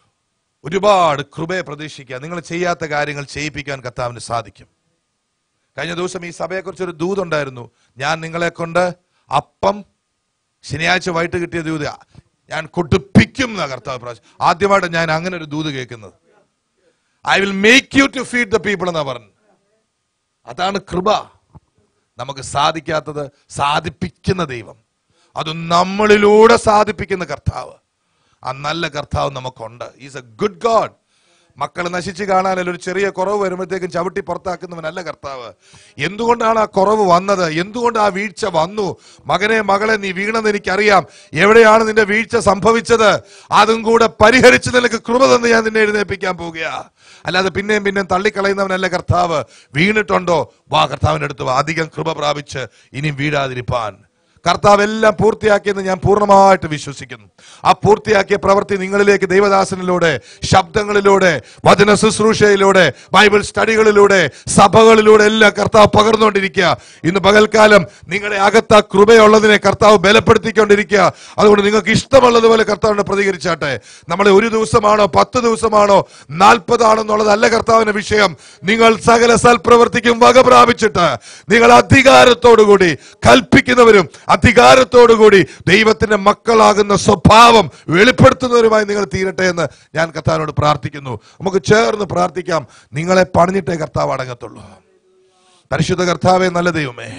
ഒരുപാട് കൃപയെ പ്രതീക്ഷിക്കുക നിങ്ങൾ ചെയ്യാത്ത കാര്യങ്ങൾ ചെയ്യിപ്പിക്കാൻ കർത്താവിന് സാധിക്കും കഴിഞ്ഞ ദിവസം ഈ സഭയെക്കുറിച്ച് ഒരു ദൂതുണ്ടായിരുന്നു ഞാൻ നിങ്ങളെ കൊണ്ട് അപ്പം ശനിയാഴ്ച വൈകിട്ട് കിട്ടിയ ദൂത് ഞാൻ കൊടുപ്പിക്കും എന്നാ കർത്താവ് പ്രാവശ്യം ആദ്യമായിട്ട് ഞാൻ അങ്ങനെ ഒരു ദൂത് കേൾക്കുന്നത് I will make you to feed the people എന്നാ പറഞ്ഞു അതാണ് കൃപ നമുക്ക് സാധിക്കാത്തത് സാധിപ്പിക്കുന്ന ദൈവം അത് നമ്മളിലൂടെ സാധിപ്പിക്കുന്ന കർത്താവ് ആ നല്ല കർത്താവ് നമുക്കുണ്ട് ഈസ് എ ഗുഡ് ഗോഡ് മക്കൾ നശിച്ച് കാണാനല്ല ഒരു ചെറിയ കുറവ് വരുമ്പോഴത്തേക്കും ചവിട്ടി പുറത്താക്കുന്നവനല്ല കർത്താവ് എന്തുകൊണ്ടാണ് ആ കുറവ് വന്നത് എന്തുകൊണ്ട് ആ വീഴ്ച വന്നു മകനെ മകളെ നീ വീണെന്ന് എനിക്കറിയാം എവിടെയാണ് നിന്റെ വീഴ്ച സംഭവിച്ചത് അതും കൂടെ പരിഹരിച്ച് നിനക്ക് കൃപ തന്ന് ഞാൻ നിന്നെ എഴുന്നേൽപ്പിക്കാൻ പോകുക അല്ലാതെ പിന്നെയും പിന്നെയും തള്ളിക്കളയുന്നവനല്ല കർത്താവ് വീണിട്ടുണ്ടോ വാ കർത്താവിന്റെ അടുത്ത് വാ അധികം കൃപ പ്രാപിച്ച് ഇനിയും വീഴാതിരിപ്പാൻ കർത്താവ് എല്ലാം പൂർത്തിയാക്കിയെന്ന് ഞാൻ പൂർണ്ണമായിട്ട് വിശ്വസിക്കുന്നു ആ പൂർത്തിയാക്കിയ പ്രവൃത്തി നിങ്ങളിലേക്ക് ദൈവദാസനിലൂടെ ശബ്ദങ്ങളിലൂടെ വചന ശുശ്രൂഷയിലൂടെ ബൈബിൾ സ്റ്റഡികളിലൂടെ സഭകളിലൂടെ എല്ലാം കർത്താവ് പകർന്നുകൊണ്ടിരിക്കുക ഇന്ന് പകൽക്കാലം നിങ്ങളുടെ അകത്ത കൃപയുള്ളതിനെ കർത്താവ് ബലപ്പെടുത്തിക്കൊണ്ടിരിക്കുക അതുകൊണ്ട് നിങ്ങൾക്ക് ഇഷ്ടമുള്ളതുപോലെ കർത്താവിനെ പ്രതികരിച്ചാട്ടെ നമ്മളെ ഒരു ദിവസമാണോ പത്ത് ദിവസമാണോ നാൽപ്പതാണെന്നുള്ളതല്ല കർത്താവിന്റെ വിഷയം നിങ്ങൾ സകല സൽപ്രവർത്തിക്കും വക പ്രാപിച്ചിട്ട് നിങ്ങൾ അധികാരത്തോടുകൂടി കൽപ്പിക്കുന്നവരും അധികാരത്തോടുകൂടി ദൈവത്തിന്റെ മക്കളാകുന്ന സ്വഭാവം വെളിപ്പെടുത്തുന്നവരുമായി നിങ്ങൾ തീരട്ടെ എന്ന് ഞാൻ കർത്താവിനോട് പ്രാർത്ഥിക്കുന്നു നമുക്ക് ചേർന്ന് പ്രാർത്ഥിക്കാം നിങ്ങളെ പണിഞ്ഞിട്ടേ കർത്താവ് അടങ്ങത്തുള്ളൂ പരിശുദ്ധ കർത്താവെ നല്ല ദൈവമേ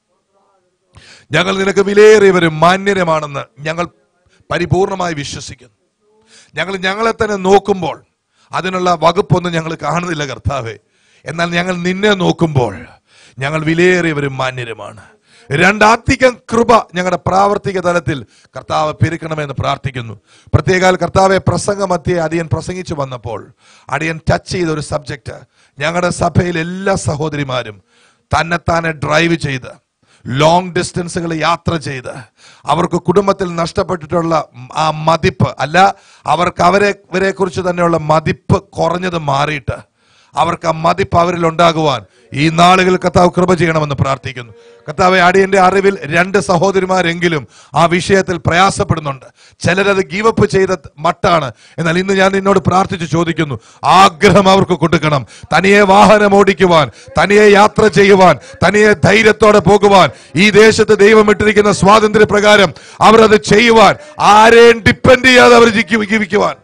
ഞങ്ങൾ നിനക്ക് വിലയേറിയവരും മാന്യരുമാണെന്ന് ഞങ്ങൾ പരിപൂർണമായി വിശ്വസിക്കുന്നു ഞങ്ങൾ ഞങ്ങളെ തന്നെ നോക്കുമ്പോൾ അതിനുള്ള വകുപ്പൊന്നും ഞങ്ങൾ കാണുന്നില്ല കർത്താവെ എന്നാൽ ഞങ്ങൾ നിന്നെ നോക്കുമ്പോൾ ഞങ്ങൾ വിലയേറിയവരും മാന്യരുമാണ് രണ്ടാധികം കൃപ ഞങ്ങളുടെ പ്രാവർത്തിക തലത്തിൽ കർത്താവ് പെരുക്കണമെന്ന് പ്രാർത്ഥിക്കുന്നു പ്രത്യേകാൽ കർത്താവെ പ്രസംഗമധ്യേ അടിയൻ പ്രസംഗിച്ചു വന്നപ്പോൾ അടിയൻ ടച്ച് ചെയ്ത ഒരു സബ്ജക്റ്റ് ഞങ്ങളുടെ സഭയിൽ എല്ലാ സഹോദരിമാരും തന്നെത്താനെ ഡ്രൈവ് ചെയ്ത് ലോങ് ഡിസ്റ്റൻസുകൾ യാത്ര ചെയ്ത് അവർക്ക് കുടുംബത്തിൽ നഷ്ടപ്പെട്ടിട്ടുള്ള ആ മതിപ്പ് അല്ല അവർക്ക് അവരെ ഇവരെ കുറിച്ച് തന്നെയുള്ള മതിപ്പ് കുറഞ്ഞത് മാറിയിട്ട് അവർക്ക് ആ മതിപ്പ് അവരിൽ ഉണ്ടാകുവാൻ ഈ നാളുകൾ കർത്താവ് കൃപ ചെയ്യണമെന്ന് പ്രാർത്ഥിക്കുന്നു കർത്താവെ അടിയന്റെ അറിവിൽ രണ്ട് സഹോദരിമാരെങ്കിലും ആ വിഷയത്തിൽ പ്രയാസപ്പെടുന്നുണ്ട് ചിലരത് ഗീവപ്പ് ചെയ്ത മട്ടാണ് എന്നാൽ ഇന്ന് ഞാൻ നിന്നോട് പ്രാർത്ഥിച്ച് ചോദിക്കുന്നു ആഗ്രഹം അവർക്ക് കൊടുക്കണം തനിയെ വാഹനം ഓടിക്കുവാൻ തനിയെ യാത്ര ചെയ്യുവാൻ തനിയെ ധൈര്യത്തോടെ പോകുവാൻ ഈ ദേശത്ത് ദൈവം ഇട്ടിരിക്കുന്ന സ്വാതന്ത്ര്യ പ്രകാരം അവർ അത് ചെയ്യുവാൻ ആരെയും ഡിപ്പെൻഡ് ചെയ്യാതെ അവർ ജീവി- ജീവിക്കുവാൻ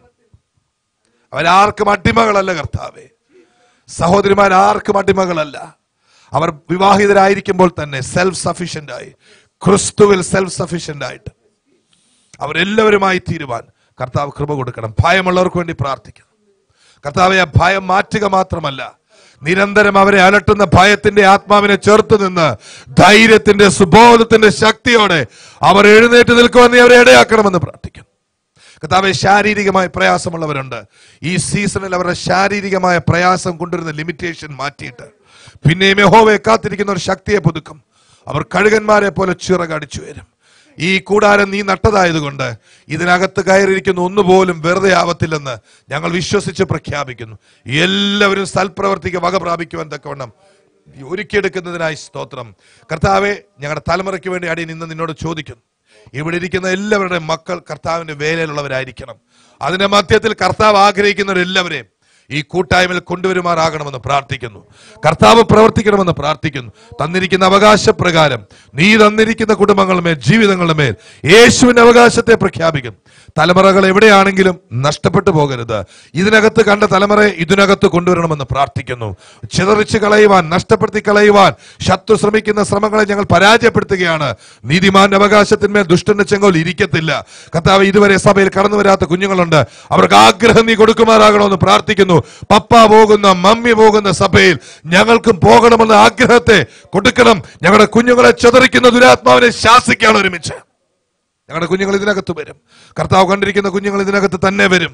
അവരാർക്കും അടിമകളല്ല കർത്താവേ സഹോദരിമാർ ആർക്കും അടിമകളല്ല അവർ വിവാഹിതരായിരിക്കുമ്പോൾ തന്നെ സെൽഫ് സഫീഷ്യന്റ് ആയി ക്രിസ്തുവിൽ സെൽഫ് സഫീഷ്യന്റ് ആയിട്ട് അവരെല്ലാവരുമായി തീരുവാൻ കർത്താവ് കൃപ കൊടുക്കണം ഭയമുള്ളവർക്ക് വേണ്ടി പ്രാർത്ഥിക്കണം കർത്താവെ ആ ഭയം മാറ്റുക മാത്രമല്ല നിരന്തരം അവരെ അലട്ടുന്ന ഭയത്തിന്റെ ആത്മാവിനെ ചേർത്ത് നിന്ന് ധൈര്യത്തിന്റെ സുബോധത്തിന്റെ ശക്തിയോടെ അവർ എഴുന്നേറ്റ് നിൽക്കുവാൻ നീ അവരെ ഇടയാക്കണമെന്ന് പ്രാർത്ഥിക്കുന്നു കർത്താവെ ശാരീരികമായ പ്രയാസമുള്ളവരുണ്ട് ഈ സീസണിൽ അവരുടെ ശാരീരികമായ പ്രയാസം കൊണ്ടുവരുന്ന ലിമിറ്റേഷൻ മാറ്റിയിട്ട് പിന്നെയും യഹോവയെ കാത്തിരിക്കുന്ന ഒരു ശക്തിയെ പുതുക്കും അവർ കഴുകന്മാരെ പോലെ ചിറകടിച്ചു വരും ഈ കൂടാരം നീ നട്ടതായതുകൊണ്ട് ഇതിനകത്ത് കയറിയിരിക്കുന്ന ഒന്നുപോലും വെറുതെ ആവത്തില്ലെന്ന് ഞങ്ങൾ വിശ്വസിച്ച് പ്രഖ്യാപിക്കുന്നു എല്ലാവരും സൽപ്രവർത്തിക്ക് വക പ്രാപിക്കുവാൻ തക്കവണ്ണം ഈ ഒരുക്കിയെടുക്കുന്നതിനായി സ്തോത്രം കർത്താവെ ഞങ്ങളുടെ തലമുറയ്ക്ക് വേണ്ടി അടി നിന്ന് നിന്നോട് ചോദിക്കുന്നു ഇവിടെ ഇരിക്കുന്ന എല്ലാവരുടെയും മക്കൾ കർത്താവിന്റെ വേലയിലുള്ളവരായിരിക്കണം അതിന്റെ മധ്യത്തിൽ കർത്താവ് ആഗ്രഹിക്കുന്നവരെല്ലാവരെയും ഈ കൂട്ടായ്മയിൽ കൊണ്ടുവരുമാറാകണമെന്ന് പ്രാർത്ഥിക്കുന്നു കർത്താവ് പ്രവർത്തിക്കണമെന്ന് പ്രാർത്ഥിക്കുന്നു തന്നിരിക്കുന്ന അവകാശപ്രകാരം നീ തന്നിരിക്കുന്ന കുടുംബങ്ങളുടെ മേൽ ജീവിതങ്ങളുടെ മേൽ യേശുവിന്റെ അവകാശത്തെ പ്രഖ്യാപിക്കും തലമുറകൾ എവിടെയാണെങ്കിലും നഷ്ടപ്പെട്ടു പോകരുത് ഇതിനകത്ത് കണ്ട തലമുറയെ ഇതിനകത്ത് കൊണ്ടുവരണമെന്ന് പ്രാർത്ഥിക്കുന്നു ചിതറിച്ച് കളയുവാൻ നഷ്ടപ്പെടുത്തി കളയുവാൻ ശത്രു ശ്രമിക്കുന്ന ശ്രമങ്ങളെ ഞങ്ങൾ പരാജയപ്പെടുത്തുകയാണ് നീതിമാന്റെ അവകാശത്തിന്മേൽ ദുഷ്ടന്റെ ചെങ്കോൽ ഇരിക്കത്തില്ല കർത്താവ് ഇതുവരെ സഭയിൽ കടന്നു വരാത്ത കുഞ്ഞുങ്ങളുണ്ട് അവർക്ക് ആഗ്രഹം നീ കൊടുക്കുമാറാകണമെന്ന് പ്രാർത്ഥിക്കുന്നു പപ്പ പോകുന്ന മമ്മി പോകുന്ന സഭയിൽ ഞങ്ങൾക്കും പോകണമെന്ന ആഗ്രഹത്തെ കൊടുക്കണം ഞങ്ങളുടെ കുഞ്ഞുങ്ങളെ ചെതറിക്കുന്ന ദുരാത്മാവിനെ ശാസിക്കുകയാണ് ഒരുമിച്ച് ഞങ്ങളുടെ കുഞ്ഞുങ്ങൾ ഇതിനകത്ത് വരും കർത്താവ് കണ്ടിരിക്കുന്ന കുഞ്ഞുങ്ങൾ ഇതിനകത്ത് തന്നെ വരും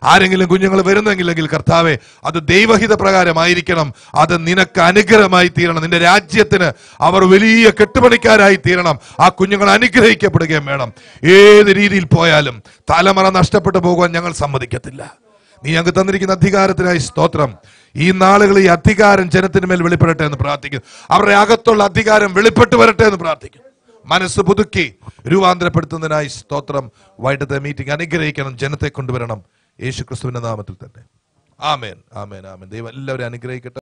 ആരെങ്കിലും കുഞ്ഞുങ്ങൾ വരുന്നെങ്കിലെങ്കിൽ കർത്താവെ അത് ദൈവഹിത പ്രകാരമായിരിക്കണം അത് നിനക്ക് അനുഗ്രഹമായി തീരണം നിന്റെ രാജ്യത്തിന് അവർ വലിയ കെട്ടുപണിക്കാരായി തീരണം ആ കുഞ്ഞുങ്ങൾ അനുഗ്രഹിക്കപ്പെടുകയും വേണം ഏത് രീതിയിൽ പോയാലും തലമുറ നഷ്ടപ്പെട്ടു പോകുവാൻ ഞങ്ങൾ സമ്മതിക്കത്തില്ല നീ ഞങ്ങൾക്ക് തന്നിരിക്കുന്ന അധികാരത്തിനായി സ്തോത്രം ഈ നാളുകൾ ഈ അധികാരം ജനത്തിന് മേൽ വെളിപ്പെടട്ടെ എന്ന് പ്രാർത്ഥിക്കുന്നു അവരുടെ അകത്തുള്ള അധികാരം വെളിപ്പെട്ട് വരട്ടെ എന്ന് പ്രാർത്ഥിക്കുന്നു മനസ്സ് പുതുക്കി രൂപാന്തരപ്പെടുത്തുന്നതിനായി സ്തോത്രം വൈകിട്ടത്തെ മീറ്റിംഗ് അനുഗ്രഹിക്കണം ജനത്തെ കൊണ്ടുവരണം യേശു ക്രിസ്തുവിന്റെ നാമത്തിൽ തന്നെ ആമേൻ ആമേൻ ആമേൻ ദൈവം എല്ലാവരും അനുഗ്രഹിക്കട്ടെ